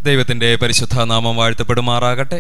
ദൈവത്തിൻ്റെ പരിശുദ്ധ നാമം വാഴ്ത്തപ്പെടുമാറാകട്ടെ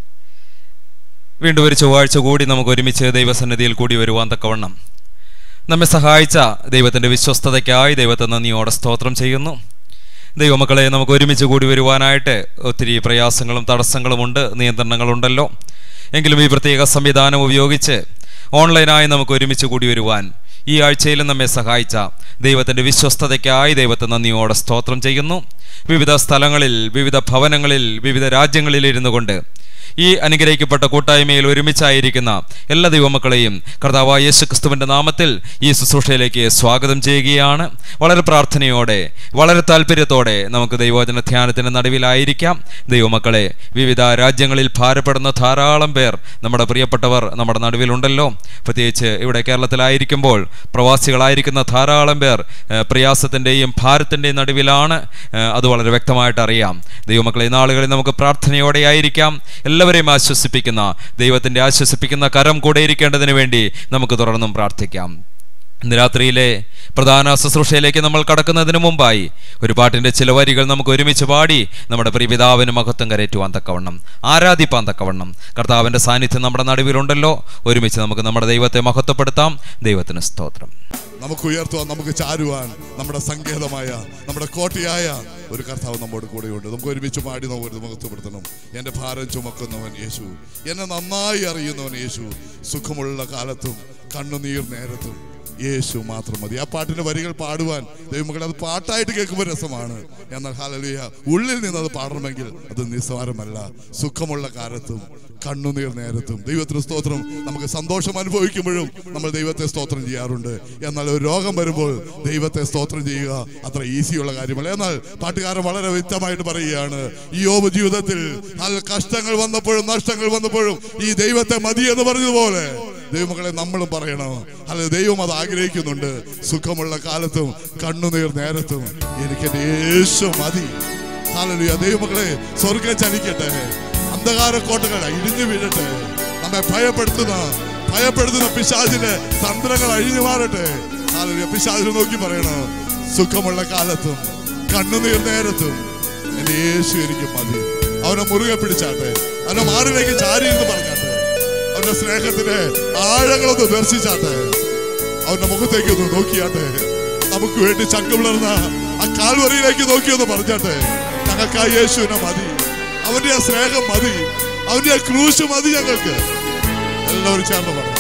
വീണ്ടും ഒരു ചൊവ്വാഴ്ച കൂടി നമുക്ക് ഒരുമിച്ച് ദൈവസന്നിധിയിൽ കൂടി വരുവാൻ തക്കവണ്ണം നമ്മെ സഹായിച്ച ദൈവത്തിൻ്റെ വിശ്വസ്തതയ്ക്കായി ദൈവത്തെ നന്ദിയോടെ സ്തോത്രം ചെയ്യുന്നു ദൈവമക്കളെ നമുക്ക് ഒരുമിച്ച് കൂടി വരുവാനായിട്ട് ഒത്തിരി പ്രയാസങ്ങളും തടസ്സങ്ങളുമുണ്ട് നിയന്ത്രണങ്ങളുണ്ടല്ലോ എങ്കിലും ഈ പ്രത്യേക സംവിധാനം ഉപയോഗിച്ച് ഓൺലൈനായി നമുക്ക് ഒരുമിച്ച് കൂടി വരുവാൻ ഈ ആഴ്ചയിലും നമ്മെ സഹായിച്ച ദൈവത്തിൻ്റെ വിശ്വസ്തതയ്ക്കായി ദൈവത്തെ നന്ദിയോടെ സ്തോത്രം ചെയ്യുന്നു വിവിധ സ്ഥലങ്ങളിൽ വിവിധ ഭവനങ്ങളിൽ വിവിധ രാജ്യങ്ങളിൽ ഇരുന്നു കൊണ്ട് ഈ അനുഗ്രഹിക്കപ്പെട്ട കൂട്ടായ്മയിൽ ഒരുമിച്ചായിരിക്കുന്ന എല്ലാ ദൈവമക്കളെയും കർത്താവായ യേശു ക്രിസ്തുവിൻ്റെ നാമത്തിൽ ഈ ശുശ്രൂഷയിലേക്ക് സ്വാഗതം ചെയ്യുകയാണ് വളരെ പ്രാർത്ഥനയോടെ വളരെ താല്പര്യത്തോടെ നമുക്ക് ദൈവവചന ധ്യാനത്തിൻ്റെ നടുവിലായിരിക്കാം ദൈവമക്കളെ വിവിധ രാജ്യങ്ങളിൽ ഭാരപ്പെടുന്ന ധാരാളം പേർ നമ്മുടെ പ്രിയപ്പെട്ടവർ നമ്മുടെ നടുവിലുണ്ടല്ലോ പ്രത്യേകിച്ച് ഇവിടെ കേരളത്തിലായിരിക്കുമ്പോൾ പ്രവാസികളായിരിക്കുന്ന ധാരാളം പേർ ഏഹ്, പ്രയാസത്തിൻ്റെയും ഭാരത്തിൻ്റെയും നടുവിലാണ് ഏഹ്, അത് വളരെ വ്യക്തമായിട്ട് അറിയാം ദൈവമക്കളെ ഈ നാളുകളിൽ നമുക്ക് പ്രാർത്ഥനയോടെ ആയിരിക്കാം എല്ലാവരെയും ആശ്വസിപ്പിക്കുന്ന ദൈവത്തിൻ്റെ ആശ്വസിപ്പിക്കുന്ന കരം കൂടെ ഇരിക്കേണ്ടതിന് വേണ്ടി നമുക്ക് തുടർന്നും പ്രാർത്ഥിക്കാം ഇന്ന് രാത്രിയിലെ പ്രധാന ശുശ്രൂഷയിലേക്ക് നമ്മൾ കടക്കുന്നതിന് മുമ്പായി ഒരു പാട്ടിൻ്റെ ചില വരികൾ നമുക്ക് ഒരുമിച്ച് പാടി നമ്മുടെ പ്രിയപിതാവിന് മഹത്വം കരയറ്റുവാൻ തക്കവണ്ണം ആരാധിപ്പാൻ തക്കവണ്ണം കർത്താവിൻ്റെ സാന്നിധ്യം നമ്മുടെ നടുവിലുണ്ടല്ലോ ഒരുമിച്ച് നമുക്ക് നമ്മുടെ ദൈവത്തെ മഹത്വപ്പെടുത്താം ദൈവത്തിന് സ്തോത്രം നമുക്ക് ഉയർത്തുവാൻ നമുക്ക് ചാരുവാൻ നമ്മുടെ സങ്കേതമായ നമ്മുടെ കോട്ടയായ ഒരു കർത്താവ് നമ്മോട് കൂടെയുണ്ട് നമുക്ക് ഒരുമിച്ച് പാടി നമുക്ക് മുഖത്തുപെടുത്തണം എൻ്റെ ഭാരം ചുമക്കുന്നവൻ യേശു എന്നെ നന്നായി അറിയുന്നവൻ യേശു സുഖമുള്ള കാലത്തും കണ്ണുനീർ നേരത്തും യേശു മാത്രം മതി ആ പാട്ടിന്റെ വരികൾ പാടുവാൻ ദൈവമക്കളെ അത് പാട്ടായിട്ട് കേൾക്കുമ്പോൾ രസമാണ് എന്നാൽ ഹാലലിയ ഉള്ളിൽ നിന്ന് അത് പാടണമെങ്കിൽ അത് നിസ്സാരമല്ല സുഖമുള്ള കാലത്തും കണ്ണുനീർ നേരത്തും ദൈവത്തിന് സ്തോത്രം നമുക്ക് സന്തോഷം അനുഭവിക്കുമ്പോഴും നമ്മൾ ദൈവത്തെ സ്തോത്രം ചെയ്യാറുണ്ട് എന്നാൽ ഒരു രോഗം വരുമ്പോൾ ദൈവത്തെ സ്തോത്രം ചെയ്യുക അത്ര ഈസിയുള്ള കാര്യമല്ല എന്നാൽ പാട്ടുകാരൻ വളരെ വ്യക്തമായിട്ട് പറയുകയാണ് ഈ യോബ് ജീവിതത്തിൽ നല്ല കഷ്ടങ്ങൾ വന്നപ്പോഴും നഷ്ടങ്ങൾ വന്നപ്പോഴും ഈ ദൈവത്തെ മതി എന്ന് പറഞ്ഞതുപോലെ ദൈവമക്കളെ നമ്മളും പറയണം അല്ല ദൈവം അത് ആഗ്രഹിക്കുന്നുണ്ട് സുഖമുള്ള കാലത്തും കണ്ണുനീർ നേരത്തും എനിക്ക് എൻ്റെ യേശു മതി ഹാലലുയ ദൈവമക്കളെ സ്വർഗം ചലിക്കട്ടെ അന്ധകാര കോട്ടകൾ ഇടിഞ്ഞു വീഴട്ടെ നമ്മെ ഭയപ്പെടുത്തുന്ന ഭയപ്പെടുത്തുന്ന പിശാചിന്റെ തന്ത്രങ്ങൾ അഴിഞ്ഞു മാറട്ടെ ഹാലലുയ പിശാചിനെ നോക്കി പറയണം സുഖമുള്ള കാലത്തും കണ്ണുനീർ നേരത്തും എന്റെ യേശു എനിക്ക് മതി അവനെ മുറുകെ പിടിച്ചാട്ടെ അവനെ മാറിലേക്ക് ചാരി എന്ന് പറഞ്ഞാട്ടെ അവന്റെ സ്നേഹത്തിന്റെ ആഴങ്ങളൊന്ന് ദർശിച്ചാട്ടെ അവന്റെ മുഖത്തേക്ക് ഒന്ന് നോക്കിയാട്ടെ നമുക്ക് വേണ്ടി ചങ്ക പിളർന്ന ആ കാൽവറിയിലേക്ക് നോക്കിയൊന്ന് പറഞ്ഞാട്ടെ ഞങ്ങൾക്ക് ആ യേശുവിനെ മതി അവന്റെ ആ സ്നേഹം മതി അവന്റെ ആ ക്രൂശ് മതി ഞങ്ങൾക്ക് എല്ലാവരും ചേർന്ന് പറഞ്ഞു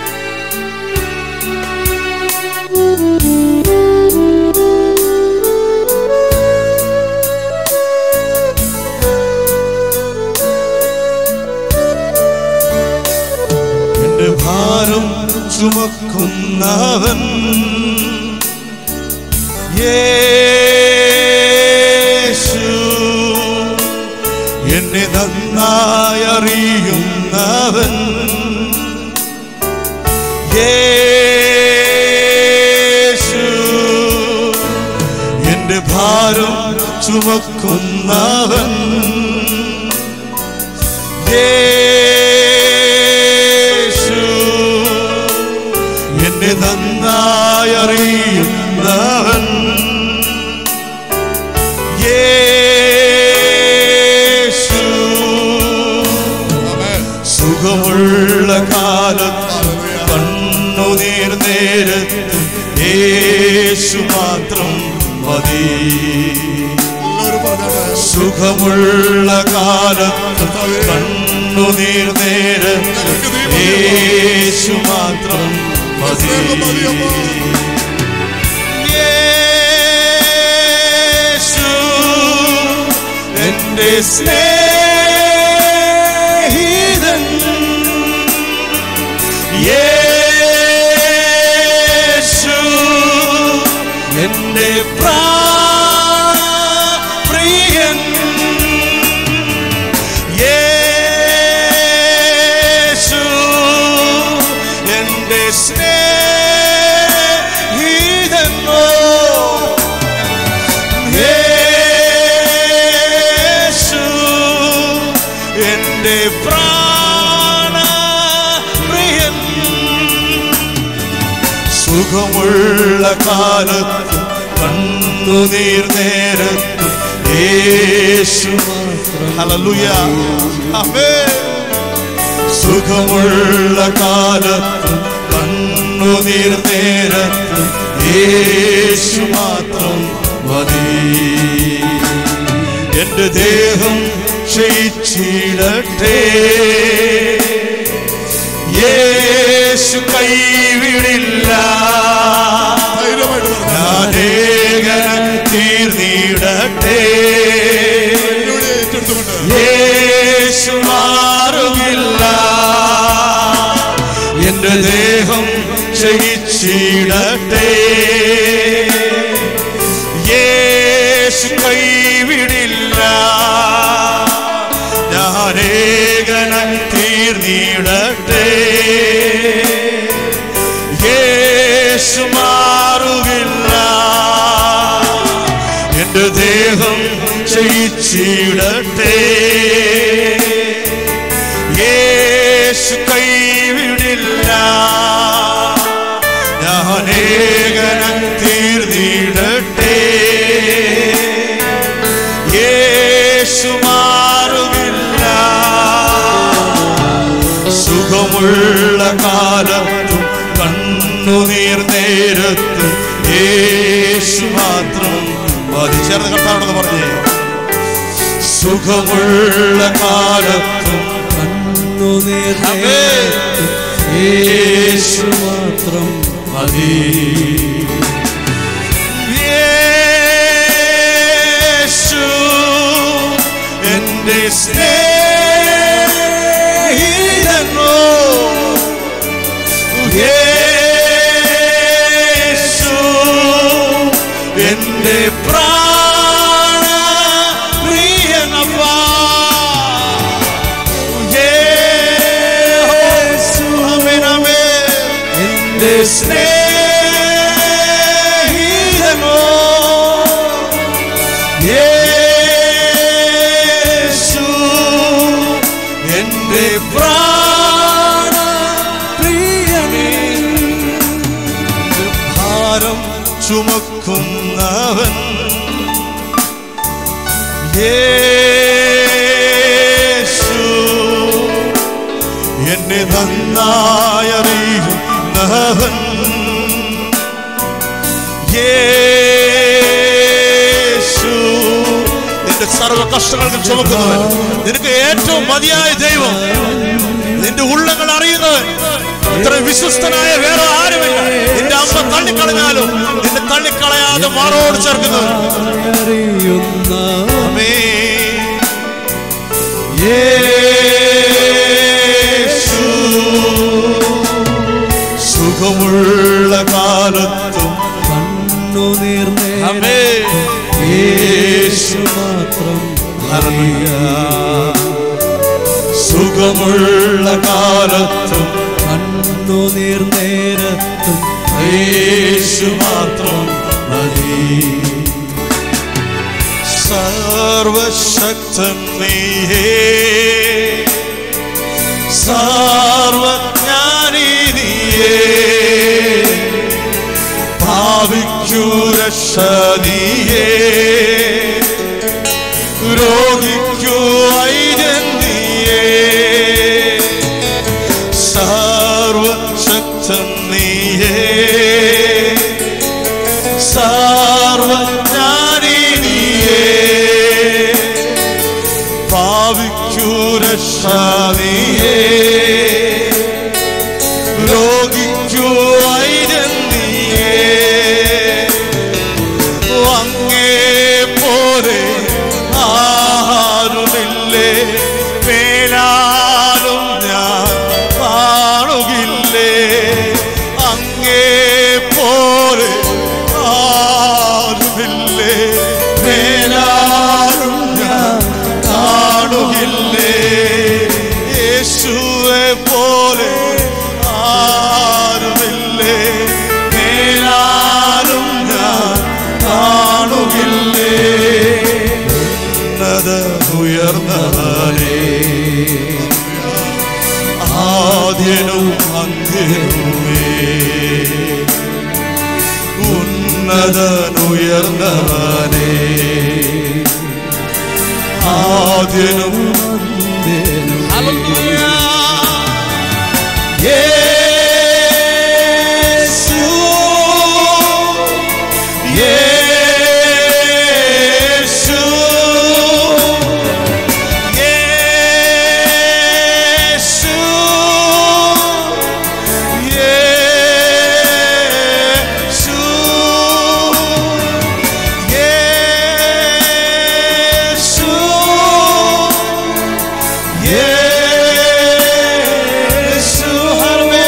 എന്റെ ഭാരം ചുമക്കുന്നവൻ യേശു എന്നെ നന്നായി അറിയുന്നവൻ യേശു എന്റെ ഭാരം ചുമക്കുന്നവൻ യേശു എന്നെ നന്നായി അറിയുന്നവൻ യേശു ആമേൻ. സുഖമുള്ള കാലത്ത് കണ്ണുനീർ നേരത്ത് യേശു മാത്രം മതി എല്ലാവരും പറഞ്ഞാട്ടെ സുഖമുള്ള കാലത്ത് കണ്ണുനീർ നേരത്ത് യേശു മാത്രം മതി സ്നേഹം മതിയപ്പോ യേശു എന്റെ സ്നേഹിതൻ യേശു എന്റെ പ്രാപ്രിയൻ യേശു എന്റെ സ്നേഹിതനോ യേശു എന്റെ പ്രാണപ്രിയൻ സുഖമുള്ള കാലത്ത് കണ്ണുനീർ നേരത്ത് യേശു ഹല്ലേലൂയ ആമേൻ സുഖമുള്ള കാലത്തും കണ്ണുനീർ നേരത്തും യേശു മാത്രം മതി എന്റെ ദേഹം ക്ഷയിച്ചിടട്ടെ യേശു കൈവിടില്ല ധൈര്യമായിട്ട് പറഞ്ഞു ഞാനേകൻ തീർന്നിടട്ടെ ഇവിടെ ഏറ്റെടുത്തുകൊണ്ട് യേശു മാറുകില്ല എന്റെ ദേഹം ക്ഷയിച്ചിടട്ടെ യേശു കൈവിടില്ല ഞാനേകന തീർന്നിടട്ടെ യേശു മാറുകില്ല എന്റെ ദേഹം ക്ഷയിച്ചിടട്ടെ യേശു കൈവിടില്ല ഞാനേകനം തീർന്നിടട്ടെ യേശു മാറുകില്ല സുഖമുള്ള കാലത്തും കണ്ണുനീർ നേരത്തും യേശു മാത്രം മതി ചേർന്ന് കർത്താവെന്ന് പറഞ്ഞേ സുഖമുള്ള കാലത്തും ആമേൻ. യേശു മാത്രം മതി യേശു എന്റെ സ്നേഹിതനോ യേശു എന്റെ പ്രാണ പ്രിയനപ്പാ യേശു ആമേൻ ആമേൻ എന്റെ സ്നേഹിതനോ യേശു എന്റെ പ്രാണ പ്രിയനേ ഭാരം ചുമക്കുന്നവൻ യേശു എന്നെ നന്നായി അറിയുന്നവൻ യേശു നിന്റെ സർവ കഷ്ടങ്ങൾക്കും ചുമക്കുന്നവൻ നിനക്ക് ഏറ്റവും മതിയായ ദൈവം നിന്റെ ഉള്ളങ്ങൾ അറിയുന്നവൻ ഇത്ര വിശ്വസ്തനായ വേറെ ആരുമില്ല നിന്റെ അമ്മ തള്ളിക്കളഞ്ഞാലും നിന്നെ തള്ളിക്കളയാതെ മാറോട് ചേർക്കുന്നവൻ അറിയുന്ന ആമേൻ. യേശു സുഖമുള്ള കാലത്തും കണ്ണുനീർ നേരം ആമേൻ. യേശു മാത്രം ഹല്ലേലൂയ. സുഖമുള്ള കാലത്തും കണ്ണുനീർ നേരത്തും യേശു മാത്രം മതി സർവശക്തൻ നീയേ സർവജ്ഞാനി നീയേ ഭാവിക്കു രക്ഷ നീയേ രോഗിക്കു ഐര്യം നീയേ സർവശക്തൻ നീയേ സർവജ്ഞാനി നീയേ ഭാവിക്കു രക്ഷ നീയേ രോഗിക്കു ഐര്യം നീയേ അങ്ങേ പോലെ ആരുമില്ലേ പേരാലും ഞാൻ കാണുകില്ലേ അങ്ങേ പോലെ ആരുമില്ലേ പേരാലും ഞാൻ കാണുകില്ലേ യേശുവെ പോലെ ആരുമില്ലേ പേരാലും ഞാൻ കാണുകില്ലേ ഉന്നത ഉയർന്നവനെ ആദ്യനും അന്ത്യനുമേ ഉന്നതനുയർന്നവനെ ആദ്യനും അന്ത്യനും യേശു യേശു യേശു യേശു യേശു യേശു ഹർമേ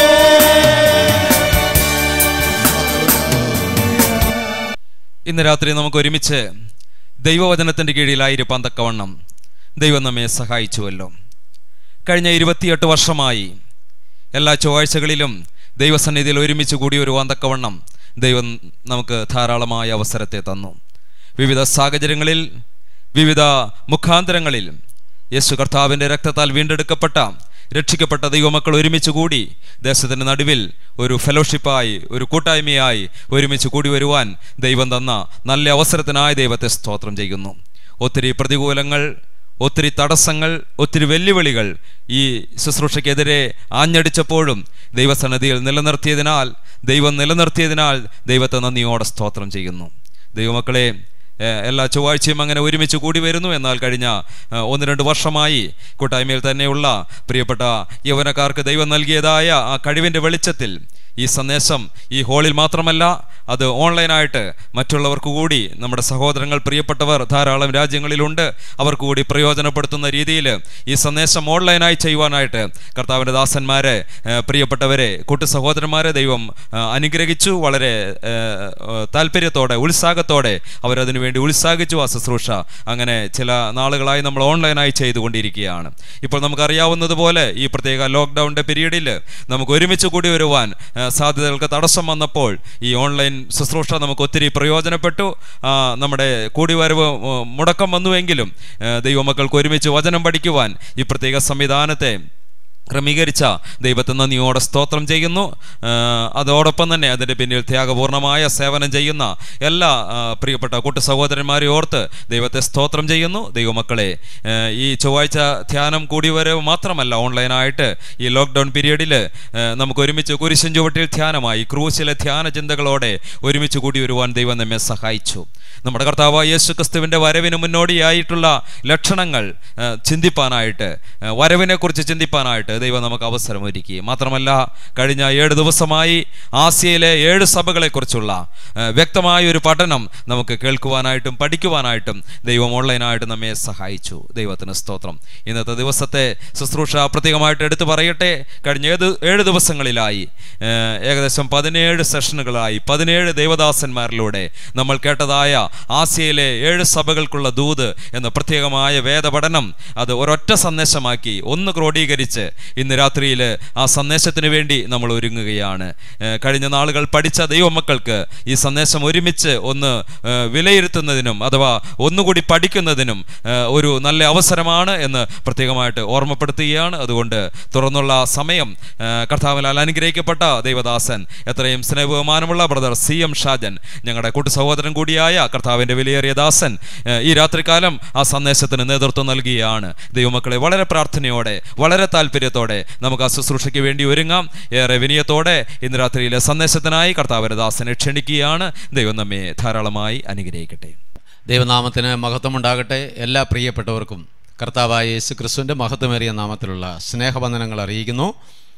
ഇന്ന് രാത്രി നമുക്ക് ഒരുമിച്ച് ദൈവവചനത്തിൻ്റെ കീഴിലായിരിക്കാൻ തക്കവണ്ണം ദൈവം നമ്മെ സഹായിച്ചുവല്ലോ കഴിഞ്ഞ ഇരുപത്തിയെട്ട് വർഷമായി എല്ലാ ചൊവ്വാഴ്ചകളിലും ദൈവസന്നിധിയിൽ ഒരുമിച്ച് കൂടി വരുവാൻ തക്കവണ്ണം ദൈവം നമുക്ക് ധാരാളമായ അവസരത്തെ തന്നു വിവിധ സാഹചര്യങ്ങളിൽ വിവിധ മുഖാന്തരങ്ങളിൽ യേശു കർത്താവിൻ്റെ രക്തത്താൽ വീണ്ടെടുക്കപ്പെട്ട രക്ഷിക്കപ്പെട്ട ദൈവമക്കൾ ഒരുമിച്ച് കൂടി ദേശത്തിൻ്റെ നടുവിൽ ഒരു ഫെലോഷിപ്പായി ഒരു കൂട്ടായ്മയായി ഒരുമിച്ച് കൂടി വരുവാൻ ദൈവം തന്ന നല്ല അവസരത്തിനായി ദൈവത്തെ സ്തോത്രം ചെയ്യുന്നു ഒത്തിരി പ്രതികൂലങ്ങൾ ഒത്തിരി തടസ്സങ്ങൾ ഒത്തിരി വെല്ലുവിളികൾ ഈ ശുശ്രൂഷയ്ക്കെതിരെ ആഞ്ഞടിച്ചപ്പോഴും ദൈവസന്നിധിയിൽ നിലനിർത്തിയതിനാൽ ദൈവം നിലനിർത്തിയതിനാൽ ദൈവത്തെ നന്ദിയോടെ സ്തോത്രം ചെയ്യുന്നു ദൈവമക്കളെ ഏഹ്, എല്ലാ ചൊവ്വാഴ്ചയും അങ്ങനെ ഒരുമിച്ച് കൂടി വരുന്നു എന്നാൽ കഴിഞ്ഞ ഏഹ്, ഒന്ന് രണ്ട് വർഷമായി കൂട്ടായ്മയിൽ തന്നെയുള്ള പ്രിയപ്പെട്ട യൗവനക്കാർക്ക് ദൈവം നൽകിയതായ ആ കഴിവിൻ്റെ വെളിച്ചത്തിൽ ഈ സന്ദേശം ഈ ഹാളിൽ മാത്രമല്ല അത് ഓൺലൈനായിട്ട് മറ്റുള്ളവർക്ക് കൂടി നമ്മുടെ സഹോദരങ്ങൾ പ്രിയപ്പെട്ടവർ ധാരാളം രാജ്യങ്ങളിലുണ്ട് അവർക്ക് കൂടി പ്രയോജനപ്പെടുത്തുന്ന രീതിയിൽ ഈ സന്ദേശം ഓൺലൈനായി ചെയ്യുവാനായിട്ട് കർത്താവിൻ്റെ ദാസന്മാരെ ഏഹ്, പ്രിയപ്പെട്ടവരെ കൂട്ടു സഹോദരന്മാരെ ദൈവം ഏഹ്, അനുഗ്രഹിച്ചു വളരെ ഏഹ്, ഏഹ്, താല്പര്യത്തോടെ ഉത്സാഹത്തോടെ അവരതിനു വേണ്ടി ഉത്സാഹിച്ചു ആ ശുശ്രൂഷ അങ്ങനെ ചില നാളുകളായി നമ്മൾ ഓൺലൈനായി ചെയ്തുകൊണ്ടിരിക്കുകയാണ് ഇപ്പോൾ നമുക്കറിയാവുന്നതുപോലെ ഈ പ്രത്യേക ലോക്ക്ഡൗണിൻ്റെ പീരീഡിൽ നമുക്ക് ഒരുമിച്ച് കൂടി വരുവാൻ ഏഹ്, സാധ്യതകൾക്ക് തടസ്സം വന്നപ്പോൾ ഈ ഓൺലൈൻ ശുശ്രൂഷ നമുക്ക് ഒത്തിരി പ്രയോജനപ്പെട്ടു ആ, നമ്മുടെ കൂടിവരവ് ഉം, മുടക്കം വന്നുവെങ്കിലും ഏഹ്, ദൈവമക്കൾക്ക് ഒരുമിച്ച് വചനം പഠിക്കുവാൻ ഈ പ്രത്യേക സംവിധാനത്തെ ക്രമീകരിച്ച ദൈവത്തെ നന്ദിയോടെ സ്തോത്രം ചെയ്യുന്നു ആ, അതോടൊപ്പം തന്നെ അതിൻ്റെ പിന്നിൽ ത്യാഗപൂർണമായ സേവനം ചെയ്യുന്ന എല്ലാ ആ, പ്രിയപ്പെട്ട കൂട്ടു സഹോദരന്മാരെ ഓർത്ത് ദൈവത്തെ സ്തോത്രം ചെയ്യുന്നു ദൈവമക്കളെ ആ, ഈ ചൊവ്വാഴ്ച ധ്യാനം കൂടി വരവ് മാത്രമല്ല ഓൺലൈനായിട്ട് ഈ ലോക്ക്ഡൗൺ പീരീഡിൽ നമുക്ക് ഒരുമിച്ച് കുരിശൻ ചുവട്ടിൽ ധ്യാനമായി ക്രൂശിലെ ധ്യാന ചിന്തകളോടെ ഒരുമിച്ച് കൂടി വരുവാൻ ദൈവം നമ്മെ സഹായിച്ചു നമ്മുടെ കർത്താവായ യേശു ക്രിസ്തുവിൻ്റെ വരവിന് മുന്നോടിയായിട്ടുള്ള ലക്ഷണങ്ങൾ ആ, ചിന്തിപ്പാനായിട്ട് ആ, വരവിനെക്കുറിച്ച് ചിന്തിപ്പാനായിട്ട് ദൈവം നമുക്ക് അവസരം ഒരുക്കി മാത്രമല്ല കഴിഞ്ഞ ഏഴ് ദിവസമായി ആസിയയിലെ ഏഴ് സഭകളെക്കുറിച്ചുള്ള ആ, വ്യക്തമായ ഒരു പഠനം നമുക്ക് കേൾക്കുവാനായിട്ടും പഠിക്കുവാനായിട്ടും ദൈവം ഓൺലൈനായിട്ട് നമ്മെ സഹായിച്ചു ദൈവത്തിന് സ്തോത്രം ഇന്നത്തെ ദിവസത്തെ ശുശ്രൂഷ പ്രത്യേകമായിട്ട് എടുത്തു പറയട്ടെ കഴിഞ്ഞ ഏത് ഏഴ് ദിവസങ്ങളിലായി ആ, ഏകദേശം പതിനേഴ് സെഷനുകളായി പതിനേഴ് ദേവദാസന്മാരിലൂടെ നമ്മൾ കേട്ടതായ ആസിയയിലെ ഏഴ് സഭകൾക്കുള്ള ദൂത് എന്ന പ്രത്യേകമായ വേദപഠനം അത് ഒരൊറ്റ സന്ദേശമാക്കി ഒന്ന് ക്രോഡീകരിച്ച് ഇന്ന് രാത്രിയിൽ ആ സന്ദേശത്തിന് വേണ്ടി നമ്മൾ ഒരുങ്ങുകയാണ് ഏഹ് കഴിഞ്ഞ നാളുകൾ പഠിച്ച ദൈവമക്കൾക്ക് ഈ സന്ദേശം ഒരുമിച്ച് ഒന്ന് ഏഹ് വിലയിരുത്തുന്നതിനും അഥവാ ഒന്നുകൂടി പഠിക്കുന്നതിനും ഏഹ് ഒരു നല്ല അവസരമാണ് എന്ന് പ്രത്യേകമായിട്ട് ഓർമ്മപ്പെടുത്തുകയാണ് അതുകൊണ്ട് തുറന്നുള്ള സമയം ഏഹ് കർത്താവിനാൽ അനുഗ്രഹിക്കപ്പെട്ട ദൈവദാസൻ എത്രയും സ്നേഹബഹുമാനമുള്ള ബ്രദർ സി എം ഷാജൻ ഞങ്ങളുടെ കൂട്ടു സഹോദരൻ കൂടിയായ കർത്താവിൻ്റെ വിലയേറിയ ദാസൻ ഏഹ് ഈ രാത്രികാലം ആ സന്ദേശത്തിന് നേതൃത്വം നൽകുകയാണ് ദൈവമക്കളെ വളരെ പ്രാർത്ഥനയോടെ വളരെ താല്പര്യത്തോടെ നമുക്ക് ആ ശുശ്രൂഷയ്ക്ക് വേണ്ടി ഒരുങ്ങാം ഏറെ വിനയത്തോടെ ഇന്ന് രാത്രിയിലെ സന്ദേശത്തിനായി കർത്താവിൻ്റെ ദാസനെ ക്ഷണിക്കുകയാണ് ദൈവം നമ്മെ ധാരാളമായി അനുഗ്രഹിക്കട്ടെ ദൈവനാമത്തിന് മഹത്വമുണ്ടാകട്ടെ എല്ലാ പ്രിയപ്പെട്ടവർക്കും കർത്താവായ യേശു ക്രിസ്തുവിൻ്റെ മഹത്വമേറിയ നാമത്തിലുള്ള സ്നേഹവന്ദനങ്ങൾ അറിയിക്കുന്നു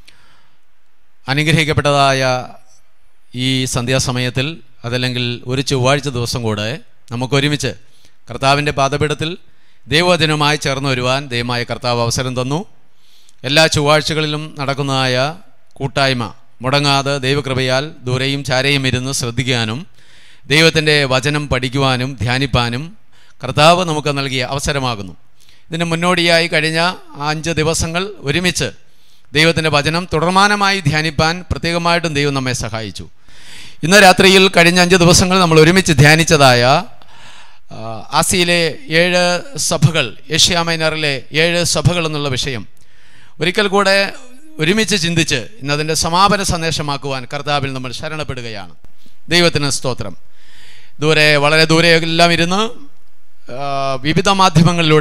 അനുഗ്രഹിക്കപ്പെട്ടതായ ഈ സന്ധ്യാസമയത്തിൽ അതല്ലെങ്കിൽ ഒരു ചൊവ്വാഴ്ച ദിവസം കൂടെ നമുക്കൊരുമിച്ച് കർത്താവിൻ്റെ പാദപീഠത്തിൽ ദൈവദിനമായി ചേർന്ന് വരുവാൻ ദൈവമായ കർത്താവ് അവസരം തന്നു എല്ലാ ചൊവ്വാഴ്ചകളിലും നടക്കുന്നതായ കൂട്ടായ്മ മുടങ്ങാതെ ദൈവകൃപയാൽ ദൂരെയും ചാരയും ഇരുന്ന് ശ്രദ്ധിക്കാനും ദൈവത്തിൻ്റെ വചനം പഠിക്കുവാനും ധ്യാനിപ്പാനും കർത്താവ് നമുക്ക് നൽകിയ അവസരമാകുന്നു ഇതിന് മുന്നോടിയായി കഴിഞ്ഞ അഞ്ച് ദിവസങ്ങൾ ഒരുമിച്ച് ദൈവത്തിൻ്റെ വചനം തുടർമാനമായി ധ്യാനിപ്പാൻ പ്രത്യേകമായിട്ടും ദൈവം നമ്മെ സഹായിച്ചു ഇന്ന് രാത്രിയിൽ കഴിഞ്ഞ അഞ്ച് ദിവസങ്ങൾ നമ്മൾ ഒരുമിച്ച് ധ്യാനിച്ചതായ ആ, ആസിയിലെ ഏഴ് സഭകൾ ഏഷ്യ മൈനറിലെ ഏഴ് സഭകൾ എന്നുള്ള വിഷയം ഒരിക്കൽ കൂടെ ഒരുമിച്ച് ചിന്തിച്ച് ഇന്നതിൻ്റെ സമാപന സന്ദേശമാക്കുവാൻ കർത്താവിൽ നമ്മൾ ശരണപ്പെടുകയാണ് ദൈവത്തിന് സ്തോത്രം ദൂരെ വളരെ ദൂരെ എല്ലാം ഇരുന്ന് ആ, വിവിധ മാധ്യമങ്ങളിലൂടെ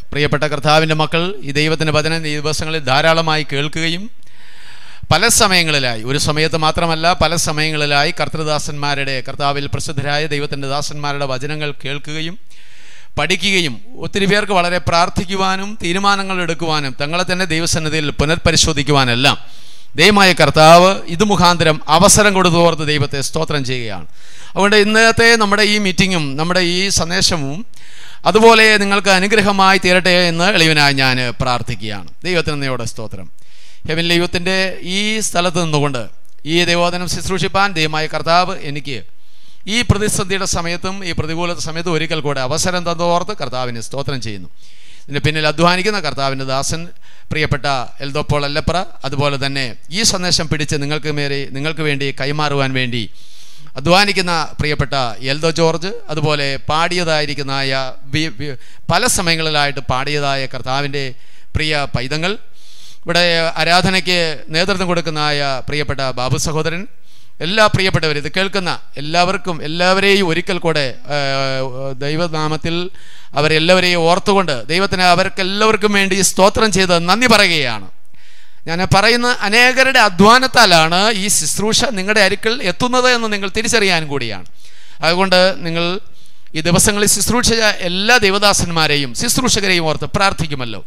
പ്രിയപ്പെട്ട കർത്താവിൻ്റെ മക്കൾ ഈ ദൈവത്തിൻ്റെ വചനം ഈ ദിവസങ്ങളിൽ ധാരാളമായി കേൾക്കുകയും പല സമയങ്ങളിലായി ഒരു സമയത്ത് മാത്രമല്ല പല സമയങ്ങളിലായി കർത്തൃദാസന്മാരുടെ കർത്താവിൽ പ്രസിദ്ധരായ ദൈവത്തിൻ്റെ ദാസന്മാരുടെ വചനങ്ങൾ കേൾക്കുകയും പഠിക്കുകയും ഒത്തിരി പേർക്ക് വളരെ പ്രാർത്ഥിക്കുവാനും തീരുമാനങ്ങൾ എടുക്കുവാനും തങ്ങളെ തന്നെ ദൈവസന്നിധിയിൽ പുനർപരിശോധിക്കുവാനെല്ലാം ദൈവമായ കർത്താവ് ഇത് മുഖാന്തരം അവസരം കൊടുത്തോർത്ത് ദൈവത്തെ സ്തോത്രം ചെയ്യുകയാണ് അതുകൊണ്ട് ഇന്നത്തെ നമ്മുടെ ഈ മീറ്റിങ്ങും നമ്മുടെ ഈ സന്ദേശവും അതുപോലെ നിങ്ങൾക്ക് അനുഗ്രഹമായി തീരട്ടെ എന്ന് എളിവനായി ഞാൻ പ്രാർത്ഥിക്കുകയാണ് ദൈവത്തിന് നന്ദിയോടെ സ്തോത്രം ഹെവൻ ദൈവത്തിൻ്റെ ഈ സ്ഥലത്ത് നിന്നുകൊണ്ട് ഈ ദൈവോധനം ശുശ്രൂഷിപ്പാൻ ദൈവമായ കർത്താവ് എനിക്ക് ഈ പ്രതിസന്ധിയുടെ സമയത്തും ഈ പ്രതികൂല സമയത്തും ഒരിക്കൽ കൂടെ അവസരം തന്നോർത്ത് കർത്താവിന് സ്തോത്രം ചെയ്യുന്നു ഇതിന് പിന്നിൽ അധ്വാനിക്കുന്ന കർത്താവിൻ്റെ ദാസൻ പ്രിയപ്പെട്ട എൽദോപ്പോൾ അല്ലപ്ര അതുപോലെ തന്നെ ഈ സന്ദേശം പിടിച്ച് നിങ്ങൾക്ക് മേരെ നിങ്ങൾക്ക് വേണ്ടി കൈമാറുവാൻ വേണ്ടി അധ്വാനിക്കുന്ന പ്രിയപ്പെട്ട എൽദോ ജോർജ് അതുപോലെ പാടിയതായിരിക്കുന്നതായ വി- വി- പല സമയങ്ങളിലായിട്ട് പാടിയതായ കർത്താവിൻ്റെ പ്രിയ പൈതങ്ങൾ ഇവിടെ ആരാധനയ്ക്ക് നേതൃത്വം കൊടുക്കുന്നതായ പ്രിയപ്പെട്ട ബാബു സഹോദരൻ എല്ലാ പ്രിയപ്പെട്ടവരും ഇത് കേൾക്കുന്ന എല്ലാവർക്കും എല്ലാവരെയും ഒരിക്കൽ കൂടെ ആ, ദൈവനാമത്തിൽ അവരെല്ലാവരെയും ഓർത്തുകൊണ്ട് ദൈവത്തിന് അവർക്കെല്ലാവർക്കും വേണ്ടി സ്തോത്രം ചെയ്ത് നന്ദി പറയുകയാണ് ഞാൻ പറയുന്ന അനേകരുടെ അധ്വാനത്താലാണ് ഈ ശുശ്രൂഷ നിങ്ങളുടെ അരിക്കൽ എത്തുന്നത് എന്ന് നിങ്ങൾ തിരിച്ചറിയാൻ കൂടിയാണ് അതുകൊണ്ട് നിങ്ങൾ ഈ ദിവസങ്ങളിൽ ശുശ്രൂഷിച്ച എല്ലാ ദൈവദാസന്മാരെയും ശുശ്രൂഷകരെയും ഓർത്ത് പ്രാർത്ഥിക്കുമല്ലോ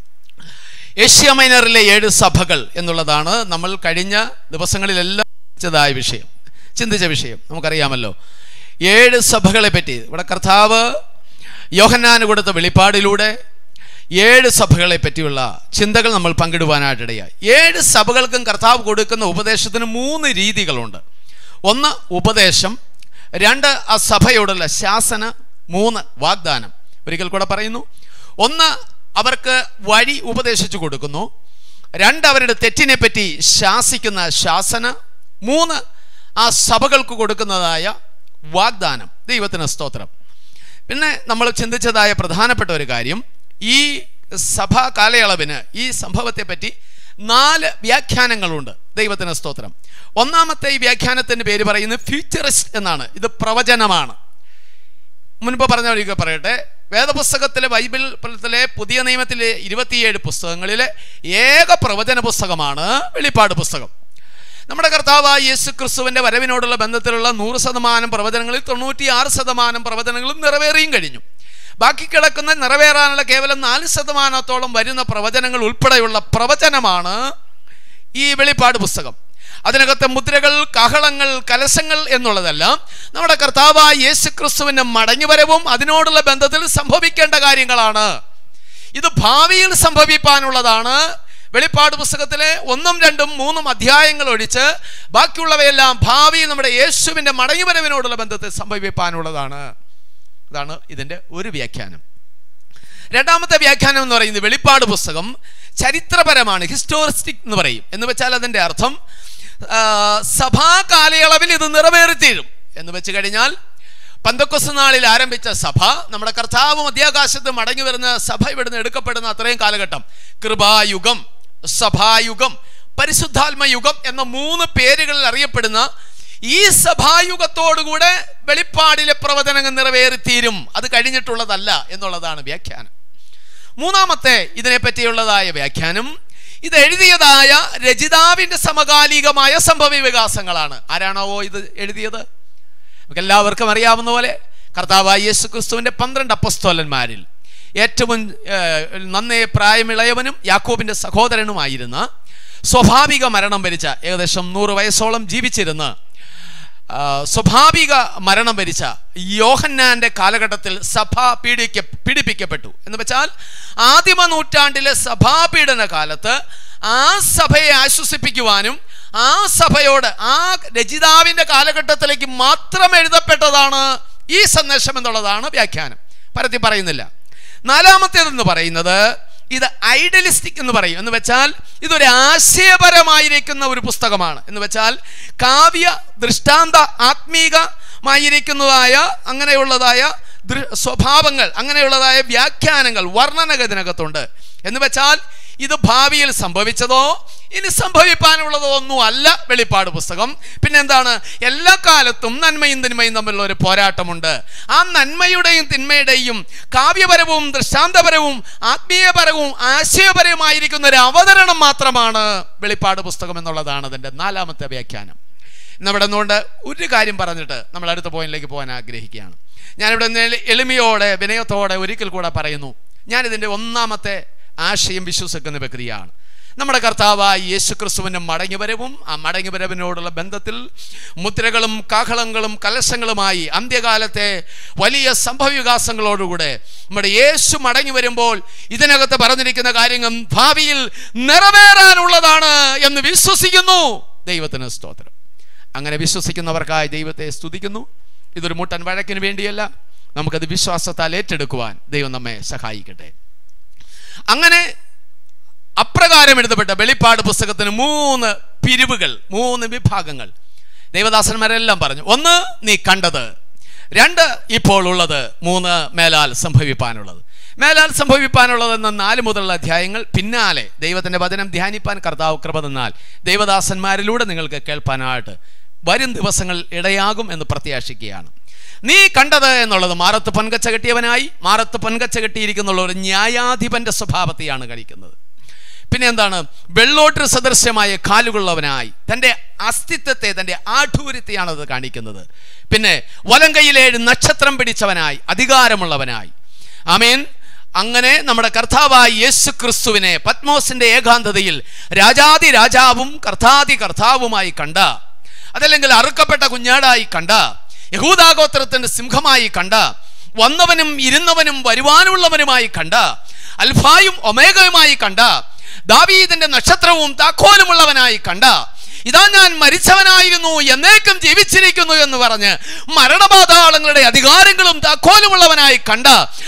ഏഷ്യ മൈനറിലെ ഏഴ് സഭകൾ എന്നുള്ളതാണ് നമ്മൾ കഴിഞ്ഞ ദിവസങ്ങളിലെല്ലാം ചിന്തിച്ചതായ വിഷയം ചിന്തിച്ച വിഷയം നമുക്കറിയാമല്ലോ ഏഴ് സഭകളെ പറ്റി ഇവിടെ കർത്താവ് യോഹന്നാന് കൊടുത്ത വെളിപ്പാടിലൂടെ ഏഴ് സഭകളെ പറ്റിയുള്ള ചിന്തകൾ നമ്മൾ പങ്കിടുവാനായിട്ടിടയായി ഏഴ് സഭകൾക്കും കർത്താവ് കൊടുക്കുന്ന ഉപദേശത്തിന് മൂന്ന് രീതികളുണ്ട് ഒന്ന് ഉപദേശം രണ്ട് ആ സഭയോടുള്ള ശാസന മൂന്ന് വാഗ്ദാനം ഒരിക്കൽ കൂടെ പറയുന്നു ഒന്ന് അവർക്ക് വഴി ഉപദേശിച്ചു കൊടുക്കുന്നു രണ്ട് അവരുടെ തെറ്റിനെ പറ്റി ശാസിക്കുന്ന ശാസന മൂന്ന് ആ സഭകൾക്ക് കൊടുക്കുന്നതായ വാഗ്ദാനം ദൈവത്തിന് സ്തോത്രം പിന്നെ നമ്മൾ ചിന്തിച്ചതായ പ്രധാനപ്പെട്ട ഒരു കാര്യം ഈ സഭാ കാലയളവിന് ഈ സംഭവത്തെ പറ്റി നാല് വ്യാഖ്യാനങ്ങളുണ്ട് ദൈവത്തിന് സ്തോത്രം ഒന്നാമത്തെ ഈ വ്യാഖ്യാനത്തിൻ്റെ പേര് പറയുന്നത് ഫ്യൂച്ചറിസ്റ്റ് എന്നാണ് ഇത് പ്രവചനമാണ് മുൻപ് പറഞ്ഞ ഒരിക്കൽ പറയട്ടെ വേദപുസ്തകത്തിലെ ബൈബിളിലെ പുതിയ നിയമത്തിലെ ഇരുപത്തിയേഴ് പുസ്തകങ്ങളിലെ ഏക പ്രവചന പുസ്തകമാണ് വെളിപ്പാട് പുസ്തകം നമ്മുടെ കർത്താവായ യേശു ക്രിസ്തുവിന്റെ വരവിനോടുള്ള ബന്ധത്തിലുള്ള നൂറ് ശതമാനം പ്രവചനങ്ങളിൽ തൊണ്ണൂറ്റിയാറ് ശതമാനം പ്രവചനങ്ങളും നിറവേറിയും കഴിഞ്ഞു ബാക്കി കിടക്കുന്ന നിറവേറാനുള്ള കേവലം നാല് ശതമാനത്തോളം വരുന്ന പ്രവചനങ്ങൾ ഉൾപ്പെടെയുള്ള പ്രവചനമാണ് ഈ വെളിപ്പാട് പുസ്തകം അതിനകത്തെ മുദ്രകൾ കാഹളങ്ങൾ കലശങ്ങൾ എന്നുള്ളതെല്ലാം നമ്മുടെ കർത്താവായ യേശു ക്രിസ്തുവിന്റെ മടങ്ങിവരവും അതിനോടുള്ള ബന്ധത്തിൽ സംഭവിക്കേണ്ട കാര്യങ്ങളാണ് ഇത് ഭാവിയിൽ സംഭവിപ്പാനുള്ളതാണ് വെളിപ്പാട് പുസ്തകത്തിലെ ഒന്നും രണ്ടും മൂന്നും അധ്യായങ്ങൾ ഒഴിച്ച് ബാക്കിയുള്ളവയെല്ലാം ഭാവിയിൽ നമ്മുടെ യേശുവിന്റെ മടങ്ങിവരവിനോടുള്ള ബന്ധത്തിൽ സംഭവിപ്പാനുള്ളതാണ് അതാണ് ഇതിന്റെ ഒരു വ്യാഖ്യാനം രണ്ടാമത്തെ വ്യാഖ്യാനം എന്ന് പറയുന്നത് വെളിപ്പാട് പുസ്തകം ചരിത്രപരമാണ് ഹിസ്റ്റോറിസ്റ്റിക് എന്ന് പറയും എന്ന് വെച്ചാൽ അതിൻ്റെ അർത്ഥം ആ, സഭാ കാലയളവിൽ ഇത് നിറവേറിത്തീരും എന്ന് വെച്ച് കഴിഞ്ഞാൽ പന്തക്കൊസ് നാളിൽ ആരംഭിച്ച സഭ നമ്മുടെ കർത്താവ് മധ്യാകാശത്ത് മടങ്ങി വരുന്ന സഭ ഇവിടുന്ന് എടുക്കപ്പെടുന്ന അത്രയും കാലഘട്ടം കൃപായുഗം സഭായുഗം പരിശുദ്ധാത്മയുഗം എന്ന മൂന്ന് പേരുകളിൽ അറിയപ്പെടുന്ന ഈ സഭായുഗത്തോടുകൂടെ വെളിപ്പാടിലെ പ്രവചനങ്ങൾ നിറവേറിത്തീരും അത് കഴിഞ്ഞിട്ടുള്ളതല്ല എന്നുള്ളതാണ് വ്യാഖ്യാനം മൂന്നാമത്തെ ഇതിനെപ്പറ്റിയുള്ളതായ വ്യാഖ്യാനം ഇത് എഴുതിയതായ രചിതാവിന്റെ സമകാലികമായ സംഭവ വികാസങ്ങളാണ് ആരാണാവോ ഇത് എഴുതിയത് നമുക്ക് എല്ലാവർക്കും അറിയാവുന്ന പോലെ കർത്താവായ യേശു ക്രിസ്തുവിന്റെ പന്ത്രണ്ട് അപ്പസ്തോലന്മാരിൽ ഏറ്റവും ഏഹ്, നന്നേ പ്രായമിളയവനും യാക്കോബിന്റെ സഹോദരനുമായിരുന്ന സ്വാഭാവിക മരണം വരിച്ച ഏകദേശം നൂറ് വയസ്സോളം ജീവിച്ചിരുന്ന ആ, സ്വാഭാവിക മരണം വരിച്ച യോഹന്നാന്റെ കാലഘട്ടത്തിൽ സഭ പീഡിക്ക പീഡിപ്പിക്കപ്പെട്ടു എന്ന് വെച്ചാൽ ആദിമ നൂറ്റാണ്ടിലെ സഭാപീഡന കാലത്ത് ആ സഭയെ ആശ്വസിപ്പിക്കുവാനും ആ സഭയോട് ആ രചിതാവിന്റെ കാലഘട്ടത്തിലേക്ക് മാത്രം എഴുതപ്പെട്ടതാണ് ഈ സന്ദേശം എന്നുള്ളതാണ് വ്യാഖ്യാനം പരത്തി പറയുന്നില്ല നാലാമത്തേതെന്ന് പറയുന്നത് ഇത് ഐഡലിസ്റ്റിക് എന്ന് പറയും എന്ന് വെച്ചാൽ ഇതൊരു ആശയപരമായിരിക്കുന്ന ഒരു പുസ്തകമാണ് എന്ന് വെച്ചാൽ കാവ്യ ദൃഷ്ടാന്ത ആത്മീകമായിരിക്കുന്നതായ അങ്ങനെയുള്ളതായ ദൃ- സ്വഭാവങ്ങൾ അങ്ങനെയുള്ളതായ വ്യാഖ്യാനങ്ങൾ വർണ്ണനക ഇതിനകത്തുണ്ട് എന്ന് വെച്ചാൽ ഇത് ഭാവിയിൽ സംഭവിച്ചതോ ഇനി സംഭവിപ്പാനുള്ളതോ ഒന്നും അല്ല വെളിപ്പാട് പുസ്തകം പിന്നെ എന്താണ് എല്ലാ കാലത്തും നന്മയും തിന്മയും തമ്മിലുള്ള ഒരു പോരാട്ടമുണ്ട് ആ നന്മയുടെയും തിന്മയുടെയും കാവ്യപരവും ദൃഷ്ടാന്തപരവും ആത്മീയപരവും ആശയപരവുമായിരിക്കുന്ന ഒരു അവതരണം മാത്രമാണ് വെളിപ്പാട് പുസ്തകം എന്നുള്ളതാണ് അതിൻ്റെ നാലാമത്തെ വ്യാഖ്യാനം ഇന്നിവിടെ നിന്നുകൊണ്ട് ഒരു കാര്യം പറഞ്ഞിട്ട് നമ്മൾ അടുത്ത പോയിന്റിലേക്ക് പോകാൻ ആഗ്രഹിക്കുകയാണ് ഞാനിവിടെ നിന്ന് എളിമയോടെ വിനയത്തോടെ ഒരിക്കൽ കൂടെ പറയുന്നു ഞാനിതിൻ്റെ ഒന്നാമത്തെ ആശയം വിശ്വസിക്കുന്ന വ്യക്തിയാണ് നമ്മുടെ കർത്താവായ യേശു ക്രിസ്തുവിൻ്റെ മടങ്ങിവരവും ആ മടങ്ങിവരവിനോടുള്ള ബന്ധത്തിൽ മുദ്രകളും കാഹളങ്ങളും കലശങ്ങളുമായി അന്ത്യകാലത്തെ വലിയ സംഭവവികാസങ്ങളോടുകൂടെ നമ്മുടെ യേശു മടങ്ങി വരുമ്പോൾ ഇതിനകത്ത് പറഞ്ഞിരിക്കുന്ന കാര്യങ്ങൾ ഭാവിയിൽ നിറവേറാനുള്ളതാണ് എന്ന് വിശ്വസിക്കുന്നു ദൈവത്തിന് സ്തോത്രം അങ്ങനെ വിശ്വസിക്കുന്നവർക്കായി ദൈവത്തെ സ്തുതിക്കുന്നു ഇതൊരു മുട്ടൻ വഴക്കിന് വേണ്ടിയല്ല നമുക്കത് വിശ്വാസത്താൽ ഏറ്റെടുക്കുവാൻ ദൈവം നമ്മെ സഹായിക്കട്ടെ അങ്ങനെ അപ്രകാരം എഴുതപ്പെട്ട വെളിപ്പാട് പുസ്തകത്തിന് മൂന്ന് പിരിവുകൾ മൂന്ന് വിഭാഗങ്ങൾ ദൈവദാസന്മാരെല്ലാം പറഞ്ഞു ഒന്ന് നീ കണ്ടത് രണ്ട് ഇപ്പോൾ ഉള്ളത് മൂന്ന് മേലാൽ സംഭവിപ്പാനുള്ളത് മേലാൽ സംഭവിപ്പാനുള്ളത് എന്ന നാല് മുതലുള്ള അധ്യായങ്ങൾ പിന്നാലെ ദൈവത്തിന്റെ വചനം ധ്യാനിപ്പാൻ കർത്താവ് കൃപ തന്നാൽ ദൈവദാസന്മാരിലൂടെ നിങ്ങൾക്ക് കേൾപ്പാനായിട്ട് വരും ദിവസങ്ങൾ ഇടയാകും എന്ന് പ്രത്യാശിക്കുകയാണ് നീ കണ്ടത് എന്നുള്ളത് മാറത്ത് പൊൻകച്ച കെട്ടിയവനായി മാറത്ത് പൊൻകച്ച കെട്ടിയിരിക്കുന്നുള്ള ഒരു ന്യായാധിപന്റെ സ്വഭാവത്തെയാണ് കഴിക്കുന്നത് പിന്നെ എന്താണ് വെള്ളോട്ട് സദൃശ്യമായ കാലുകളുള്ളവനായി തൻ്റെ അസ്തിത്വത്തെ തൻ്റെ ആഠൂര്യത്തെയാണ് അത് കാണിക്കുന്നത് പിന്നെ വലം കൈയിലേഴ് നക്ഷത്രം പിടിച്ചവനായി അധികാരമുള്ളവനായി ആമേൻ അങ്ങനെ നമ്മുടെ കർത്താവായ യേശു ക്രിസ്തുവിനെ പത്മോസിന്റെ ഏകാന്തതയിൽ രാജാതി രാജാവും കർത്താതി കർത്താവുമായി കണ്ട അതല്ലെങ്കിൽ അറുക്കപ്പെട്ട കുഞ്ഞാടായി കണ്ട യഹൂദാഗോത്രത്തിന്റെ സിംഹമായി കണ്ട വന്നവനും ഇരുന്നവനും വരുവാനുള്ളവനുമായി കണ്ട അൽഫായും ഒമേഗയുമായി കണ്ട ദാവീദിന്റെ നക്ഷത്രവും താക്കോലുമുള്ളവനായി കണ്ട ഇതാ ഞാൻ മരിച്ചവനായിരുന്നു എന്നേക്കും ജീവിച്ചിരിക്കുന്നു എന്ന് പറഞ്ഞ് മരണപാതാളങ്ങളുടെ അധികാരങ്ങളും താക്കോലുമുള്ളവനായി കണ്ട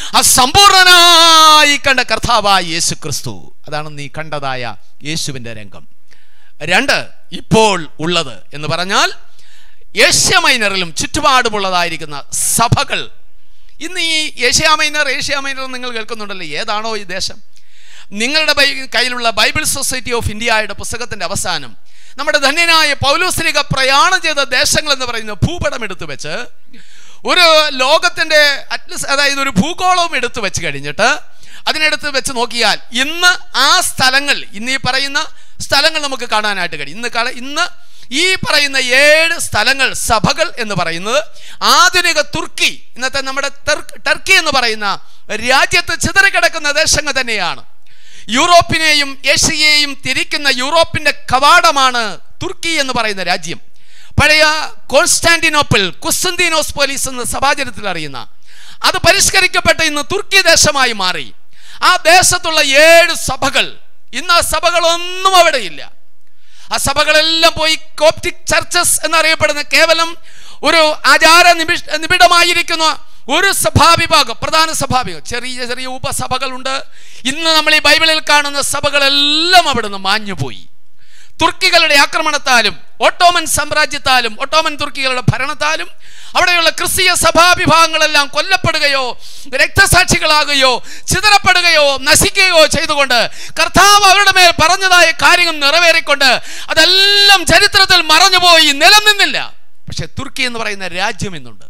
അസമ്പൂർണനായി കണ്ട കർത്താവായ യേശു ക്രിസ്തു അതാണ് നീ കണ്ടതായ യേശുവിന്റെ രംഗം രണ്ട് ഇപ്പോൾ ഉള്ളത് എന്ന് പറഞ്ഞാൽ ഏഷ്യ മൈനറിലും ചുറ്റുപാടുമുള്ളതായിരിക്കുന്ന സഭകൾ ഇന്ന് ഈ ഏഷ്യ മൈനർ ഏഷ്യ മൈനർ നിങ്ങൾ കേൾക്കുന്നുണ്ടല്ലോ ഏതാണോ ഈ ദേശം നിങ്ങളുടെ ബൈ കയ്യിലുള്ള ബൈബിൾ സൊസൈറ്റി ഓഫ് ഇന്ത്യയുടെ പുസ്തകത്തിന്റെ അവസാനം നമ്മുടെ ധന്യനായ പൗലോസ്ലിക പ്രയാണം ചെയ്ത ദേശങ്ങൾ എന്ന് പറയുന്ന ഭൂപടം എടുത്തു വെച്ച് ഒരു ലോകത്തിന്റെ അറ്റ്ലീസ്റ്റ് അതായത് ഒരു ഭൂഗോളവും എടുത്തു വെച്ച് കഴിഞ്ഞിട്ട് അതിനെടുത്ത് വെച്ച് നോക്കിയാൽ ഇന്ന് ആ സ്ഥലങ്ങൾ ഇന്ന് ഈ പറയുന്ന സ്ഥലങ്ങൾ നമുക്ക് കാണാനായിട്ട് കഴിയും ഇന്ന് കള ഇന്ന് ഈ പറയുന്ന ഏഴ് സ്ഥലങ്ങൾ സഭകൾ എന്ന് പറയുന്നത് ആധുനിക തുർക്കി ഇന്നത്തെ നമ്മുടെ തെർക്ക്- ടർക്കി എന്ന് പറയുന്ന രാജ്യത്ത് ചിതറിക്കിടക്കുന്ന ദേശങ്ങൾ തന്നെയാണ് യൂറോപ്പിനെയും ഏഷ്യയെയും തിരിക്കുന്ന യൂറോപ്പിന്റെ കവാടമാണ് തുർക്കി എന്ന് പറയുന്ന രാജ്യം പഴയ കോൺസ്റ്റാന്റിനോപ്പിൾ കുസ്തന്തീനോസ് പോലീസ് എന്ന സഭാചരത്തിൽ അറിയുന്ന അത് പരിഷ്കരിക്കപ്പെട്ട ഇന്ന് തുർക്കി ദേശമായി മാറി ആ ദേശത്തുള്ള ഏഴ് സഭകൾ ഇന്ന് ആ സഭകളൊന്നും അവിടെയില്ല ആ സഭകളെല്ലാം പോയി കോപ്റ്റിക് ചർച്ചസ് എന്നറിയപ്പെടുന്ന കേവലം ഒരു ആചാര നിമിഷ നിബിഡമായിരിക്കുന്ന ഒരു സഭാവിഭാഗം പ്രധാന സഭാവിഭാഗം ചെറിയ ചെറിയ ഉപസഭകളുണ്ട് ഇന്ന് നമ്മൾ ഈ ബൈബിളിൽ കാണുന്ന സഭകളെല്ലാം അവിടുന്ന് മാഞ്ഞുപോയി തുർക്കികളുടെ ആക്രമണത്താലും ഓട്ടോമൻ സാമ്രാജ്യത്താലും ഓട്ടോമൻ തുർക്കികളുടെ ഭരണത്താലും അവിടെയുള്ള ക്രിസ്തീയ സഭാവിഭാഗങ്ങളെല്ലാം കൊല്ലപ്പെടുകയോ രക്തസാക്ഷികളാകുകയോ ചിതറപ്പെടുകയോ നശിക്കുകയോ ചെയ്തുകൊണ്ട് കർത്താവ് അവരുടെ മേൽ പറഞ്ഞതായ കാര്യങ്ങൾ നിറവേറിക്കൊണ്ട് അതെല്ലാം ചരിത്രത്തിൽ മറഞ്ഞുപോയി നിലനിന്നില്ല പക്ഷെ തുർക്കി എന്ന് പറയുന്ന രാജ്യം ഇന്നുണ്ട്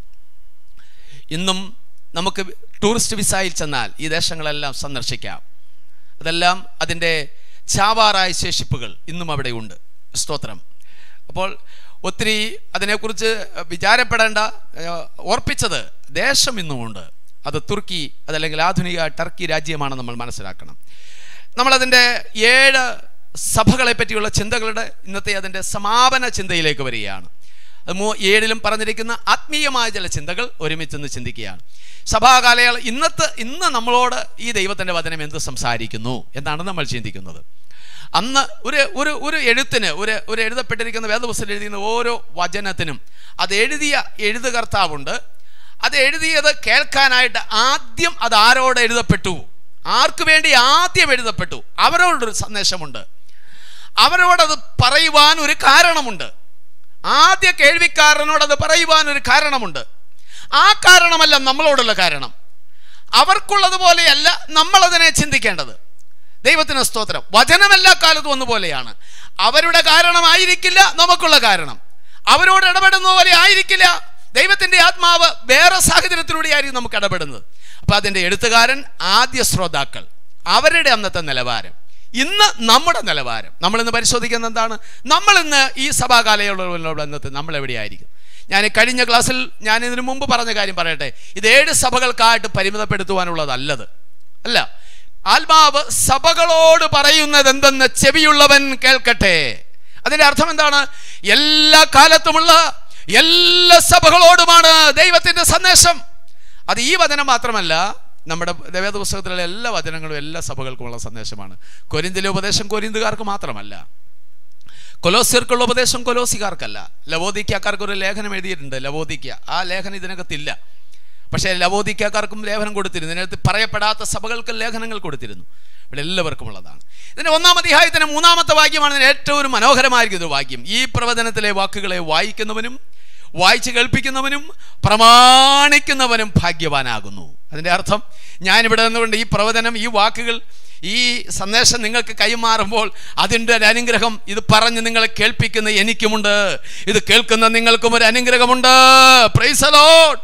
ഇന്നും നമുക്ക് ടൂറിസ്റ്റ് വിസയിൽ ചെന്നാൽ ഈ ദേശങ്ങളെല്ലാം സന്ദർശിക്കാം അതെല്ലാം അതിൻ്റെ ചാവാറായ ശേഷിപ്പുകൾ ഇന്നും അവിടെ ഉണ്ട് സ്തോത്രം അപ്പോൾ ഒത്തിരി അതിനെക്കുറിച്ച് വിചാരപ്പെടേണ്ട ഏഹ്, ഓർപ്പിച്ചത് ദേശം ഇന്നുമുണ്ട് അത് തുർക്കി അതല്ലെങ്കിൽ ആധുനിക ടർക്കി രാജ്യമാണ് നമ്മൾ മനസ്സിലാക്കണം നമ്മളതിൻ്റെ ഏഴ് സഭകളെ പറ്റിയുള്ള ചിന്തകളുടെ ഇന്നത്തെ അതിൻ്റെ സമാപന ചിന്തയിലേക്ക് വരികയാണ് അത് മൂ ഏഴിലും പറഞ്ഞിരിക്കുന്ന ആത്മീയമായ ചില ചിന്തകൾ ഒരുമിച്ചൊന്ന് ചിന്തിക്കുകയാണ് സഭാകാലയള ഇന്നത്തെ ഇന്ന് നമ്മളോട് ഈ ദൈവത്തിൻ്റെ വചനം എന്ത് സംസാരിക്കുന്നു എന്നാണ് നമ്മൾ ചിന്തിക്കുന്നത് അന്ന് ഒരു ഒരു ഒരു എഴുത്തിന് ഒരു ഒരു എഴുതപ്പെട്ടിരിക്കുന്ന വേദപുസ്തകം എഴുതിക്കുന്ന ഓരോ വചനത്തിനും അത് എഴുതിയ എഴുതുകർത്താവുണ്ട് അത് എഴുതിയത് കേൾക്കാനായിട്ട് ആദ്യം അത് ആരോട് എഴുതപ്പെട്ടു ആർക്ക് വേണ്ടി ആദ്യം എഴുതപ്പെട്ടു അവരോടൊരു സന്ദേശമുണ്ട് അവരോടത് പറയുവാൻ ഒരു കാരണമുണ്ട് ആദ്യ കേൾവിക്കാരനോട് അത് പറയുവാൻ ഒരു കാരണമുണ്ട് ആ കാരണമല്ല നമ്മളോടുള്ള കാരണം അവർക്കുള്ളതുപോലെയല്ല നമ്മളതിനെ ചിന്തിക്കേണ്ടത് ദൈവത്തിന് സ്തോത്രം വചനം എല്ലാ കാലത്തും ഒന്നുപോലെയാണ് അവരുടെ കാരണമായിരിക്കില്ല നമുക്കുള്ള കാരണം അവരോട് ഇടപെടുന്ന പോലെ ആയിരിക്കില്ല ദൈവത്തിന്റെ ആത്മാവ് വേറെ സാഹചര്യത്തിലൂടെ ആയിരിക്കും നമുക്ക് ഇടപെടുന്നത് അപ്പൊ അതിന്റെ എഴുത്തുകാരൻ ആദ്യ ശ്രോതാക്കൾ അവരുടെ അന്നത്തെ നിലവാരം ഇന്ന് നമ്മുടെ നിലവാരം നമ്മൾ ഇന്ന് പരിശോധിക്കുന്നത് എന്താണ് നമ്മൾ ഇന്ന് ഈ സഭാ കാലയളവിലുള്ള അന്നത്തെ നമ്മൾ എവിടെയായിരിക്കും ഞാൻ കഴിഞ്ഞ ക്ലാസ്സിൽ ഞാൻ ഇതിനു മുമ്പ് പറഞ്ഞ കാര്യം പറയട്ടെ ഇത് ഏഴ് സഭകൾക്കായിട്ട് പരിമിതപ്പെടുത്തുവാനുള്ളതല്ലത് അല്ല ആത്മാവ് സഭകളോട് പറയുന്നത് എന്തെന്ന് ചെവിയുള്ളവൻ കേൾക്കട്ടെ അതിന്റെ അർത്ഥം എന്താണ് എല്ലാ കാലത്തുമുള്ള എല്ലാ സഭകളോടുമാണ് ദൈവത്തിന്റെ സന്ദേശം അത് ഈ വചനം മാത്രമല്ല നമ്മുടെ വേദ പുസ്തകത്തിലുള്ള എല്ലാ വചനങ്ങളും എല്ലാ സഭകൾക്കുമുള്ള സന്ദേശമാണ് കൊരിന്തിലെ ഉപദേശം കൊരിന്തുകാർക്ക് മാത്രമല്ല കൊലോസ്യർക്കുള്ള ഉപദേശം കൊലോസിക്കാർക്കല്ല ലവോദിക്കാർക്ക് ഒരു ലേഖനം എഴുതിയിട്ടുണ്ട് ലവോദിക്ക ആ ലേഖനം ഇതിനകത്തില്ല പക്ഷേ ലവോദിക്കാർക്കും ലേഖനം കൊടുത്തിരുന്നു ഇതിനകത്ത് പറയപ്പെടാത്ത സഭകൾക്ക് ലേഖനങ്ങൾ കൊടുത്തിരുന്നു ഇവിടെ എല്ലാവർക്കും ഉള്ളതാണ് ഇതിന്റെ ഒന്നാം അധ്യായത്തിന് മൂന്നാമത്തെ വാക്യമാണ് ഇതിന് ഏറ്റവും ഒരു മനോഹരമായിരിക്കുന്ന ഒരു വാക്യം ഈ പ്രവചനത്തിലെ വാക്കുകളെ വായിക്കുന്നവനും വായിച്ച് കേൾപ്പിക്കുന്നവനും പ്രമാണിക്കുന്നവനും ഭാഗ്യവാനാകുന്നു അതിൻ്റെ അർത്ഥം ഞാനിവിടെ നിന്നുകൊണ്ട് ഈ പ്രവചനം ഈ വാക്കുകൾ ഈ സന്ദേശം നിങ്ങൾക്ക് കൈമാറുമ്പോൾ അതിൻ്റെ ഒരു അനുഗ്രഹം ഇത് പറഞ്ഞ് നിങ്ങളെ കേൾപ്പിക്കുന്ന എനിക്കുമുണ്ട് ഇത് കേൾക്കുന്ന നിങ്ങൾക്കും ഒരു അനുഗ്രഹമുണ്ട് പ്രൈസ് ലോഡ്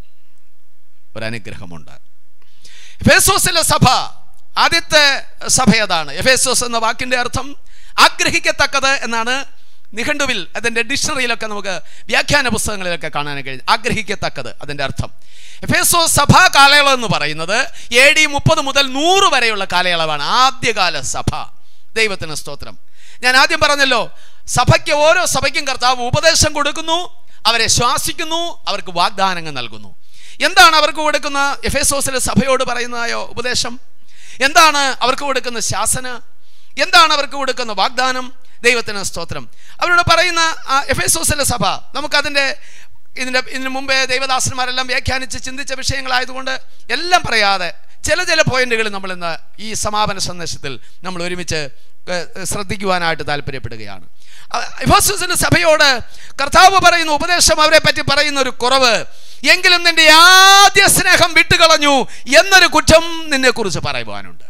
ഒരു അനുഗ്രഹമുണ്ട് എഫേസോസിലെ സഭ ആദ്യത്തെ സഭ ഏതാണ് എഫേസോസ് എന്ന വാക്കിന്റെ അർത്ഥം ആഗ്രഹിക്കത്തക്കത് എന്നാണ് നിഘണ്ടുവിൽ അതിൻ്റെ ഡിക്ഷണറിയിലൊക്കെ നമുക്ക് വ്യാഖ്യാന പുസ്തകങ്ങളിലൊക്കെ കാണാൻ കഴിയും ആഗ്രഹിക്കത്തക്കത് അതിൻ്റെ അർത്ഥം എഫേസോ സഭാ കാലയളവ് എന്ന് പറയുന്നത് എ ഡി മുപ്പത് മുതൽ നൂറ് വരെയുള്ള കാലയളവാണ് ആദ്യകാല സഭ ദൈവത്തിന് സ്തോത്രം ഞാൻ ആദ്യം പറഞ്ഞല്ലോ സഭയ്ക്ക് ഓരോ സഭയ്ക്കും കർത്താവ് ഉപദേശം കൊടുക്കുന്നു അവരെ ശ്വാസിക്കുന്നു അവർക്ക് വാഗ്ദാനങ്ങൾ നൽകുന്നു എന്താണ് അവർക്ക് കൊടുക്കുന്ന എഫേസോസിലെ സഭയോട് പറയുന്നതായോ ഉപദേശം എന്താണ് അവർക്ക് കൊടുക്കുന്ന ശാസന എന്താണ് അവർക്ക് കൊടുക്കുന്ന വാഗ്ദാനം ദൈവത്തിന് സ്തോത്രം അവരോട് പറയുന്ന ആ എഫേസോസിലെ സഭ നമുക്കതിൻ്റെ ഇതിൻ്റെ ഇതിനു മുമ്പേ ദൈവദാസന്മാരെല്ലാം വ്യാഖ്യാനിച്ച് ചിന്തിച്ച വിഷയങ്ങളായതുകൊണ്ട് എല്ലാം പറയാതെ ചില ചില പോയിന്റുകൾ നമ്മൾ ഇന്ന് ഈ സമാപന സന്ദേശത്തിൽ നമ്മൾ ഒരുമിച്ച് ഏഹ്, ശ്രദ്ധിക്കുവാനായിട്ട് താല്പര്യപ്പെടുകയാണ് എഫേസോസിന്റെ സഭയോട് കർത്താവ് പറയുന്ന ഉപദേശം അവരെ പറ്റി പറയുന്ന ഒരു കുറവ് എങ്കിലും നിന്റെ ആദ്യ സ്നേഹം വിട്ടുകളഞ്ഞു എന്നൊരു കുറ്റം നിന്നെ കുറിച്ച് പറയുവാനുണ്ട്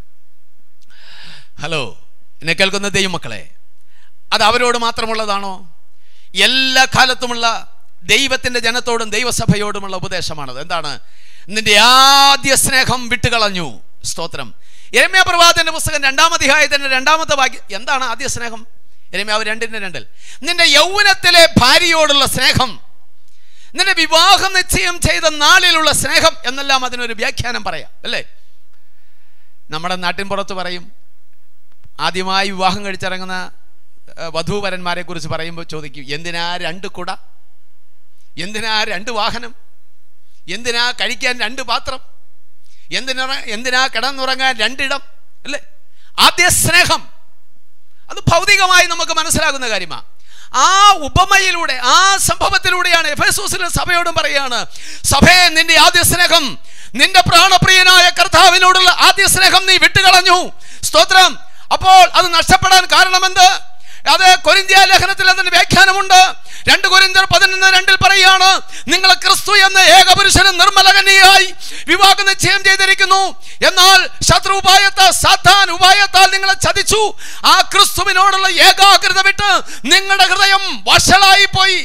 ഹലോ എന്നെ കേൾക്കുന്ന ദൈവമക്കളെ അത് അവരോട് മാത്രമുള്ളതാണോ എല്ലാ കാലത്തുമുള്ള ദൈവത്തിന്റെ ജനത്തോടും ദൈവസഭയോടുമുള്ള ഉപദേശമാണത് എന്താണ് നിന്റെ ആദ്യ സ്നേഹം വിട്ടുകളഞ്ഞു സ്തോത്രം എരമ്യ പ്രവാചന്റെ പുസ്തകം രണ്ടാമധ്യായത്തിന്റെ രണ്ടാമത്തെ വാക്യം എന്താണ് ആദ്യ സ്നേഹം എരമ്യാവ് രണ്ടിന്റെ രണ്ടിൽ നിന്റെ യൗവനത്തിലെ ഭാര്യയോടുള്ള സ്നേഹം നിന്റെ വിവാഹം നിശ്ചയം ചെയ്ത നാളിലുള്ള സ്നേഹം എന്നെല്ലാം അതിനൊരു വ്യാഖ്യാനം പറയാം അല്ലേ നമ്മുടെ നാട്ടിൻ പുറത്ത് പറയും ആദ്യമായി വിവാഹം കഴിച്ചിറങ്ങുന്ന ഏഹ്, വധൂവരന്മാരെ കുറിച്ച് പറയുമ്പോൾ ചോദിക്കും എന്തിനാ രണ്ട് കുട എന്തിനാ രണ്ട് വാഹനം എന്തിനാ കഴിക്കാൻ രണ്ട് പാത്രം എന്തിനാ എന്തിനാ കിടന്നുറങ്ങാൻ രണ്ടിടം അല്ലേ ആദ്യ സ്നേഹം അത് ഭൗതികമായി നമുക്ക് മനസ്സിലാകുന്ന കാര്യമാണ് ആ ഉപമയിലൂടെ ആ സംഭവത്തിലൂടെയാണ് എഫേസോസിലെ സഭയോടും പറയാണ് സഭയെ നിന്റെ ആദ്യ സ്നേഹം നിന്റെ പ്രാണപ്രിയനായ കർത്താവിനോടുള്ള ആദ്യ സ്നേഹം നീ വിട്ടുകളഞ്ഞു സ്തോത്രം അപ്പോൾ അത് നഷ്ടപ്പെടാൻ കാരണമെന്ത് അത് കൊരിന്ത്യ ലേഖനത്തിൽ അതിന് വ്യാഖ്യാനമുണ്ട് രണ്ട് കൊരിന്ത്യർ പതിനൊന്ന് രണ്ടിൽ പറയാണ് നിങ്ങൾ ക്രിസ്തു എന്ന ഏകപുരുഷന് നിർമ്മലകന്യായി വിവാഹ നിശ്ചയം ചെയ്തിരിക്കുന്നു എന്നാൽ ശത്രു ഉപായത്താൽ സാത്താൻ ഉപായത്താൽ നിങ്ങളെ ചതിച്ചു ആ ക്രിസ്തുവിനോടുള്ള ഏകാഗ്രത വിട്ട് നിങ്ങളുടെ ഹൃദയം വഷളായി പോയി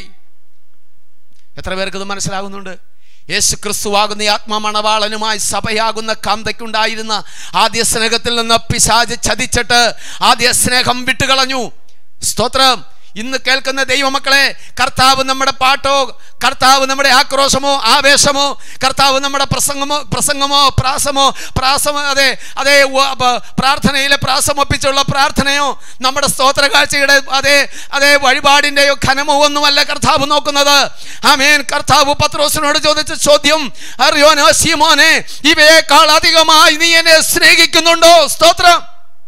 എത്ര പേർക്ക് ഇത് മനസ്സിലാകുന്നുണ്ട് യേശു ക്രിസ്തുവാകുന്ന ഈ ആത്മമണവാളനുമായി സഭയാകുന്ന കാന്തയ്ക്കുണ്ടായിരുന്ന ആദ്യ സ്നേഹത്തിൽ നിന്ന് പിശാജ് ചതിച്ചിട്ട് ആദ്യ സ്നേഹം വിട്ടുകളഞ്ഞു സ്തോത്രം ഇന്ന് കേൾക്കുന്ന ദൈവമക്കളെ കർത്താവ് നമ്മുടെ പാട്ടോ കർത്താവ് നമ്മുടെ ആക്രോശമോ ആവേശമോ കർത്താവ് നമ്മുടെ പ്രസംഗമോ പ്രസംഗമോ പ്രാസമോ പ്രാസമോ അതെ അതേ ഉവ്വ- ബ- പ്രാർത്ഥനയിലെ പ്രാസമൊപ്പിച്ചുള്ള പ്രാർത്ഥനയോ നമ്മുടെ സ്തോത്ര കാഴ്ചയുടെ അതേ അതേ വഴിപാടിൻ്റെയോ ഘനമോ ഒന്നുമല്ല കർത്താവ് നോക്കുന്നത് ആമേൻ കർത്താവ് പത്രോസിനോട് ചോദിച്ച ചോദ്യം അറിയോനോ സീമോനെ ഇവയേക്കാൾ അധികമായി നീ എന്നെ സ്നേഹിക്കുന്നുണ്ടോ സ്തോത്രം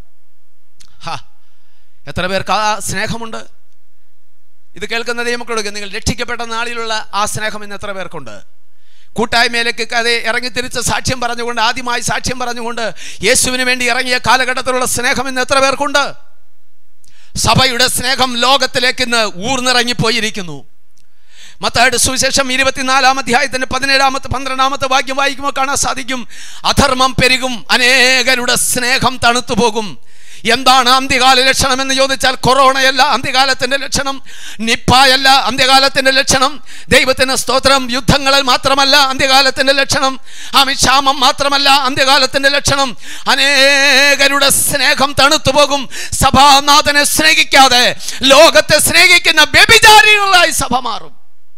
ഹാ എത്ര പേർക്ക് ആ സ്നേഹമുണ്ട് ഇത് കേൾക്കുന്ന ദൈവമക്കളോട് നിങ്ങൾ രക്ഷിക്കപ്പെട്ട നാളിലുള്ള ആ സ്നേഹം ഇന്ന് എത്ര പേർക്കുണ്ട് കൂട്ടായ്മയിലേക്ക് അതെ ഇറങ്ങി തിരിച്ച് സാക്ഷ്യം പറഞ്ഞുകൊണ്ട് ആദ്യമായി സാക്ഷ്യം പറഞ്ഞുകൊണ്ട് യേശുവിന് വേണ്ടി ഇറങ്ങിയ കാലഘട്ടത്തിലുള്ള സ്നേഹം ഇന്ന് എത്ര പേർക്കുണ്ട് സഭയുടെ സ്നേഹം ലോകത്തിലേക്ക് ഇന്ന് ഊർന്നിറങ്ങിപ്പോയിരിക്കുന്നു മത്തായുടെ സുവിശേഷം ഇരുപത്തിനാലാം അധ്യായത്തിന്റെ പതിനേഴാമത്തെ പന്ത്രണ്ടാമത്തെ വാക്യം വായിക്കുമ്പോൾ കാണാൻ സാധിക്കും അധർമ്മം പെരുകും അനേകരുടെ സ്നേഹം തണുത്തു പോകും എന്താണ് അന്ത്യകാല ലക്ഷണം എന്ന് ചോദിച്ചാൽ കൊറോണയല്ല അന്ത്യകാലത്തിന്റെ ലക്ഷണം നിപ്പായല്ല അന്ത്യകാലത്തിന്റെ ലക്ഷണം ദൈവത്തിന് സ്തോത്രം യുദ്ധങ്ങളിൽ മാത്രമല്ല അന്ത്യകാലത്തിന്റെ ലക്ഷണം അമിക്ഷാമം മാത്രമല്ല അന്ത്യകാലത്തിന്റെ ലക്ഷണം അനേകരുടെ സ്നേഹം തണുത്തു പോകും സഭാനാഥനെ സ്നേഹിക്കാതെ ലോകത്തെ സ്നേഹിക്കുന്ന വ്യഭിചാരികളായി സഭ മാറും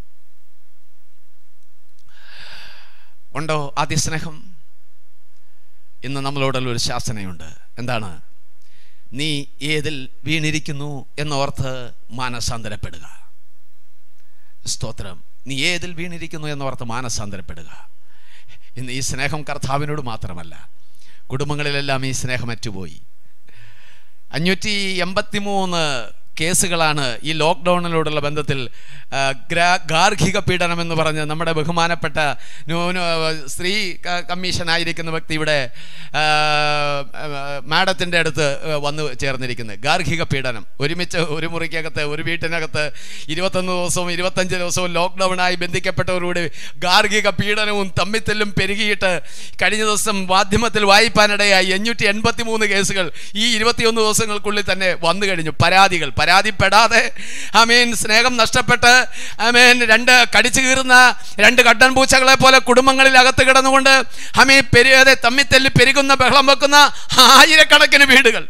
ഉണ്ടോ ആദ്യ സ്നേഹം ഇന്ന് നമ്മളോടുള്ള ഒരു ശാസനയുണ്ട് എന്താണ് നീ ഏതിൽ വീണിരിക്കുന്നു എന്നോർത്ത് മാനസാന്തരപ്പെടുക സ്തോത്രം നീ ഏതിൽ വീണിരിക്കുന്നു എന്നോർത്ത് മാനസാന്തരപ്പെടുക ഇന്ന് ഈ സ്നേഹം കർത്താവിനോട് മാത്രമല്ല കുടുംബങ്ങളിലെല്ലാം ഈ സ്നേഹം അറ്റുപോയി അഞ്ഞൂറ്റി എൺപത്തി മൂന്ന് കേസുകളാണ് ഈ ലോക്ക്ഡൗണിനോടുള്ള ബന്ധത്തിൽ ആ, ഗ്രാ- ഗാർഹിക പീഡനം എന്ന് പറഞ്ഞ് നമ്മുടെ ബഹുമാനപ്പെട്ട ന്യൂന സ്ത്രീ ക- കമ്മീഷനായിരിക്കുന്ന വ്യക്തി ഇവിടെ ആ, ആ, മാഡത്തിൻ്റെ അടുത്ത് ആ, വന്ന് ചേർന്നിരിക്കുന്നത് ഗാർഹിക പീഡനം ഒരുമിച്ച് ഒരു മുറിക്കകത്ത് ഒരു വീട്ടിനകത്ത് ഇരുപത്തൊന്ന് ദിവസവും ഇരുപത്തഞ്ച് ദിവസവും ലോക്ക്ഡൗണായി ബന്ധിക്കപ്പെട്ടവരോട് ഗാർഹിക പീഡനവും തമ്മിത്തല്ലും പെരുകിയിട്ട് കഴിഞ്ഞ ദിവസം മാധ്യമത്തിൽ വായിപ്പാനിടയായി അഞ്ഞൂറ്റി എൺപത്തി മൂന്ന് കേസുകൾ ഈ ഇരുപത്തിയൊന്ന് ദിവസങ്ങൾക്കുള്ളിൽ തന്നെ വന്നു കഴിഞ്ഞു പരാതികൾ പരാതിപ്പെടാതെ അമീൻ സ്നേഹം നഷ്ടപ്പെട്ട് അമീൻ രണ്ട് കടിച്ചു കീറുന്ന രണ്ട് കട്ടൻ പൂച്ചകളെ പോലെ കുടുംബങ്ങളിൽ അകത്ത് കിടന്നുകൊണ്ട് അമീ പെരുകാതെ തമ്മിത്തല്ലി പെരുകുന്ന ബഹളം വെക്കുന്ന ആയിരക്കണക്കിന് വീടുകൾ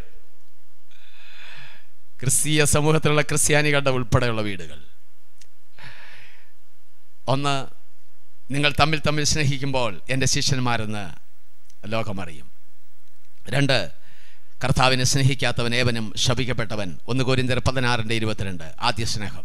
ക്രിസ്തീയ സമൂഹത്തിലുള്ള ക്രിസ്ത്യാനികളുടെ ഉൾപ്പെടെയുള്ള വീടുകൾ ഒന്ന് നിങ്ങൾ തമ്മിൽ തമ്മിൽ സ്നേഹിക്കുമ്പോൾ എൻ്റെ ശിഷ്യന്മാരെന്ന് ലോകമറിയും രണ്ട് കർത്താവിനെ സ്നേഹിക്കാത്തവൻ ഏവനും ശപിക്കപ്പെട്ടവൻ ഒന്ന് കോരിന്തർ പതിനാറിൻ്റെ ഇരുപത്തിരണ്ട് ആദ്യ സ്നേഹം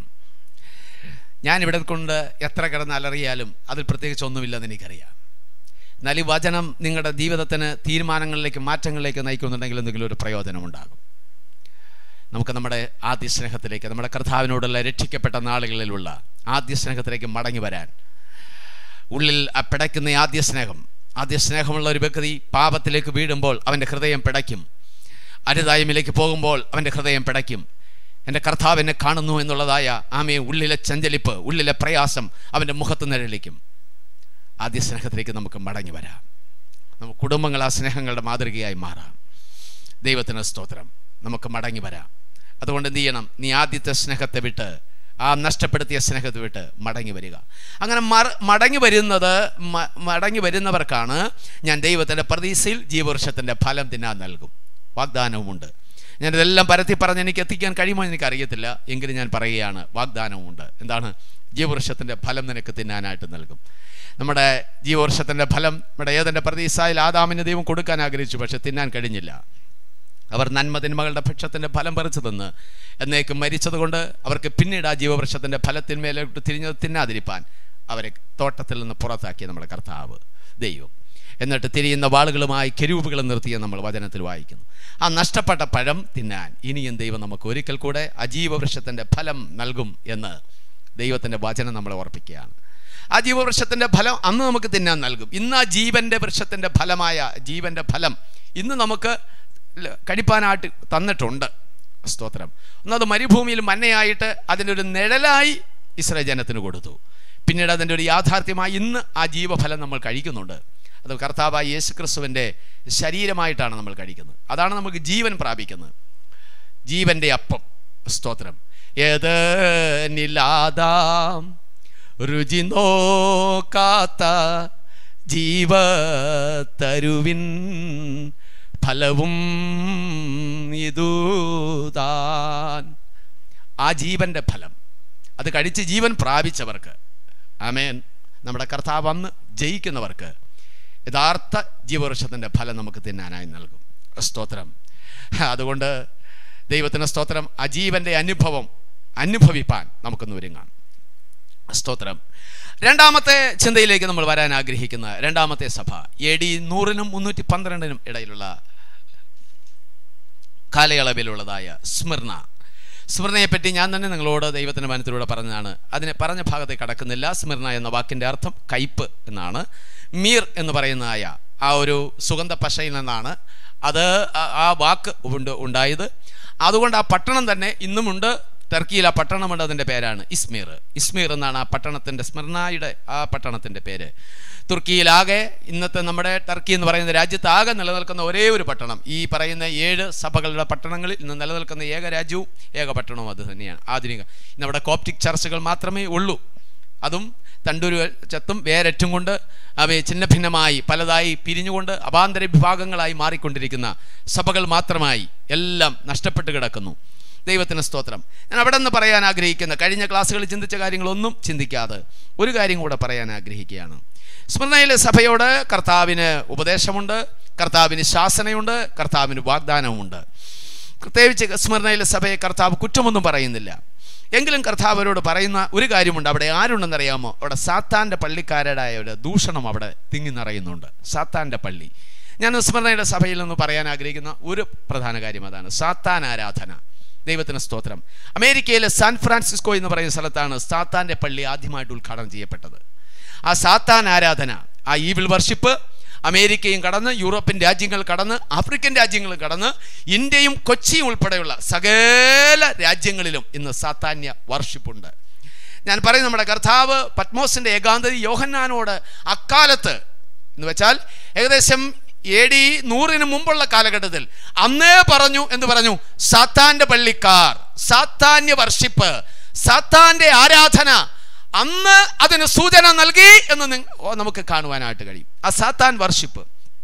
ഞാൻ ഇവിടെ കൊണ്ട് എത്ര കിടന്ന് അലറിയാലും അതിൽ പ്രത്യേകിച്ച് ഒന്നുമില്ലെന്ന് എനിക്കറിയാം എന്നാൽ ഈ വചനം നിങ്ങളുടെ ജീവിതത്തിന് തീരുമാനങ്ങളിലേക്ക് മാറ്റങ്ങളിലേക്ക് നയിക്കുന്നുണ്ടെങ്കിൽ എന്തെങ്കിലും ഒരു പ്രയോജനമുണ്ടാകും നമുക്ക് നമ്മുടെ ആദ്യ സ്നേഹത്തിലേക്ക് നമ്മുടെ കർത്താവിനോടുള്ള രക്ഷിക്കപ്പെട്ട നാളുകളിലുള്ള ആദ്യ സ്നേഹത്തിലേക്ക് മടങ്ങി വരാൻ ഉള്ളിൽ ആ പിടയ്ക്കുന്ന ഈ ആദ്യ സ്നേഹം ആദ്യ സ്നേഹമുള്ള ഒരു വ്യക്തി പാപത്തിലേക്ക് വീഴുമ്പോൾ അവൻ്റെ ഹൃദയം പിടയ്ക്കും അരുതായ്മയിലേക്ക് പോകുമ്പോൾ അവൻ്റെ ഹൃദയം പിടയ്ക്കും എൻ്റെ കർത്താവ് എന്നെ കാണുന്നു എന്നുള്ളതായ ആമയെ ഉള്ളിലെ ചഞ്ചലിപ്പ് ഉള്ളിലെ പ്രയാസം അവൻ്റെ മുഖത്ത് നിഴലിക്കും ആദ്യ സ്നേഹത്തിലേക്ക് നമുക്ക് മടങ്ങി വരാം നമുക്ക് കുടുംബങ്ങൾ ആ സ്നേഹങ്ങളുടെ മാതൃകയായി മാറാം ദൈവത്തിന് സ്തോത്രം നമുക്ക് മടങ്ങി വരാം അതുകൊണ്ട് എന്ത് ചെയ്യണം നീ ആദ്യത്തെ സ്നേഹത്തെ വിട്ട് ആ നഷ്ടപ്പെടുത്തിയ സ്നേഹത്തെ വിട്ട് മടങ്ങി വരിക അങ്ങനെ മറ മടങ്ങി വരുന്നത് മ- മടങ്ങി വരുന്നവർക്കാണ് ഞാൻ ദൈവത്തിൻ്റെ പ്രതീക്ഷയിൽ ജീവവൃക്ഷത്തിൻ്റെ ഫലം തിന്നാൻ നൽകും വാഗ്ദാനവുമുണ്ട് ഞാനിതെല്ലാം പരത്തി പറഞ്ഞ് എനിക്ക് എത്തിക്കാൻ കഴിയുമോ എന്ന് എനിക്കറിയത്തില്ല എങ്കിലും ഞാൻ പറയുകയാണ് വാഗ്ദാനവുമുണ്ട് എന്താണ് ജീവവൃക്ഷത്തിൻ്റെ ഫലം നിനക്ക് തിന്നാനായിട്ട് നൽകും നമ്മുടെ ജീവവൃക്ഷത്തിൻ്റെ ഫലം നമ്മുടെ ഏതെൻ്റെ പ്രതീക്ഷയിൽ ആദാമിന് ദൈവം കൊടുക്കാൻ ആഗ്രഹിച്ചു പക്ഷെ തിന്നാൻ കഴിഞ്ഞില്ല അവർ നന്മതിന്മകളുടെ ഭക്ഷത്തിൻ്റെ ഫലം പറിച്ചു തന്ന് എന്നേക്കും മരിച്ചതുകൊണ്ട് അവർക്ക് പിന്നീട് ആ ജീവവൃക്ഷത്തിൻ്റെ ഫലത്തിന്മേലോട്ട് തിരിഞ്ഞത് തിന്നാതിരിപ്പാൻ അവരെ തോട്ടത്തിൽ നിന്ന് പുറത്താക്കിയ നമ്മുടെ കർത്താവ് ദൈവം എന്നിട്ട് തിരിയുന്ന വാളുകളുമായി കെരൂപുകൾ നിർത്തിയ നമ്മൾ വചനത്തിൽ വായിക്കുന്നു ആ നഷ്ടപ്പെട്ട പഴം തിന്നാൻ ഇനിയും ദൈവം നമുക്ക് ഒരിക്കൽ കൂടെ അജീവവൃക്ഷത്തിൻ്റെ ഫലം നൽകും എന്ന് ദൈവത്തിൻ്റെ വചനം നമ്മളെ ഓർപ്പിക്കുകയാണ് ആ ജീവവൃക്ഷത്തിൻ്റെ ഫലം അന്ന് നമുക്ക് തിന്നാൻ നൽകും ഇന്ന് ആ ജീവൻ്റെ വൃക്ഷത്തിൻ്റെ ഫലമായ ജീവൻ്റെ ഫലം ഇന്ന് നമുക്ക് ല- കഴിപ്പാനായിട്ട് തന്നിട്ടുണ്ട് സ്തോത്രം ഒന്നത് മരുഭൂമിയിൽ മന്നയായിട്ട് അതിൻ്റെ ഒരു നിഴലായി ഇസ്രായേൽ ജനത്തിന് കൊടുത്തു പിന്നീട് അതിൻ്റെ ഒരു യാഥാർത്ഥ്യമായി ഇന്ന് ആ ജീവഫലം നമ്മൾ കഴിക്കുന്നുണ്ട് അത് കർത്താവായ യേശു ക്രിസ്തുവിൻ്റെ ശരീരമായിട്ടാണ് നമ്മൾ കഴിക്കുന്നത് അതാണ് നമുക്ക് ജീവൻ പ്രാപിക്കുന്നത് ജീവന്റെ അപ്പം സ്തോത്രം ഏത് നിലാദാം രുചി നോക്കാത്ത ജീവതരുവിൻ ഫലവും ഇതുതാൻ ആ ജീവന്റെ ഫലം അത് കഴിച്ച് ജീവൻ പ്രാപിച്ചവർക്ക് ആമേൻ നമ്മുടെ കർത്താവ് വന്ന് ജയിക്കുന്നവർക്ക് യഥാർത്ഥ ജീവവൃക്ഷത്തിൻ്റെ ഫലം നമുക്ക് തിന്നാനായി നൽകും സ്തോത്രം അതുകൊണ്ട് ദൈവത്തിന് സ്തോത്രം അജീവന്റെ അനുഭവം അനുഭവിപ്പാൻ നമുക്കൊന്ന് ഒരുങ്ങാം സ്തോത്രം രണ്ടാമത്തെ ചിന്തയിലേക്ക് നമ്മൾ വരാൻ ആഗ്രഹിക്കുന്ന രണ്ടാമത്തെ സഭ എ ഡി നൂറിനും മുന്നൂറ്റി പന്ത്രണ്ടിനും ഇടയിലുള്ള കാലയളവിലുള്ളതായ സ്മിർണ സ്മിർണയെപ്പറ്റി ഞാൻ തന്നെ നിങ്ങളോട് ദൈവത്തിൻ്റെ മനത്തിലൂടെ പറഞ്ഞതാണ് അതിനെ പറഞ്ഞ ഭാഗത്തേക്ക് കടക്കുന്നില്ല സ്മിർണ എന്ന വാക്കിൻ്റെ അർത്ഥം കയ്പ് എന്നാണ് മീർ എന്ന് പറയുന്നതായ ആ ഒരു സുഗന്ധ പശയിൽ നിന്നാണ് അത് ആ- ആ വാക്ക് ഉണ്ട് ഉണ്ടായത് അതുകൊണ്ട് ആ പട്ടണം തന്നെ ഇന്നുമുണ്ട് ടർക്കിയിൽ ആ പട്ടണമുണ്ട് അതിൻ്റെ പേരാണ് ഇസ്മീർ ഇസ്മീർ എന്നാണ് ആ പട്ടണത്തിൻ്റെ സ്മിർനായുടെ ആ പട്ടണത്തിൻ്റെ പേര് തുർക്കിയിലാകെ ഇന്നത്തെ നമ്മുടെ ടർക്കി എന്ന് പറയുന്ന രാജ്യത്താകെ നിലനിൽക്കുന്ന ഒരേ ഒരു പട്ടണം ഈ പറയുന്ന ഏഴ് സഭകളുടെ പട്ടണങ്ങളിൽ ഇന്ന് നിലനിൽക്കുന്ന ഏക രാജ്യവും ഏക പട്ടണവും അത് തന്നെയാണ് ആധുനിക ഇന്ന് അവിടെ കോപ്റ്റിക് ചർച്ചുകൾ മാത്രമേ ഉള്ളൂ അതും തണ്ടൂര് ചത്തും വേരറ്റും കൊണ്ട് അവയെ ഛിന്ന ഭിന്നമായി പലതായി പിരിഞ്ഞുകൊണ്ട് അപാന്തര വിഭാഗങ്ങളായി മാറിക്കൊണ്ടിരിക്കുന്ന സഭകൾ മാത്രമായി എല്ലാം നഷ്ടപ്പെട്ട് കിടക്കുന്നു ദൈവത്തിന് സ്തോത്രം ഞാൻ അവിടെ നിന്ന് പറയാൻ ആഗ്രഹിക്കുന്ന കഴിഞ്ഞ ക്ലാസ്സുകളിൽ ചിന്തിച്ച കാര്യങ്ങളൊന്നും ചിന്തിക്കാതെ ഒരു കാര്യം കൂടെ പറയാൻ ആഗ്രഹിക്കുകയാണ് സ്മരണയിലെ സഭയോട് കർത്താവിന് ഉപദേശമുണ്ട് കർത്താവിന് ശാസനയുണ്ട് കർത്താവിന് വാഗ്ദാനവുമുണ്ട് പ്രത്യേകിച്ച് സ്മരണയിലെ സഭയെ കർത്താവ് കുറ്റമൊന്നും പറയുന്നില്ല എങ്കിലും കർത്താവ് അവരോട് പറയുന്ന ഒരു കാര്യമുണ്ട് അവിടെ ആരുണ്ടെന്നറിയാമോ അവിടെ സാത്താൻ്റെ പള്ളിക്കാരുടെ ഒരു ദൂഷണം അവിടെ തിങ്ങി നിറയുന്നുണ്ട് സാത്താൻ്റെ പള്ളി ഞാൻ സ്മരണയുടെ സഭയിൽ നിന്ന് പറയാൻ ആഗ്രഹിക്കുന്ന ഒരു പ്രധാന കാര്യം അതാണ് സാത്താൻ ആരാധന ദൈവത്തിന് സ്തോത്രം അമേരിക്കയിലെ സാൻ ഫ്രാൻസിസ്കോ എന്ന് പറയുന്ന സ്ഥലത്താണ് സാത്താൻ്റെ പള്ളി ആദ്യമായിട്ട് ഉദ്ഘാടനം ചെയ്യപ്പെട്ടത് ആ സാത്താൻ ആരാധന ആ ഈവിൾ വർഷിപ്പ് അമേരിക്കയും കടന്ന് യൂറോപ്യൻ രാജ്യങ്ങൾ കടന്ന് ആഫ്രിക്കൻ രാജ്യങ്ങളും കടന്ന് ഇന്ത്യയും കൊച്ചിയും ഉൾപ്പെടെയുള്ള സകല രാജ്യങ്ങളിലും ഇന്ന് സാത്താന്യ വർഷിപ്പുണ്ട് ഞാൻ പറയും നമ്മുടെ കർത്താവ് പത്മോസിന്റെ ഏകാന്തതി യോഹന്നാനോട് അക്കാലത്ത് എന്ന് വെച്ചാൽ ഏകദേശം എ ഡി നൂറിന് മുമ്പുള്ള കാലഘട്ടത്തിൽ അന്നേ പറഞ്ഞു എന്ന് പറഞ്ഞു സാത്താന്റെ പള്ളിക്കാർ സാത്താന്യ വർഷിപ്പ് സാത്താന്റെ ആരാധന അന്ന് അതിന് സൂചന നൽകി എന്ന് നിങ്ങ- ഓ, നമുക്ക് കാണുവാനായിട്ട് കഴിയും ആ സാത്താൻ വർഷിപ്പ്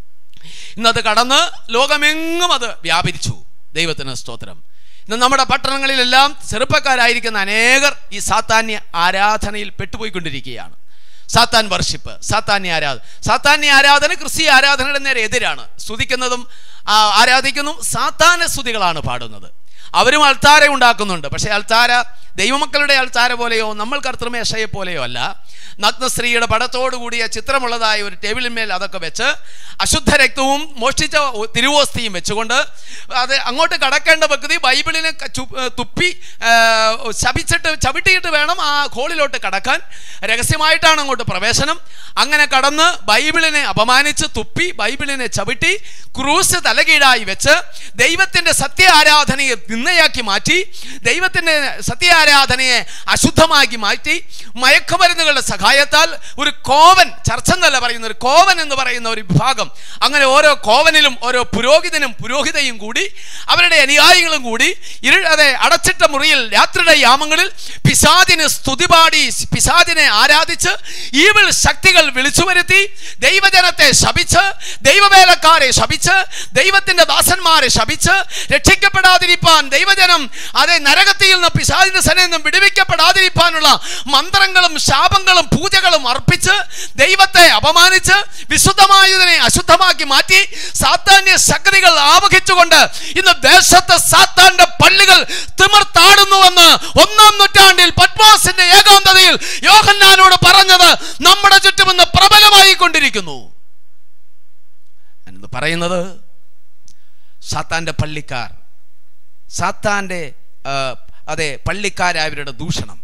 ഇന്നത് കടന്ന് ലോകമെങ്ങും അത് വ്യാപരിച്ചു ദൈവത്തിന് സ്തോത്രം ഇന്ന് നമ്മുടെ പട്ടണങ്ങളിലെല്ലാം ചെറുപ്പക്കാരായിരിക്കുന്ന അനേകർ ഈ സാത്താന്യ ആരാധനയിൽ പെട്ടുപോയിക്കൊണ്ടിരിക്കുകയാണ് സാത്താൻ വർഷിപ്പ് സാത്താന്യ ആരാധന സാത്താന്യ ആരാധന ക്രിസ്തീയ ആരാധനയുടെ നേരെ എതിരാണ് സ്തുതിക്കുന്നതും ആ, ആരാധിക്കുന്നതും സാത്താന സ്തുതികളാണ് പാടുന്നത് അവരും അൾത്താര ഉണ്ടാക്കുന്നുണ്ട് പക്ഷേ അൾത്താര ദൈവമക്കളുടെ അൾത്താര പോലെയോ നമ്മൾ കർത്തൃമേശയെ പോലെയോ അല്ല നഗ്നസ്ത്രീയുടെ പടത്തോടു കൂടിയ ചിത്രമുള്ളതായ ഒരു ടേബിളിന്മേൽ അതൊക്കെ വെച്ച് അശുദ്ധ രക്തവും മോഷ്ടിച്ച തിരുവോസ്തിയും വെച്ചുകൊണ്ട് അത് അങ്ങോട്ട് കടക്കേണ്ട വ്യക്തി ബൈബിളിനെ ക- ചു- ഏ, തുപ്പി ഏ, ശപിച്ചിട്ട് ചവിട്ടിയിട്ട് വേണം ആ ഹോളിലോട്ട് കടക്കാൻ രഹസ്യമായിട്ടാണ് അങ്ങോട്ട് പ്രവേശനം അങ്ങനെ കടന്ന് ബൈബിളിനെ അപമാനിച്ച് തുപ്പി ബൈബിളിനെ ചവിട്ടി ക്രൂസ് തലകീഴായി വെച്ച് ദൈവത്തിന്റെ സത്യ ആരാധനയെ നിന്നയാക്കി മാറ്റി ദൈവത്തിന്റെ സത്യ ആരാധനയെ അശുദ്ധമാക്കി മാറ്റി മയക്കുമരുന്നുകളുടെ സഹായത്താൽ ഒരു കോവൻ ചർച്ച എന്നല്ല പറയുന്ന ഒരു കോവൻ എന്ന് പറയുന്ന ഒരു വിഭാഗം അങ്ങനെ ഓരോ കോവനിലും ഓരോ പുരോഹിതനും പുരോഹിതയും കൂടി അവരുടെ അനുയായികളും കൂടി ഇരു അതെ അടച്ചിട്ട മുറിയിൽ രാത്രിയുടെ യാമങ്ങളിൽ പിശാദിന് സ്തുതിപാടി പിശാദിനെ ആരാധിച്ച് ഈവിൾ ശക്തികൾ വിളിച്ചു വരുത്തി ദൈവജനത്തെ ശപിച്ച് ദൈവവേലക്കാരെ ശപിച്ച് ദൈവത്തിന്റെ ദാസന്മാരെ ശപിച്ച് രക്ഷിക്കപ്പെടാതിരിപ്പാൻ ദൈവജനം അതെ നരകത്തിൽ നിന്ന് പിശാദിന്റെ സനയിൽ നിന്നും വിടുവിക്കപ്പെടാതിരിക്കാനുള്ള മന്ത്രങ്ങളും ശാപങ്ങളും പൂജകളും അർപ്പിച്ച് ദൈവത്തെ അപമാനിച്ച് വിശുദ്ധമായതിനെ അശുദ്ധമാക്കി മാറ്റി സാത്താന്യ ശക്തികൾ ആവഹിച്ചുകൊണ്ട് ഇന്ന് ദേശത്തെ സാത്താന്റെ പള്ളികൾ തിമിർത്താടുന്നുവെന്ന് ഒന്നാം നൂറ്റാണ്ടിൽ പത്മാസിന്റെ ഏകാന്തതയിൽ യോഹന്നാനോട് പറഞ്ഞത് നമ്മുടെ ചുറ്റും ഇന്ന് പ്രബലമായി കൊണ്ടിരിക്കുന്നു ഞാനിന്ന് പറയുന്നത് സാത്താന്റെ പള്ളിക്കാർ സാത്താന്റെ ആ, അതെ പള്ളിക്കാരായവരുടെ ദൂഷണം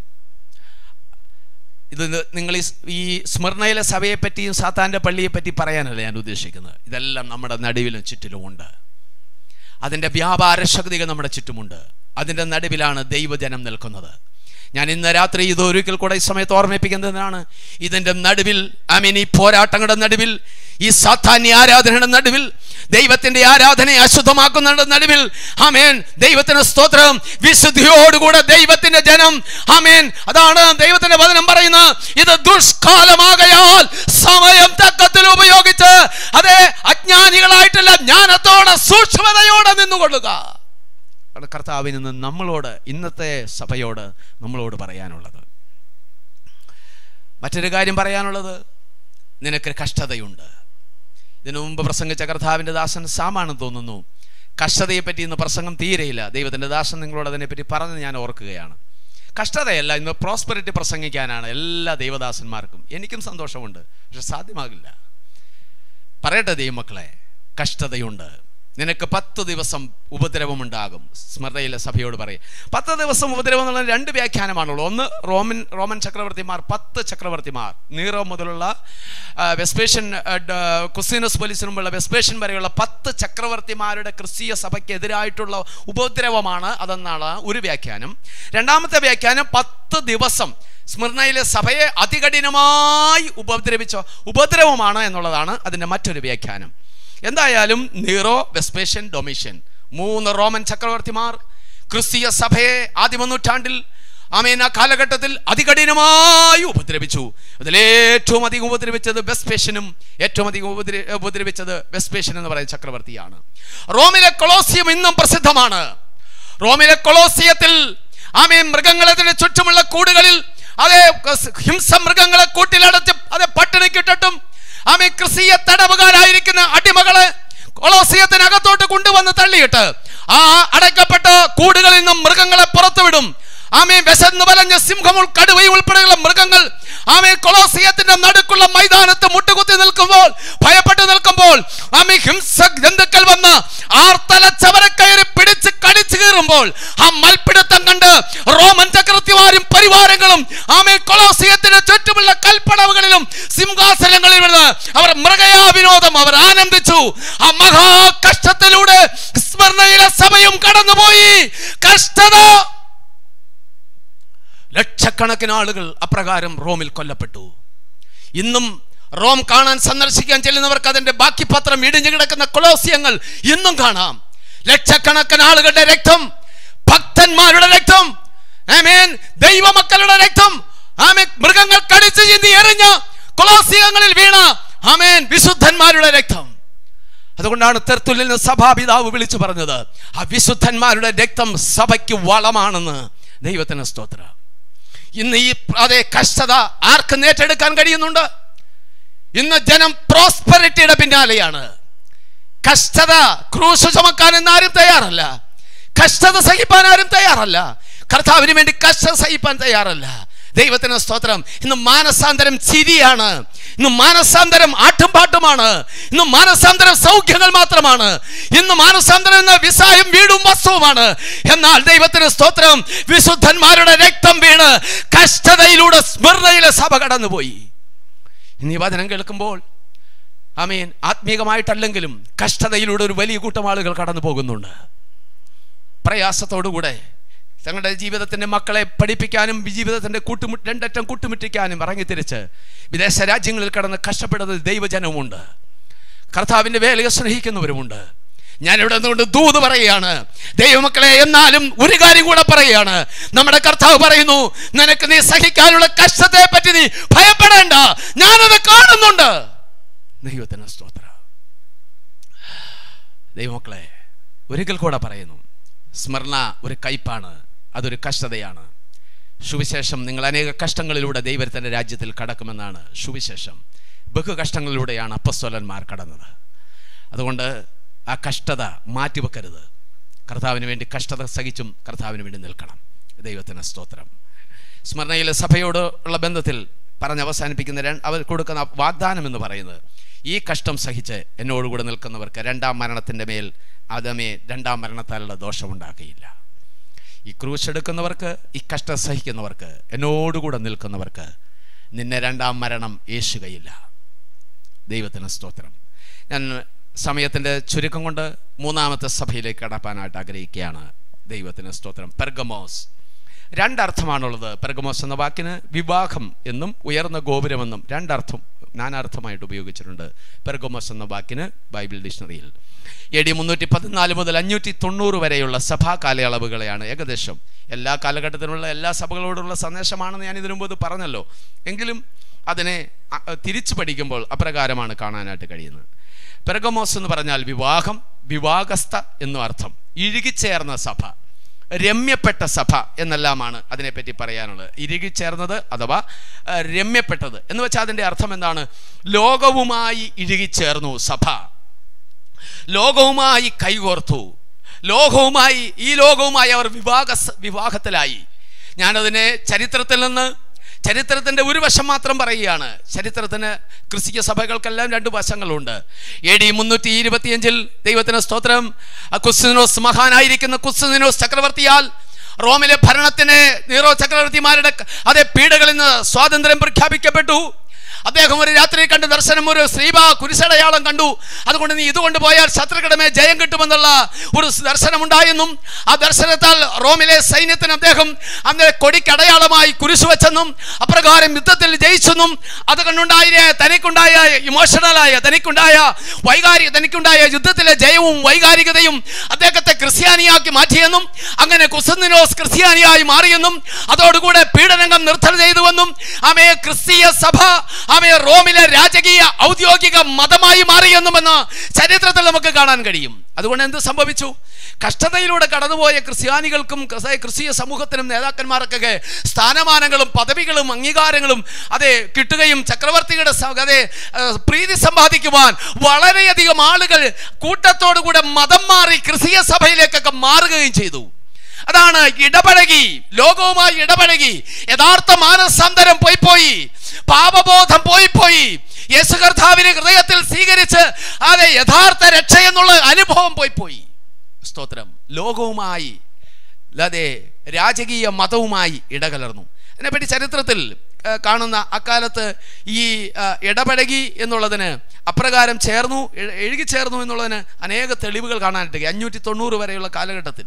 ഇത് നി- നിങ്ങൾ ഈ സ്- ഈ സ്മരണയിലെ സഭയെ പറ്റിയും സാത്താന്റെ പള്ളിയെ പറ്റി പറയാനല്ല ഞാൻ ഉദ്ദേശിക്കുന്നത് ഇതെല്ലാം നമ്മുടെ നടുവിലും ചുറ്റിലും ഉണ്ട് അതിൻ്റെ വ്യാപാര ശക്തികൾ നമ്മുടെ ചുറ്റുമുണ്ട് അതിൻ്റെ നടുവിലാണ് ദൈവജനം നിൽക്കുന്നത് ഞാൻ ഇന്ന് രാത്രി ഇത് ഒരിക്കൽ കൂടെ ഈ സമയത്ത് ഓർമ്മിപ്പിക്കുന്നതാണ് ഇതിൻ്റെ നടുവിൽ ആമീൻ ഈ പോരാട്ടങ്ങളുടെ നടുവിൽ ഈ സാധാന്യ ആരാധനയുടെ നടുവിൽ ദൈവത്തിന്റെ ആരാധനയെ അശുദ്ധമാക്കുന്നതിന്റെ നടുവിൽ ആമേൻ ദൈവത്തിന് സ്തോത്രം വിശുദ്ധിയോടുകൂടെ ദൈവത്തിന്റെ ജനം ആമേൻ അതാണ് ദൈവത്തിന്റെ വചനം പറയുന്നത് ഇത് ദുഷ്കാലമാകയാൽ സമയം തക്കത്തിൽ ഉപയോഗിച്ച് അതെ അജ്ഞാനികളായിട്ടല്ല ജ്ഞാനത്തോടെ സൂക്ഷ്മതയോടെ നിന്നുകൊള്ളുക ആണ് കർത്താവിൽ നിന്ന് നമ്മളോട് ഇന്നത്തെ സഭയോട് നമ്മളോട് പറയാനുള്ളത് മറ്റൊരു കാര്യം പറയാനുള്ളത് നിനക്ക് കഷ്ടതയുണ്ട് ഇതിനു മുമ്പ് പ്രസംഗിച്ച കർത്താവിൻ്റെ ദാസൻ സാമാണെന്ന് തോന്നുന്നു കഷ്ടതയെ പറ്റി ഇന്ന് പ്രസംഗം തീരെയില്ല ദൈവത്തിൻ്റെ ദാസൻ നിങ്ങളോട് അതിനെപ്പറ്റി പറഞ്ഞ് ഞാൻ ഓർക്കുകയാണ് കഷ്ടതയല്ല ഇന്ന് പ്രോസ്പെറിറ്റി പ്രസംഗിക്കാനാണ് എല്ലാ ദൈവദാസന്മാർക്കും എനിക്കും സന്തോഷമുണ്ട് പക്ഷെ സാധ്യമാകില്ല പറയട്ടെ ദൈവമക്കളെ കഷ്ടതയുണ്ട് നിനക്ക് പത്ത് ദിവസം ഉപദ്രവമുണ്ടാകും സ്മൃതയിലെ സഭയോട് പറയും പത്ത് ദിവസം ഉപദ്രവം എന്നുള്ള രണ്ട് വ്യാഖ്യാനമാണുള്ളൂ ഒന്ന് റോമൻ റോമൻ ചക്രവർത്തിമാർ പത്ത് ചക്രവർത്തിമാർ നീറോ മുതലുള്ള ആ, വെസ്പേഷ്യൻ ആ, ഡ- കുസീനസ് പോലീസിന് മുമ്പുള്ള വെസ്പേഷ്യൻ വരെയുള്ള പത്ത് ചക്രവർത്തിമാരുടെ ക്രിസ്തീയ സഭയ്ക്ക് എതിരായിട്ടുള്ള ഉപദ്രവമാണ് അതെന്നാണ് ഒരു വ്യാഖ്യാനം രണ്ടാമത്തെ വ്യാഖ്യാനം പത്ത് ദിവസം സ്മൃണയിലെ സഭയെ അതികഠിനമായി ഉപദ്രവിച്ച ഉപദ്രവമാണ് എന്നുള്ളതാണ് അതിൻ്റെ മറ്റൊരു വ്യാഖ്യാനം എന്തായാലും നീറോ വെസ്പേഷ്യൻ ഡൊമിഷ്യൻ മൂന്ന് റോമൻ ചക്രവർത്തിമാർ ക്രിസ്തീയ സഭയെ ആദ്യ നൂറ്റാണ്ടിൽ ആമേൻ ആ കാലഘട്ടത്തിൽ അതികഠിനമായി ഉപദ്രവിച്ചു അതിലേറ്റവും അധികം ഉപദ്രവിച്ചത് വെസ്പേഷ്യനും ഏറ്റവും അധികം ഉപദ്ര ഉപദ്രവിച്ചത് വെസ്പേഷ്യൻ എന്ന് പറയുന്ന ചക്രവർത്തിയാണ് റോമിലെ കൊളോസിയം ഇന്നും പ്രസിദ്ധമാണ് റോമിലെ കൊളോസിയത്തിൽ ആമേൻ മൃഗങ്ങളെ ചുറ്റുമുള്ള കൂടുകളിൽ അതേ ഹിംസ മൃഗങ്ങളെ കൂട്ടിലടച്ച് അതെ പട്ടിണിക്കിട്ടിട്ടും ആമേ ക്രിസ്തീയ തടവുകാരായിരിക്കുന്ന അടിമകളെ കൊളോസിയത്തിനകത്തോട്ട് കൊണ്ടുവന്ന് തള്ളിയിട്ട് ആ അടയ്ക്കപ്പെട്ട കൂടുകളിൽ നിന്നും മൃഗങ്ങളെ പുറത്തുവിടും ആമേ വിശന്ന് വലഞ്ഞ സിംഹമുൾ കടുവയും ഉൾപ്പെടെയുള്ള മൃഗങ്ങൾ ആമേ കൊളോസിയത്തിന്റെ നടുക്കുള്ള മൈതാനത്ത് മുട്ടുകുത്തി നിൽക്കുമ്പോൾ ഭയപ്പെട്ട് നിൽക്കുമ്പോൾ ആമേ ഹിംസ ജന്തുക്കൾ വന്ന് ആർത്തലച്ചവരെ കയറി പിടിച്ച് കടിച്ചു കീറുമ്പോൾ ആ മൽപ്പിടുത്തം കണ്ട് റോമൻ ചക്രവർത്തിമാരും പരിവാരങ്ങളും ആമേ കൊളോസിയത്തിന് ചുറ്റുമുള്ള കൽപ്പടവുകളിലും സിംഹാസനങ്ങളിൽ നിന്ന് അവർ മൃഗയാ വിനോദം അവർ ആനന്ദിച്ചു ആ മഹാ കഷ്ടത്തിലൂടെ സ്മരണയിലെ സമയം കടന്നുപോയി കഷ്ടത ലക്ഷക്കണക്കിന് ആളുകൾ അപ്രകാരം റോമിൽ കൊല്ലപ്പെട്ടു ഇന്നും റോം കാണാൻ സന്ദർശിക്കാൻ ചെല്ലുന്നവർക്ക് അതിന്റെ ബാക്കി പത്രം ഇടിഞ്ഞു കിടക്കുന്ന കൊളോസിയങ്ങൾ ഇന്നും കാണാം ലക്ഷക്കണക്കിന് ആളുകളുടെ രക്തം ഭക്തന്മാരുടെ രക്തം ആമേൻ ദൈവമക്കളുടെ രക്തം ആമേൻ മൃഗങ്ങൾ കടിച്ചു ചിന്തി എറിഞ്ഞ കൊളോസിയങ്ങളിൽ വീണ ആമേൻ വിശുദ്ധന്മാരുടെ രക്തം അതുകൊണ്ടാണ് തെർത്തുലിൽ നിന്ന് സഭാപിതാവ് വിളിച്ചു പറഞ്ഞത് ആ വിശുദ്ധന്മാരുടെ രക്തം സഭയ്ക്ക് വളമാണെന്ന് ദൈവത്തിന് സ്തോത്രം ഇന്ന് ഈ അതേ കഷ്ടത ആർക്ക് നേറ്റെടുക്കാൻ കഴിയുന്നുണ്ട് ഇന്ന് ജനം പ്രോസ്പെറിറ്റിയുടെ പിന്നാലെയാണ് കഷ്ടത ക്രൂശ് ചുമക്കാൻ ഇന്ന് ആരും തയ്യാറല്ല കഷ്ടത സഹിപ്പാൻ ആരും തയ്യാറല്ല കർത്താവിന് വേണ്ടി കഷ്ടത സഹിപ്പാൻ തയ്യാറല്ല ദൈവത്തിന് സ്തോത്രം ഇന്ന് മാനസാന്തരം ചിരിയാണ് ഇന്ന് മാനസാന്തരം ആട്ടുംപാട്ടുമാണ് ഇന്ന് മാനസാന്തരം സൗഖ്യങ്ങൾ മാത്രമാണ് ഇന്ന് മാനസാന്തരം എന്ന വിസായം വീടും വസ്തുവുമാണ് എന്നാൽ ദൈവത്തിന് സ്തോത്രം വിശുദ്ധന്മാരുടെ രക്തം വീണ് കഷ്ടതയിലൂടെ സ്മരണയിലെ സഭ കടന്നുപോയി ഇന്ന് ഈ വചനം കേൾക്കുമ്പോൾ ആമീൻ ആത്മീകമായിട്ടല്ലെങ്കിലും കഷ്ടതയിലൂടെ ഒരു വലിയ കൂട്ടം ആളുകൾ കടന്നു പോകുന്നുണ്ട് പ്രയാസത്തോടുകൂടെ തങ്ങളുടെ ജീവിതത്തിന്റെ മക്കളെ പഠിപ്പിക്കാനും ജീവിതത്തിന്റെ കൂട്ടുമു രണ്ടറ്റം കൂട്ടുമുട്ടിക്കാനും ഇറങ്ങിത്തിരിച്ച് വിദേശ രാജ്യങ്ങളിൽ കടന്ന് കഷ്ടപ്പെടുന്ന ദൈവജനവുമുണ്ട് കർത്താവിന്റെ വേലയെ സ്നേഹിക്കുന്നവരുമുണ്ട് ഞാനിവിടെ നിന്നുകൊണ്ട് ദൂത് പറയുകയാണ് ദൈവമക്കളെ എന്നാലും ഒരു കാര്യം കൂടെ പറയുകയാണ് നമ്മുടെ കർത്താവ് പറയുന്നു നിനക്ക് നീ സഹിക്കാനുള്ള കഷ്ടത്തെ പറ്റി നീ ഭയപ്പെടേണ്ട ഞാനത് കാണുന്നുണ്ട് ദൈവത്തിന് സ്തോത്ര ദൈവമക്കളെ ഒരിക്കൽ കൂടെ പറയുന്നു സ്മരണ ഒരു കയ്പാണ് അതൊരു കഷ്ടതയാണ് സുവിശേഷം നിങ്ങൾ അനേക കഷ്ടങ്ങളിലൂടെ ദൈവത്തിൻ്റെ രാജ്യത്തിൽ കടക്കുമെന്നാണ് സുവിശേഷം ബഹു കഷ്ടങ്ങളിലൂടെയാണ് അപ്പസ്വലന്മാർ കടന്നത് അതുകൊണ്ട് ആ കഷ്ടത മാറ്റിവെക്കരുത് കർത്താവിന് വേണ്ടി കഷ്ടത സഹിച്ചും കർത്താവിന് വേണ്ടി നിൽക്കണം ദൈവത്തിന് സ്തോത്രം സ്മരണയിലെ സഭയോട് ഉള്ള ബന്ധത്തിൽ പറഞ്ഞ് അവസാനിപ്പിക്കുന്ന രണ്ട് അവർ കൊടുക്കുന്ന വാഗ്ദാനം എന്ന് പറയുന്നത് ഈ കഷ്ടം സഹിച്ച് എന്നോടുകൂടെ നിൽക്കുന്നവർക്ക് രണ്ടാം മരണത്തിൻ്റെ മേൽ അതമേ രണ്ടാം മരണത്താലുള്ള ദോഷമുണ്ടാക്കുകയില്ല ഈ ക്രൂശ് എടുക്കുന്നവർക്ക് ഈ കഷ്ടം സഹിക്കുന്നവർക്ക് എന്നോടുകൂടെ നിൽക്കുന്നവർക്ക് നിന്നെ രണ്ടാം മരണം യേശുകയില്ല ദൈവത്തിന് സ്തോത്രം ഞാൻ സമയത്തിൻ്റെ ചുരുക്കം കൊണ്ട് മൂന്നാമത്തെ സഭയിലേക്ക് കടപ്പാനായിട്ട് ആഗ്രഹിക്കുകയാണ് ദൈവത്തിന് സ്തോത്രം പെർഗമോസ് രണ്ടർത്ഥമാണുള്ളത് പെർഗമോസ് എന്ന വാക്കിന് വിവാഹം എന്നും ഉയർന്ന ഗോപുരമെന്നും രണ്ടർത്ഥം നാനാർത്ഥമായിട്ട് ഉപയോഗിച്ചിട്ടുണ്ട് പെർഗമോസ് എന്ന വാക്കിന് ബൈബിൾ ഡിക്ഷണറിയിൽ എ ഡി മുന്നൂറ്റി പതിനാല് മുതൽ അഞ്ഞൂറ്റി തൊണ്ണൂറ് വരെയുള്ള സഭാ കാലയളവുകളെയാണ് ഏകദേശം എല്ലാ കാലഘട്ടത്തിലുള്ള എല്ലാ സഭകളോടുള്ള സന്ദേശമാണെന്ന് ഞാൻ ഇതിനു മുമ്പ് ഇത് പറഞ്ഞല്ലോ എങ്കിലും അതിനെ അ- തിരിച്ചു പഠിക്കുമ്പോൾ അപ്രകാരമാണ് കാണാനായിട്ട് കഴിയുന്നത് പെർഗമോസ് എന്ന് പറഞ്ഞാൽ വിവാഹം വിവാഹസ്ഥ എന്നും അർത്ഥം ഇഴുകിച്ചേർന്ന സഭ രമ്യപ്പെട്ട സഭ എന്നെല്ലാമാണ് അതിനെപ്പറ്റി പറയാനുള്ളത് ഇഴുകിച്ചേർന്നത് അഥവാ ആ, രമ്യപ്പെട്ടത് എന്ന് വെച്ചാൽ അതിൻ്റെ അർത്ഥം എന്താണ് ലോകവുമായി ഇഴുകിച്ചേർന്നു സഭ ലോകവുമായി കൈകോർത്തു ലോകവുമായി ഈ ലോകവുമായി അവർ വിവാഹ വിവാഹത്തിലായി ഞാനതിനെ ചരിത്രത്തിൽ നിന്ന് ചരിത്രത്തിന്റെ ഒരു വശം മാത്രം പറയുകയാണ് ചരിത്രത്തിന് ക്രിസ്തീയ സഭകൾക്കെല്ലാം രണ്ട് വശങ്ങളുണ്ട് എ ഡി മുന്നൂറ്റി ഇരുപത്തിയഞ്ചിൽ ദൈവത്തിന് സ്തോത്രം ആ കുസ്തിനോസ് മഹാനായിരിക്കുന്ന കുസ്തിനോസ് ചക്രവർത്തിയാൽ റോമിലെ ഭരണത്തിന് നീറോ ചക്രവർത്തിമാരുടെ അതേ പീഡകളിൽ നിന്ന് സ്വാതന്ത്ര്യം പ്രഖ്യാപിക്കപ്പെട്ടു അദ്ദേഹം ഒരു രാത്രി കണ്ട് ദർശനം ഒരു ശ്രീബ കുരിശടയാളം കണ്ടു അതുകൊണ്ട് നീ ഇതുകൊണ്ട് പോയാൽ ശത്രുക്കടമേ ജയം കിട്ടുമെന്നുള്ള ഒരു ദർശനമുണ്ടായെന്നും ആ ദർശനത്താൽ റോമിലെ സൈന്യത്തിന് അദ്ദേഹം അന്ന് കൊടിക്കടയാളമായി കുരിശു വെച്ചെന്നും അപ്രകാരം യുദ്ധത്തിൽ ജയിച്ചെന്നും അത് കണ്ടുണ്ടായ തനിക്കുണ്ടായ ഇമോഷണലായ തനിക്കുണ്ടായ വൈകാരിക തനിക്കുണ്ടായ യുദ്ധത്തിലെ ജയവും വൈകാരികതയും അദ്ദേഹത്തെ ക്രിസ്ത്യാനിയാക്കി മാറ്റിയെന്നും അങ്ങനെ കുസന്നിനോസ് ക്രിസ്ത്യാനിയായി മാറിയെന്നും അതോടുകൂടെ പീഡനങ്ങൾ നിർത്തൽ ചെയ്തുവെന്നും ആമയെ ക്രിസ്തീയ സഭ ആമയെ റോമിലെ രാജകീയ ഔദ്യോഗിക മതമായി മാറിയെന്നുമെന്ന് ചരിത്രത്തിൽ നമുക്ക് കാണാൻ കഴിയും അതുകൊണ്ട് എന്ത് സംഭവിച്ചു കഷ്ടതയിലൂടെ കടന്നുപോയ ക്രിസ്ത്യാനികൾക്കും ക്രിസ്ത- ക്രിസ്തീയ സമൂഹത്തിനും നേതാക്കന്മാർക്കൊക്കെ സ്ഥാനമാനങ്ങളും പദവികളും അംഗീകാരങ്ങളും അതെ കിട്ടുകയും ചക്രവർത്തിയുടെ സ- അതെ ഏഹ്, പ്രീതി സമ്പാദിക്കുവാൻ വളരെയധികം ആളുകൾ കൂട്ടത്തോടുകൂടെ മതം മാറി ക്രിസ്തീയ സഭയിലേക്കൊക്കെ മാറുകയും ചെയ്തു അതാണ് ഇടപഴകി ലോകവുമായി ഇടപഴകി യഥാർത്ഥ മാനസാന്തരം പോയി പോയി പാപബോധം പോയി പോയി യേശു കർത്താവിനെ ഹൃദയത്തിൽ സ്വീകരിച്ച് അതെ യഥാർത്ഥ രക്ഷ എന്നുള്ള അനുഭവം പോയി പോയി സ്തോത്രം ലോകവുമായി അതെ രാജകീയ മതവുമായി ഇടകലർന്നു അതിനെപ്പറ്റി ചരിത്രത്തിൽ ആ, കാണുന്ന അക്കാലത്ത് ഈ ആ, ഇടപഴകി എന്നുള്ളതിന് അപ്രകാരം ചേർന്നു എ- എഴുകിച്ചേർന്നു എന്നുള്ളതിന് അനേക തെളിവുകൾ കാണാനായിട്ട് അഞ്ഞൂറ്റി തൊണ്ണൂറ് വരെയുള്ള കാലഘട്ടത്തിൽ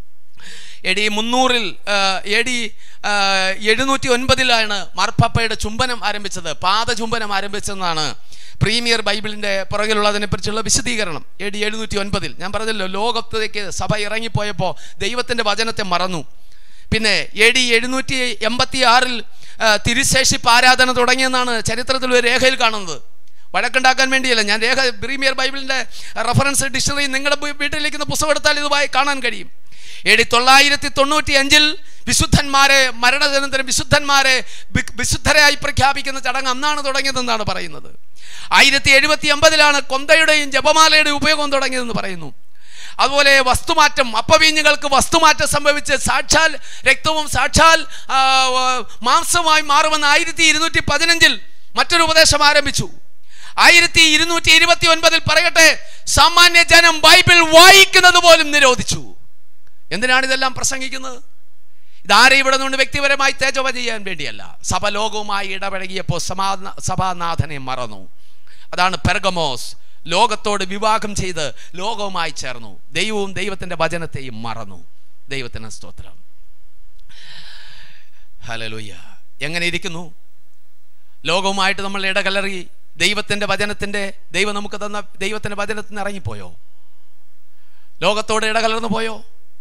എ ഡി മുന്നൂറിൽ എ ഡി എഴുന്നൂറ്റി ഒൻപതിലാണ് മാർപ്പാപ്പയുടെ ചുംബനം ആരംഭിച്ചത് പാദചുംബനം ആരംഭിച്ചതെന്നാണ് പ്രീമിയർ ബൈബിളിൻ്റെ പുറകിലുള്ളതിനെക്കുറിച്ചുള്ള വിശദീകരണം എ ഡി എഴുന്നൂറ്റി ഒൻപതിൽ ഞാൻ പറഞ്ഞല്ലോ ലോകത്തേക്ക് സഭ ഇറങ്ങിപ്പോയപ്പോൾ ദൈവത്തിൻ്റെ വചനത്തെ മറന്നു പിന്നെ എ ഡി എഴുന്നൂറ്റി എൺപത്തി ആറിൽ തിരുശേഷിപ്പ് ആരാധന തുടങ്ങിയെന്നാണ് ചരിത്രത്തിൽ ഒരു രേഖയിൽ കാണുന്നത് വഴക്കുണ്ടാക്കാൻ വേണ്ടിയല്ല ഞാൻ രേഖ പ്രീമിയർ ബൈബിളിൻ്റെ റെഫറൻസ് ഡിക്ഷണറി നിങ്ങളുടെ വീ- വീട്ടിലിരിക്കുന്ന പുസ്തകം എടുത്താൽ ഇത് വായി കാണാൻ കഴിയും എ ഡി തൊള്ളായിരത്തി തൊണ്ണൂറ്റി അഞ്ചിൽ വിശുദ്ധന്മാരെ മരണാനന്തരം വിശുദ്ധന്മാരെ വി- വിശുദ്ധരായി പ്രഖ്യാപിക്കുന്ന ചടങ്ങ് അന്നാണ് തുടങ്ങിയതെന്നാണ് പറയുന്നത് ആയിരത്തി എഴുപത്തി അമ്പതിലാണ് കൊന്തയുടെയും ജപമാലയുടെയും ഉപയോഗം തുടങ്ങിയതെന്ന് പറയുന്നു അതുപോലെ വസ്തുമാറ്റം അപ്പവീഞ്ഞുകൾക്ക് വസ്തുമാറ്റം സംഭവിച്ച് സാക്ഷാൽ രക്തവും സാക്ഷാൽ ആ, ആ, മാംസവുമായി മാറുമെന്ന് ആയിരത്തി ഇരുന്നൂറ്റി പതിനഞ്ചിൽ മറ്റൊരു ഉപദേശം ആരംഭിച്ചു ആയിരത്തി ഇരുന്നൂറ്റി ഇരുപത്തി ഒൻപതിൽ പറയട്ടെ സാമാന്യ ജനം ബൈബിൾ വായിക്കുന്നത് പോലും നിരോധിച്ചു എന്തിനാണ് ഇതെല്ലാം പ്രസംഗിക്കുന്നത് ഇതാരെ ഇവിടെ നിന്ന് വ്യക്തിപരമായി തേജോവ ചെയ്യാൻ വേണ്ടിയല്ല സഭ ലോകവുമായി ഇടപഴകിയപ്പോൾ സമാധാന സഭാനാഥനെ മറന്നു അതാണ് പെർഗമോസ് ലോകത്തോട് വിവാഹം ചെയ്ത് ലോകവുമായി ചേർന്നു ദൈവവും ദൈവത്തിന്റെ വചനത്തെയും മറന്നു ദൈവത്തിന് സ്തോത്രം ഹലലുയ്യ എങ്ങനെ ഇരിക്കുന്നു ലോകവുമായിട്ട് നമ്മൾ ഇടകലറി ദൈവത്തിന്റെ വചനത്തിന്റെ ദൈവം നമുക്ക് തന്ന ദൈവത്തിന്റെ വചനത്തിൽ നിന്ന് ഇറങ്ങിപ്പോയോ ലോകത്തോട് ഇടകലർന്നു പോയോ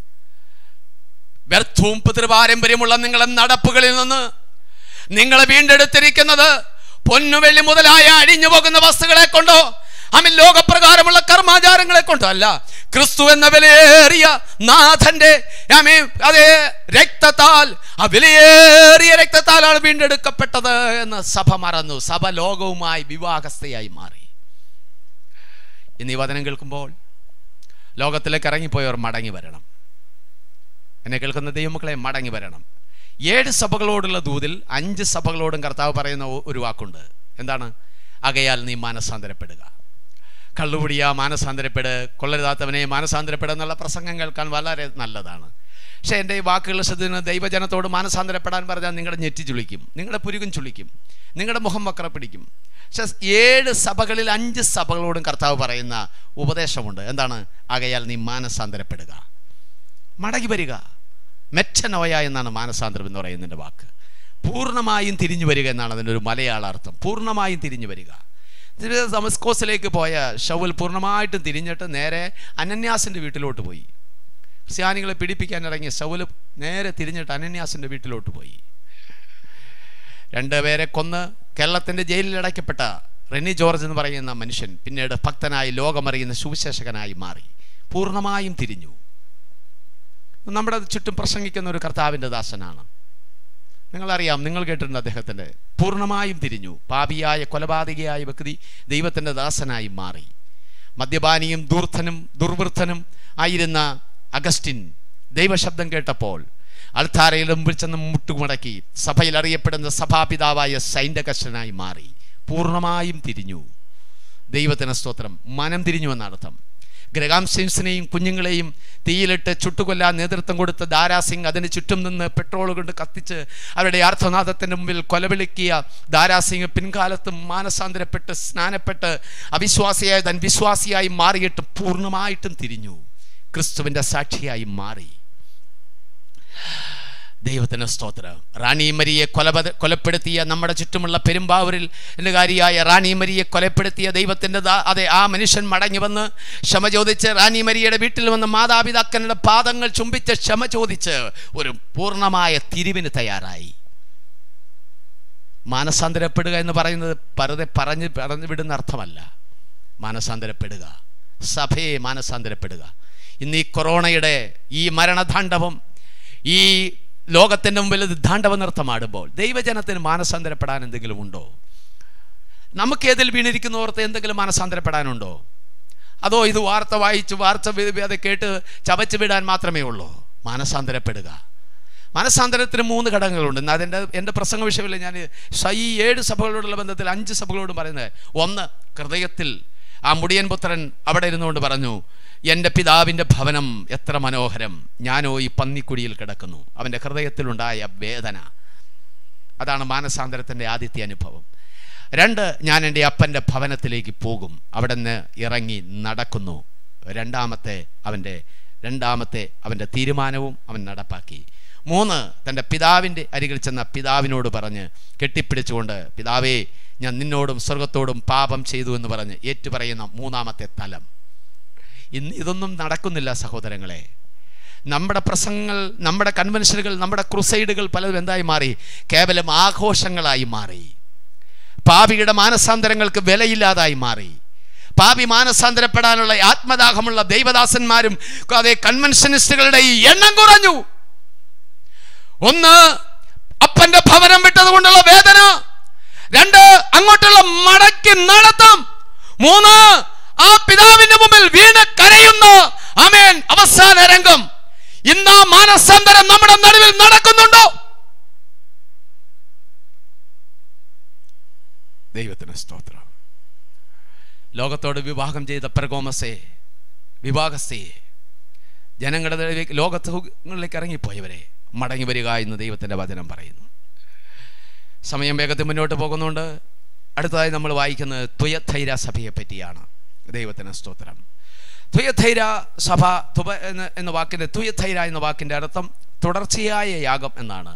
വ്യർത്ഥവും പിതൃപാരമ്പര്യമുള്ള നിങ്ങളെ നടപ്പുകളിൽ നിന്ന് നിങ്ങളെ വീണ്ടെടുത്തിരിക്കുന്നത് പൊന്നുവെള്ളി മുതലായ അഴിഞ്ഞു പോകുന്ന വസ്തുക്കളെ കൊണ്ടോ അമിൻ ലോകപ്രകാരമുള്ള കർമാചാരങ്ങളെ കൊണ്ടോ അല്ല ക്രിസ്തു എന്ന വിലയേറിയ നാഥന്റെ ആമേ അതേ രക്തത്താൽ ആ വിലയേറിയ രക്തത്താലാണ് വീണ്ടെടുക്കപ്പെട്ടത് എന്ന് സഭ മറന്നു സഭ ലോകവുമായി വിവാഹസ്ഥയായി മാറി എന്നീ വചനം കേൾക്കുമ്പോൾ ലോകത്തിലേക്ക് ഇറങ്ങിപ്പോയവർ മടങ്ങി വരണം എന്നെ കേൾക്കുന്ന ദൈവമക്കളെ മടങ്ങി വരണം ഏഴ് സഭകളോടുള്ള ദൂതിൽ അഞ്ച് സഭകളോടും കർത്താവ് പറയുന്ന ഒ- ഒരു വാക്കുണ്ട് എന്താണ് അകയാൽ നീ മാനസാന്തരപ്പെടുക കള്ളുപിടിയ മാനസാന്തരപ്പെട് കൊള്ളരുതാത്തവനെ മാനസാന്തരപ്പെടുക എന്നുള്ള പ്രസംഗം കേൾക്കാൻ വളരെ നല്ലതാണ് പക്ഷേ എൻ്റെ ഈ വാക്കുകൾ ശ്രദ്ധിക്കുന്ന ദൈവജനത്തോട് മാനസാന്തരപ്പെടാൻ പറഞ്ഞാൽ നിങ്ങളുടെ ഞെറ്റി ചുളിക്കും നിങ്ങളുടെ പുരുകും ചുളിക്കും നിങ്ങളുടെ മുഖം വക്ര പിടിക്കും പക്ഷേ ഏഴ് സഭകളിൽ അഞ്ച് സഭകളോടും കർത്താവ് പറയുന്ന ഉപദേശമുണ്ട് എന്താണ് ആകയാൽ നീ മാനസാന്തരപ്പെടുക മടങ്ങി വരിക മെച്ചനോയ എന്നാണ് മാനസാന്തരം എന്ന് പറയുന്നതിൻ്റെ വാക്ക് പൂർണ്ണമായും തിരിഞ്ഞു വരിക എന്നാണ് അതിൻ്റെ ഒരു മലയാള അർത്ഥം പൂർണ്ണമായും തിരിഞ്ഞു വരിക ഇത് ദമസ്കോസിലേക്ക് പോയ ഷൗൽ പൂർണ്ണമായിട്ടും തിരിഞ്ഞിട്ട് നേരെ അനന്യാസിൻ്റെ വീട്ടിലോട്ട് പോയി ക്രിസ്ത്യാനികളെ പിടിപ്പിക്കാൻ ഇറങ്ങിയ ഷൗല് നേരെ തിരിഞ്ഞിട്ട് അനന്യാസിൻ്റെ വീട്ടിലോട്ട് പോയി രണ്ടുപേരെ കൊന്ന് കേരളത്തിൻ്റെ ജയിലിൽ അടയ്ക്കപ്പെട്ട റെനി ജോർജ് എന്ന് പറയുന്ന മനുഷ്യൻ പിന്നീട് ഭക്തനായി ലോകമറിയുന്ന സുവിശേഷകനായി മാറി പൂർണ്ണമായും തിരിഞ്ഞു നമ്മുടെ ചുറ്റും പ്രസംഗിക്കുന്ന ഒരു കർത്താവിൻ്റെ ദാസനാണ് നിങ്ങളറിയാം നിങ്ങൾ കേട്ടിട്ടുണ്ട് അദ്ദേഹത്തിൻ്റെ പൂർണ്ണമായും തിരിഞ്ഞു പാപിയായ കൊലപാതകയായ വ്യക്തി ദൈവത്തിൻ്റെ ദാസനായി മാറി മദ്യപാനിയും ദൂർത്തനും ദുർവൃത്തനും ആയിരുന്ന അഗസ്റ്റിൻ ദൈവശബ്ദം കേട്ടപ്പോൾ അൾത്താരയിൽ മുമ്പിൽ ചെന്ന് മുട്ടുമടക്കി സഭയിൽ അറിയപ്പെടുന്ന സഭാപിതാവായ സൈന്യകർഷനായി മാറി പൂർണ്ണമായും തിരിഞ്ഞു ദൈവത്തിന് സ്തോത്രം മനം തിരിഞ്ഞു എന്നർത്ഥം ഗ്രഹാം സിംസിനെയും കുഞ്ഞുങ്ങളെയും തീയിലിട്ട് ചുട്ടുകൊല്ലാൻ നേതൃത്വം കൊടുത്ത ദാരാ സിംഗ് അതിന് ചുറ്റും നിന്ന് പെട്രോൾ കൊണ്ട് കത്തിച്ച് അവരുടെ അർത്ഥനാഥത്തിൻ്റെ മുമ്പിൽ കൊലവിളിക്കിയ ദാരാ സിംഗ് പിൻകാലത്ത് മാനസാന്തരപ്പെട്ട് സ്നാനപ്പെട്ട് അവിശ്വാസിയായ തൻ വിശ്വാസിയായി മാറിയിട്ട് പൂർണ്ണമായിട്ടും തിരിഞ്ഞു ക്രിസ്തുവിൻ്റെ സാക്ഷിയായി മാറി ദൈവത്തിന് സ്തോത്രം റാണി മരിയെ കൊലപത കൊലപ്പെടുത്തിയ നമ്മുടെ ചുറ്റുമുള്ള പെരുമ്പാവൂരിൽ എന്നുകാരിയായ റാണി മരിയെ കൊലപ്പെടുത്തിയ ദൈവത്തിൻ്റെ ദാ- അതെ ആ മനുഷ്യൻ മടങ്ങി വന്ന് ക്ഷമ ചോദിച്ച് റാണി മരിയയുടെ വീട്ടിൽ വന്ന് മാതാപിതാക്കളുടെ പാദങ്ങൾ ചുംബിച്ച് ക്ഷമ ചോദിച്ച് ഒരു പൂർണ്ണമായ തിരിവിന് തയ്യാറായി മാനസാന്തരപ്പെടുക എന്ന് പറയുന്നത് വെറുതെ പറഞ്ഞ് പറഞ്ഞു വിടുന്ന അർത്ഥമല്ല മാനസാന്തരപ്പെടുക സഭയെ മാനസാന്തരപ്പെടുക ഇന്ന് ഈ കൊറോണയുടെ ഈ മരണതാണ്ഡവം ഈ ലോകത്തിൻ്റെ മുമ്പിൽ ഇത് താണ്ഡവ നൃത്തമാടുമ്പോൾ ദൈവജനത്തിന് മാനസാന്തരപ്പെടാൻ എന്തെങ്കിലും ഉണ്ടോ നമുക്ക് ഏതിൽ വീണിരിക്കുന്നവർക്ക് എന്തെങ്കിലും മാനസാന്തരപ്പെടാനുണ്ടോ അതോ ഇത് വാർത്ത വായിച്ച് വാർത്ത വി- വി- അത് കേട്ട് ചവച്ച് വിടാൻ മാത്രമേ ഉള്ളൂ മാനസാന്തരപ്പെടുക മനസ്സാന്തരത്തിന് മൂന്ന് ഘടകങ്ങളുണ്ട് എന്നാൽ അതിൻ്റെ എൻ്റെ പ്രസംഗ വിഷയമില്ല ഞാൻ സ- ഈ ഏഴ് സഭകളോടുള്ള ബന്ധത്തിൽ അഞ്ച് സഭകളോടും പറയുന്നത് ഒന്ന് ഹൃദയത്തിൽ ആ മുടിയൻ പുത്രൻ അവിടെ ഇരുന്നുകൊണ്ട് പറഞ്ഞു എൻ്റെ പിതാവിൻ്റെ ഭവനം എത്ര മനോഹരം ഞാനോ ഈ പന്നിക്കുഴിയിൽ കിടക്കുന്നു അവൻ്റെ ഹൃദയത്തിലുണ്ടായ വേദന അതാണ് മാനസാന്തരത്തിൻ്റെ ആദ്യത്തെ അനുഭവം രണ്ട് ഞാൻ എൻ്റെ അപ്പൻ്റെ ഭവനത്തിലേക്ക് പോകും അവിടെ നിന്ന് ഇറങ്ങി നടക്കുന്നു രണ്ടാമത്തെ അവൻ്റെ രണ്ടാമത്തെ അവൻ്റെ തീരുമാനവും അവൻ നടപ്പാക്കി മൂന്ന് തൻ്റെ പിതാവിൻ്റെ അരികിൽ ചെന്ന പിതാവിനോട് പറഞ്ഞ് കെട്ടിപ്പിടിച്ചുകൊണ്ട് പിതാവേ ഞാൻ നിന്നോടും സ്വർഗത്തോടും പാപം ചെയ്തു എന്ന് പറഞ്ഞ് ഏറ്റുപറയുന്ന മൂന്നാമത്തെ തലം ഇന്ന് ഇതൊന്നും നടക്കുന്നില്ല സഹോദരങ്ങളെ നമ്മുടെ പ്രസംഗങ്ങൾ നമ്മുടെ കൺവെൻഷനുകൾ നമ്മുടെ ക്രുസൈഡുകൾ പലതും എന്തായി മാറി കേവലം ആഘോഷങ്ങളായി മാറി പാപിയുടെ മാനസാന്തരങ്ങൾക്ക് വിലയില്ലാതായി മാറി പാപി മാനസാന്തരപ്പെടാനുള്ള ആത്മദാഹമുള്ള ദൈവദാസന്മാരും അതേ കൺവെൻഷനിസ്റ്റുകളുടെ ഈ എണ്ണം കുറഞ്ഞു ഒന്ന് അപ്പന്റെ ഭവനം വിട്ടത് കൊണ്ടുള്ള വേദന രണ്ട് അങ്ങോട്ടുള്ള മടക്കി നടത്തം മൂന്ന് ആ പിതാവിന്റെ മുമ്പിൽ വീണ് കരയുന്ന അമേൻ അവസാന രംഗം ഇന്ന് ആ മാനസാന്തരം നമ്മുടെ നടുവിൽ നടക്കുന്നുണ്ടോ ദൈവത്തിന് സ്തോത്രം ലോകത്തോട് വിവാഹം ചെയ്ത പ്രകോമസേ വിവാഹസ്ഥേ ജനങ്ങളുടെ നടുവിലേക്ക് ലോകത്തുകളിലേക്ക് ഇറങ്ങിപ്പോയവരെ മടങ്ങി വരിക എന്ന് ദൈവത്തിൻ്റെ വചനം പറയുന്നു സമയം വേഗത്തിൽ മുന്നോട്ട് പോകുന്നുണ്ട് അടുത്തതായി നമ്മൾ വായിക്കുന്നത് തുയഥൈര സഭയെ പറ്റിയാണ് ദൈവത്തിന് സ്തോത്രം തുയഥൈര സഭ തുപ എന്ന എന്ന വാക്കിൻ്റെ തുയഥൈര എന്ന വാക്കിൻ്റെ അർത്ഥം തുടർച്ചയായ യാഗം എന്നാണ്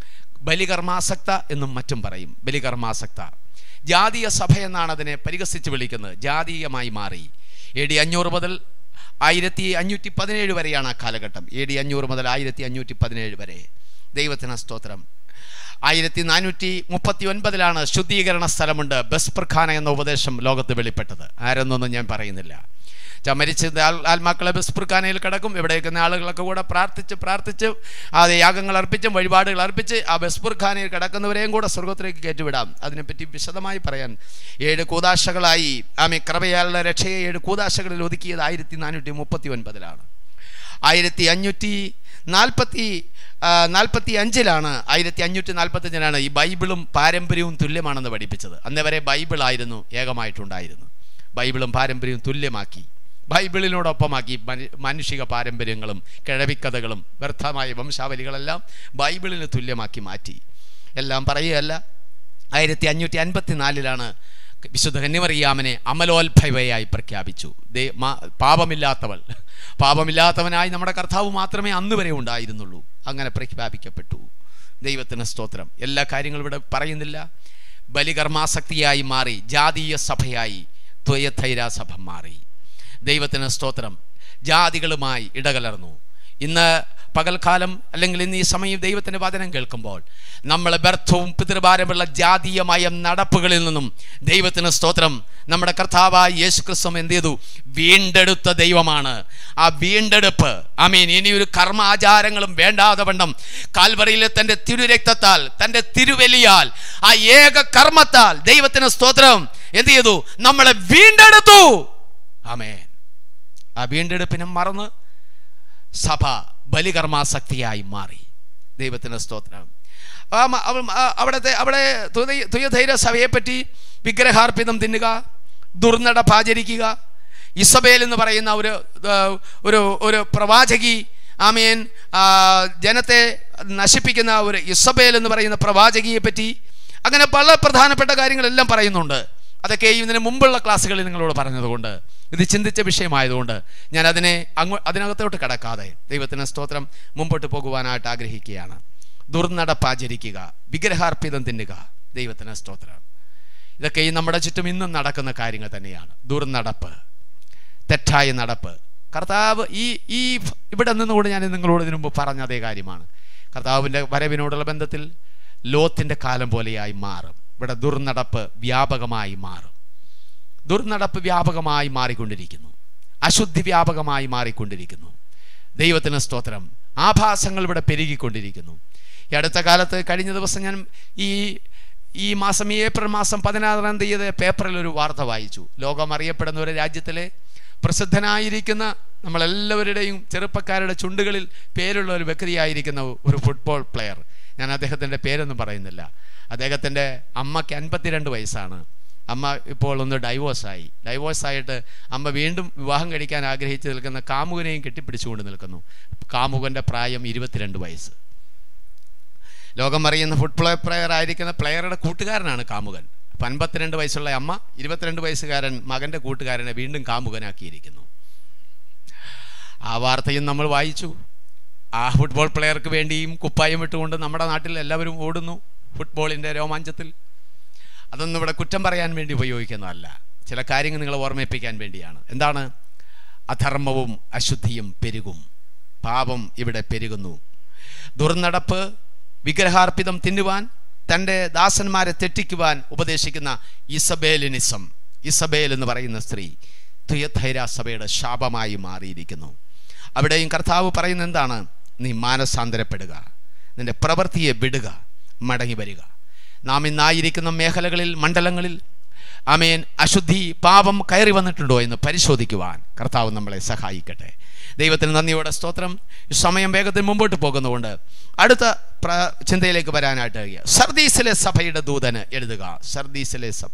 ബലികർമാസക്ത എന്നും മറ്റും പറയും ബലികർമാസക്ത ജാതീയ സഭ എന്നാണ് അതിനെ പരിഹസിച്ച് വിളിക്കുന്നത് ജാതീയമായി മാറി എ ഡി അഞ്ഞൂറ് മുതൽ ആയിരത്തി അഞ്ഞൂറ്റി പതിനേഴ് വരെയാണ് ആ കാലഘട്ടം എ ഡി അഞ്ഞൂറ് മുതൽ ആയിരത്തി അഞ്ഞൂറ്റി പതിനേഴ് വരെ ദൈവത്തിന് സ്തോത്രം ആയിരത്തി നാനൂറ്റി മുപ്പത്തി ഒൻപതിലാണ് ശുദ്ധീകരണ സ്ഥലമുണ്ട് ബസ്പ്രഖാന എന്ന ഉപദേശം ലോകത്ത് വെളിപ്പെട്ടത് ആരെന്നൊന്നും ഞാൻ പറയുന്നില്ല ച- മരിച്ച ആൾ- ആത്മാക്കളെ ബസ്പ്രഖാനയിൽ കിടക്കും ഇവിടേക്ക് ആളുകളൊക്കെ കൂടെ പ്രാർത്ഥിച്ച് പ്രാർത്ഥിച്ച് ആ യാഗങ്ങൾ അർപ്പിച്ചും വഴിപാടുകൾ അർപ്പിച്ച് ആ ബസ്പുർഖാനയിൽ കിടക്കുന്നവരെയും കൂടെ സ്വർഗത്തിലേക്ക് കയറ്റിവിടാം അതിനെപ്പറ്റി വിശദമായി പറയാൻ ഏഴ് കൂതാശകളായി ആമി കൃപയാലുള്ള രക്ഷയെ ഏഴ് കൂതാശകളിൽ ഒതുക്കിയത് ആയിരത്തി നാനൂറ്റി മുപ്പത്തി ഒൻപതിലാണ് ആയിരത്തി അഞ്ഞൂറ്റി നാൽപ്പത്തി ആ, നാൽപ്പത്തി അഞ്ചിലാണ് ആയിരത്തി അഞ്ഞൂറ്റി നാൽപ്പത്തി അഞ്ചിലാണ് ഈ ബൈബിളും പാരമ്പര്യവും തുല്യമാണെന്ന് പഠിപ്പിച്ചത് അന്നേ വരെ ബൈബിളായിരുന്നു ഏകമായിട്ടുണ്ടായിരുന്നു ബൈബിളും പാരമ്പര്യവും തുല്യമാക്കി ബൈബിളിനോടൊപ്പമാക്കി മനു- മാനുഷിക പാരമ്പര്യങ്ങളും കിഴവിക്കഥകളും വ്യർത്ഥമായ വംശാവലികളെല്ലാം ബൈബിളിന് തുല്യമാക്കി മാറ്റി എല്ലാം പറയുകയല്ല ആയിരത്തി അഞ്ഞൂറ്റി അൻപത്തി നാലിലാണ് വിശുദ്ധ കന്യമറിയാമനെ അമലോത്ഭവയായി പ്രഖ്യാപിച്ചു ദേ മാ- പാപമില്ലാത്തവൾ പാപമില്ലാത്തവനായി നമ്മുടെ കർത്താവ് മാത്രമേ അന്ന് വരെ ഉണ്ടായിരുന്നുള്ളൂ അങ്ങനെ പ്രഖ്യാപിക്കപ്പെട്ടു ദൈവത്തിന് സ്തോത്രം എല്ലാ കാര്യങ്ങളും ഇവിടെ പറയുന്നില്ല ബലികർമാസക്തിയായി മാറി ജാതീയ സഭയായി ത്വയഥൈര സഭ മാറി ദൈവത്തിന് സ്തോത്രം ജാതികളുമായി ഇടകലർന്നു ഇന്ന് പകൽക്കാലം അല്ലെങ്കിൽ ഇന്ന് ഈ സമയം ദൈവത്തിൻ്റെ വചനം കേൾക്കുമ്പോൾ നമ്മൾ വ്യർത്ഥവും പിതൃഭാരമുള്ള ജാതീയമായ നടപ്പുകളിൽ നിന്നും ദൈവത്തിന് സ്തോത്രം നമ്മുടെ കർത്താവായ യേശു ക്രിസ്തു എന്ത് ചെയ്തു വീണ്ടെടുത്ത ദൈവമാണ് ആ വീണ്ടെടുപ്പ് അമീൻ ഇനി ഒരു കർമ്മ ആചാരങ്ങളും വേണ്ടാതെ വണ്ണം കാൽവറിയിലെ തൻ്റെ തിരുരക്തത്താൽ തൻ്റെ തിരുവലിയാൽ ആ ഏക കർമ്മത്താൽ ദൈവത്തിന് സ്തോത്രം എന്ത് ചെയ്തു നമ്മളെ വീണ്ടെടുത്തു ആമേൻ ആ വീണ്ടെടുപ്പിനെ മറന്ന് സഭ ബലികർമാസക്തിയായി മാറി ദൈവത്തിന് സ്തോത്രം ആ മ- അവ- ആ അവിടുത്തെ അവിടെ തുയ- തുയധൈര സഭയെപ്പറ്റി വിഗ്രഹാർപ്പിതം തിന്നുക ദുർനടപ്പ് ആചരിക്കുക ഇസബേൽ എന്ന് പറയുന്ന ഒരു ആ, ഒരു ഒരു പ്രവാചകി ആമേൻ ആ, ജനത്തെ നശിപ്പിക്കുന്ന ഒരു ഇസബേൽ എന്ന് പറയുന്ന പ്രവാചകിയെ പറ്റി അങ്ങനെ പല പ്രധാനപ്പെട്ട കാര്യങ്ങളെല്ലാം പറയുന്നുണ്ട് അതൊക്കെ ഇതിന് മുമ്പുള്ള ക്ലാസ്സുകളിൽ നിങ്ങളോട് പറഞ്ഞതുകൊണ്ട് ഇത് ചിന്തിച്ച വിഷയമായതുകൊണ്ട് ഞാൻ അതിനെ അങ്ങോ അതിനകത്തോട്ട് കടക്കാതെ ദൈവത്തിന് സ്തോത്രം മുമ്പോട്ട് പോകുവാനായിട്ട് ആഗ്രഹിക്കുകയാണ് ദുർനടപ്പാചരിക്കുക വിഗ്രഹാർപ്പിതം തിന്നുക ദൈവത്തിന് സ്തോത്രം ഇതൊക്കെ ഈ നമ്മുടെ ചുറ്റും ഇന്നും നടക്കുന്ന കാര്യങ്ങൾ തന്നെയാണ് ദുർനടപ്പ് തെറ്റായ നടപ്പ് കർത്താവ് ഈ ഈ ഇവിടെ നിന്നുകൊണ്ട് ഞാൻ നിങ്ങളോട് ഇതിനു മുമ്പ് പറഞ്ഞ അതേ കാര്യമാണ് കർത്താവിൻ്റെ വരവിനോടുള്ള ബന്ധത്തിൽ ലോത്തിൻ്റെ കാലം പോലെയായി മാറും ഇവിടെ ദുർനടപ്പ് വ്യാപകമായി മാറും ദുർനടപ്പ് വ്യാപകമായി മാറിക്കൊണ്ടിരിക്കുന്നു അശുദ്ധി വ്യാപകമായി മാറിക്കൊണ്ടിരിക്കുന്നു ദൈവത്തിന് സ്തോത്രം ആഭാസങ്ങൾ ഇവിടെ പെരുകിക്കൊണ്ടിരിക്കുന്നു ഈ അടുത്ത കാലത്ത് കഴിഞ്ഞ ദിവസം ഞാൻ ഈ ഈ മാസം ഈ ഏപ്രിൽ മാസം പതിനാറാം തീയതി പേപ്പറിൽ ഒരു വാർത്ത വായിച്ചു ലോകം അറിയപ്പെടുന്ന ഒരു രാജ്യത്തിലെ പ്രസിദ്ധനായിരിക്കുന്ന നമ്മളെല്ലാവരുടെയും ചെറുപ്പക്കാരുടെ ചുണ്ടുകളിൽ പേരുള്ള ഒരു വ്യക്തിയായിരിക്കുന്ന ഒരു ഫുട്ബോൾ പ്ലെയർ ഞാൻ അദ്ദേഹത്തിൻ്റെ പേരൊന്നും പറയുന്നില്ല അദ്ദേഹത്തിൻ്റെ അമ്മയ്ക്ക് അൻപത്തിരണ്ട് വയസ്സാണ് അമ്മ ഇപ്പോൾ ഒന്ന് ഡൈവോഴ്സായി ഡൈവോഴ്സായിട്ട് അമ്മ വീണ്ടും വിവാഹം കഴിക്കാൻ ആഗ്രഹിച്ച് നിൽക്കുന്ന കാമുകനെയും കെട്ടിപ്പിടിച്ചുകൊണ്ട് നിൽക്കുന്നു കാമുകൻ്റെ പ്രായം ഇരുപത്തിരണ്ട് വയസ്സ് ലോകം അറിയുന്ന ഫുട്ബോൾ പ്ലെയർ ആയിരിക്കുന്ന പ്ലെയറുടെ കൂട്ടുകാരനാണ് കാമുകൻ അപ്പം അൻപത്തിരണ്ട് വയസ്സുള്ള അമ്മ ഇരുപത്തിരണ്ട് വയസ്സുകാരൻ മകൻ്റെ കൂട്ടുകാരനെ വീണ്ടും കാമുകനാക്കിയിരിക്കുന്നു ആ വാർത്തയും നമ്മൾ വായിച്ചു ആ ഫുട്ബോൾ പ്ലെയർക്ക് വേണ്ടിയും കുപ്പായം ഇട്ടുകൊണ്ട് നമ്മുടെ നാട്ടിൽ എല്ലാവരും ഓടുന്നു ഫുട്ബോളിൻ്റെ രോമാഞ്ചത്തിൽ അതൊന്നും ഇവിടെ കുറ്റം പറയാൻ വേണ്ടി ഉപയോഗിക്കുന്നതല്ല ചില കാര്യങ്ങൾ നിങ്ങളെ ഓർമ്മിപ്പിക്കാൻ വേണ്ടിയാണ് എന്താണ് അധർമ്മവും അശുദ്ധിയും പെരുകും പാപം ഇവിടെ പെരുകുന്നു ദുർനടപ്പ് വിഗ്രഹാർപ്പിതം തിന്നുവാൻ തൻ്റെ ദാസന്മാരെ തെറ്റിക്കുവാൻ ഉപദേശിക്കുന്ന ഇസബേലിനിസം ഇസബേൽ എന്ന് പറയുന്ന സ്ത്രീ തുയധൈര സഭയുടെ ശാപമായി മാറിയിരിക്കുന്നു അവിടെയും കർത്താവ് പറയുന്ന എന്താണ് നീ മാനസാന്തരപ്പെടുക നിന്റെ പ്രവൃത്തിയെ വിടുക മടങ്ങി വരിക നാം ഇന്നായിരിക്കുന്ന മേഖലകളിൽ മണ്ഡലങ്ങളിൽ അമേൻ അശുദ്ധി പാപം കയറി വന്നിട്ടുണ്ടോ എന്ന് പരിശോധിക്കുവാൻ കർത്താവ് നമ്മളെ സഹായിക്കട്ടെ ദൈവത്തിന് നന്ദിയോടെ സ്തോത്രം ഈ സമയം വേഗത്തിൽ മുമ്പോട്ട് പോകുന്നതുകൊണ്ട് അടുത്ത പ്ര ചിന്തയിലേക്ക് വരാനായിട്ട് സർദീസിലെ സഭയുടെ ദൂതന് എഴുതുക സർദീസിലെ സഭ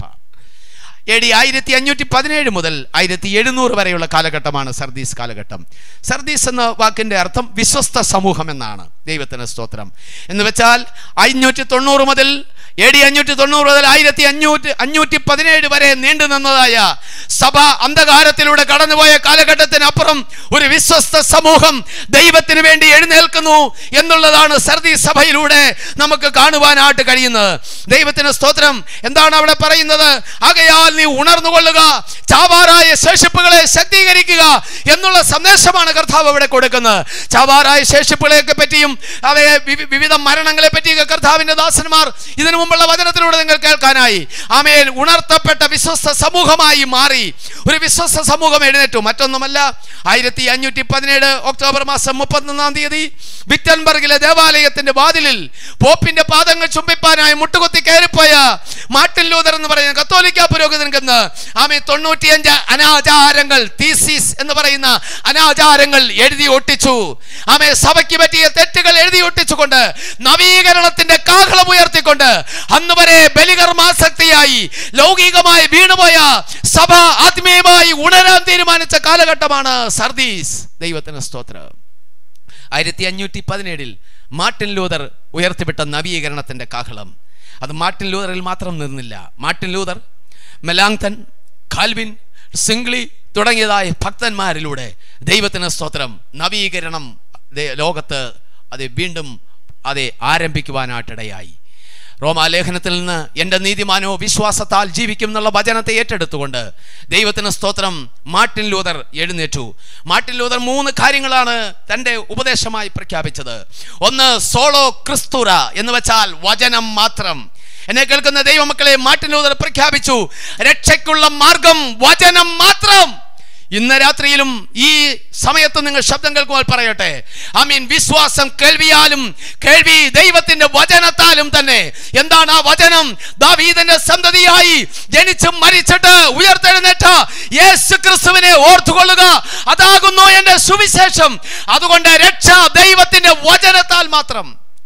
എ ഡി ആയിരത്തി അഞ്ഞൂറ്റി പതിനേഴ് മുതൽ ആയിരത്തി എഴുന്നൂറ് വരെയുള്ള കാലഘട്ടമാണ് സർദീസ് കാലഘട്ടം സർദീസ് എന്ന വാക്കിന്റെ അർത്ഥം വിശ്വസ്ത സമൂഹം എന്നാണ് ദൈവത്തിന് സ്തോത്രം എന്ന് വെച്ചാൽ അഞ്ഞൂറ്റി തൊണ്ണൂറ് മുതൽ എ ഡി അഞ്ഞൂറ്റി തൊണ്ണൂറ് മുതൽ ആയിരത്തി അഞ്ഞൂറ്റി അഞ്ഞൂറ്റി പതിനേഴ് വരെ നീണ്ടു നിന്നതായ സഭ അന്ധകാരത്തിലൂടെ കടന്നുപോയ കാലഘട്ടത്തിനപ്പുറം ഒരു വിശ്വസ്ത സമൂഹം ദൈവത്തിന് വേണ്ടി എഴുന്നേൽക്കുന്നു എന്നുള്ളതാണ് സർദി സഭയിലൂടെ നമുക്ക് കാണുവാനായിട്ട് കഴിയുന്നത് ദൈവത്തിന് സ്തോത്രം എന്താണ് അവിടെ പറയുന്നത് ആകയാൽ നീ ഉണർന്നുകൊള്ളുക ചാവാറായ ശേഷിപ്പുകളെ ശക്തീകരിക്കുക എന്നുള്ള സന്ദേശമാണ് കർത്താവ് അവിടെ കൊടുക്കുന്നത് ചാവാറായ ശേഷിപ്പുകളെയൊക്കെ പറ്റിയും അവയെ വിവി- വിവിധ മരണങ്ങളെ പറ്റിയൊക്കെ കർത്താവിന്റെ ദാസന്മാർ ഇതിനു മുമ്പുള്ള വചനത്തിലൂടെ നിങ്ങൾ കേൾക്കാനായി ആമേൽ ഉണർത്തപ്പെട്ട വിശ്വസ്ത സമൂഹമായി മാറി ഒരു വിശ്വസ്ത സമൂഹം എഴുന്നേറ്റു മറ്റൊന്നുമല്ല ആയിരത്തി അഞ്ഞൂറ്റി പതിനേഴ് ഒക്ടോബർ മാസം മുപ്പത്തൊന്നാം തീയതി വിറ്റൻബർഗിലെ ദേവാലയത്തിന്റെ വാതിലിൽ പോപ്പിന്റെ പാദങ്ങൾ ചുംബിപ്പാനായി മുട്ടുകുത്തി കയറിപ്പോയ മാർട്ടിൻ ലൂതർ എന്ന് പറയുന്ന കത്തോലിക്ക പുരോഹിതൻകെന്ന് ആമെ തൊണ്ണൂറ്റിയഞ്ച് അനാചാരങ്ങൾ തീസിസ് എന്ന് പറയുന്ന അനാചാരങ്ങൾ എഴുതി ഒട്ടിച്ചു ആമെ സഭയ്ക്ക് പറ്റിയ തെറ്റുകൾ എഴുതി ഒട്ടിച്ചുകൊണ്ട് നവീകരണത്തിന്റെ കാഹളം ഉയർത്തിക്കൊണ്ട് അന്ന് വരെ ബലികർമാസക്തിയായി ലൗകികമായി വീണുപോയ സഭ ആത്മീയമായി ഉണരാൻ തീരുമാനിച്ച കാലഘട്ടമാണ് സർദീസ് ദൈവത്തിന് സ്തോത്രം ആയിരത്തി അഞ്ഞൂറ്റി പതിനേഴിൽ മാർട്ടിൻ ലൂതർ ഉയർത്തിവിട്ട നവീകരണത്തിന്റെ കാഹളം അത് മാർട്ടിൻ ലൂതറിൽ മാത്രം നിന്നില്ല Martin Luther Melanchthon Calvin Zwingli തുടങ്ങിയതായ ഭക്തന്മാരിലൂടെ ദൈവത്തിന് സ്തോത്രം നവീകരണം ദേ- ലോകത്ത് അത് വീണ്ടും അത് ആരംഭിക്കുവാനായിട്ടിടയായി റോമാലേഖനത്തിൽ നിന്ന് എൻ്റെ നീതിമാനോ വിശ്വാസത്താൽ ജീവിക്കും എന്നുള്ള വചനത്തെ ഏറ്റെടുത്തുകൊണ്ട് ദൈവത്തിന് സ്തോത്രം മാർട്ടിൻ ലൂതർ എഴുന്നേറ്റു മാർട്ടിൻ ലൂതർ മൂന്ന് കാര്യങ്ങളാണ് തൻ്റെ ഉപദേശമായി പ്രഖ്യാപിച്ചത് ഒന്ന് സോളോ ക്രിസ്തുറ എന്ന് വെച്ചാൽ വചനം മാത്രം എന്നെ കേൾക്കുന്ന ദൈവമക്കളെ മാർട്ടിൻ ലൂതർ പ്രഖ്യാപിച്ചു രക്ഷയ്ക്കുള്ള മാർഗം വചനം മാത്രം ഇന്ന് രാത്രിയിലും ഈ സമയത്ത് നിങ്ങൾ ശബ്ദം കേൾക്കുമ്പോൾ പറയട്ടെ ഐ മീൻ വിശ്വാസം കേൾവിയാലും കേൾവി ദൈവത്തിന്റെ വചനത്താലും തന്നെ എന്താണ് ആ വചനം ദാവീദന്റെ സന്തതിയായി ജനിച്ച് മരിച്ചിട്ട് ഉയർത്തെഴുന്നേറ്റ യേശു ക്രിസ്തുവിനെ ഓർത്തുകൊള്ളുക അതാകുന്നു എന്റെ സുവിശേഷം അതുകൊണ്ട് രക്ഷ ദൈവത്തിന്റെ വചനത്താൽ മാത്രം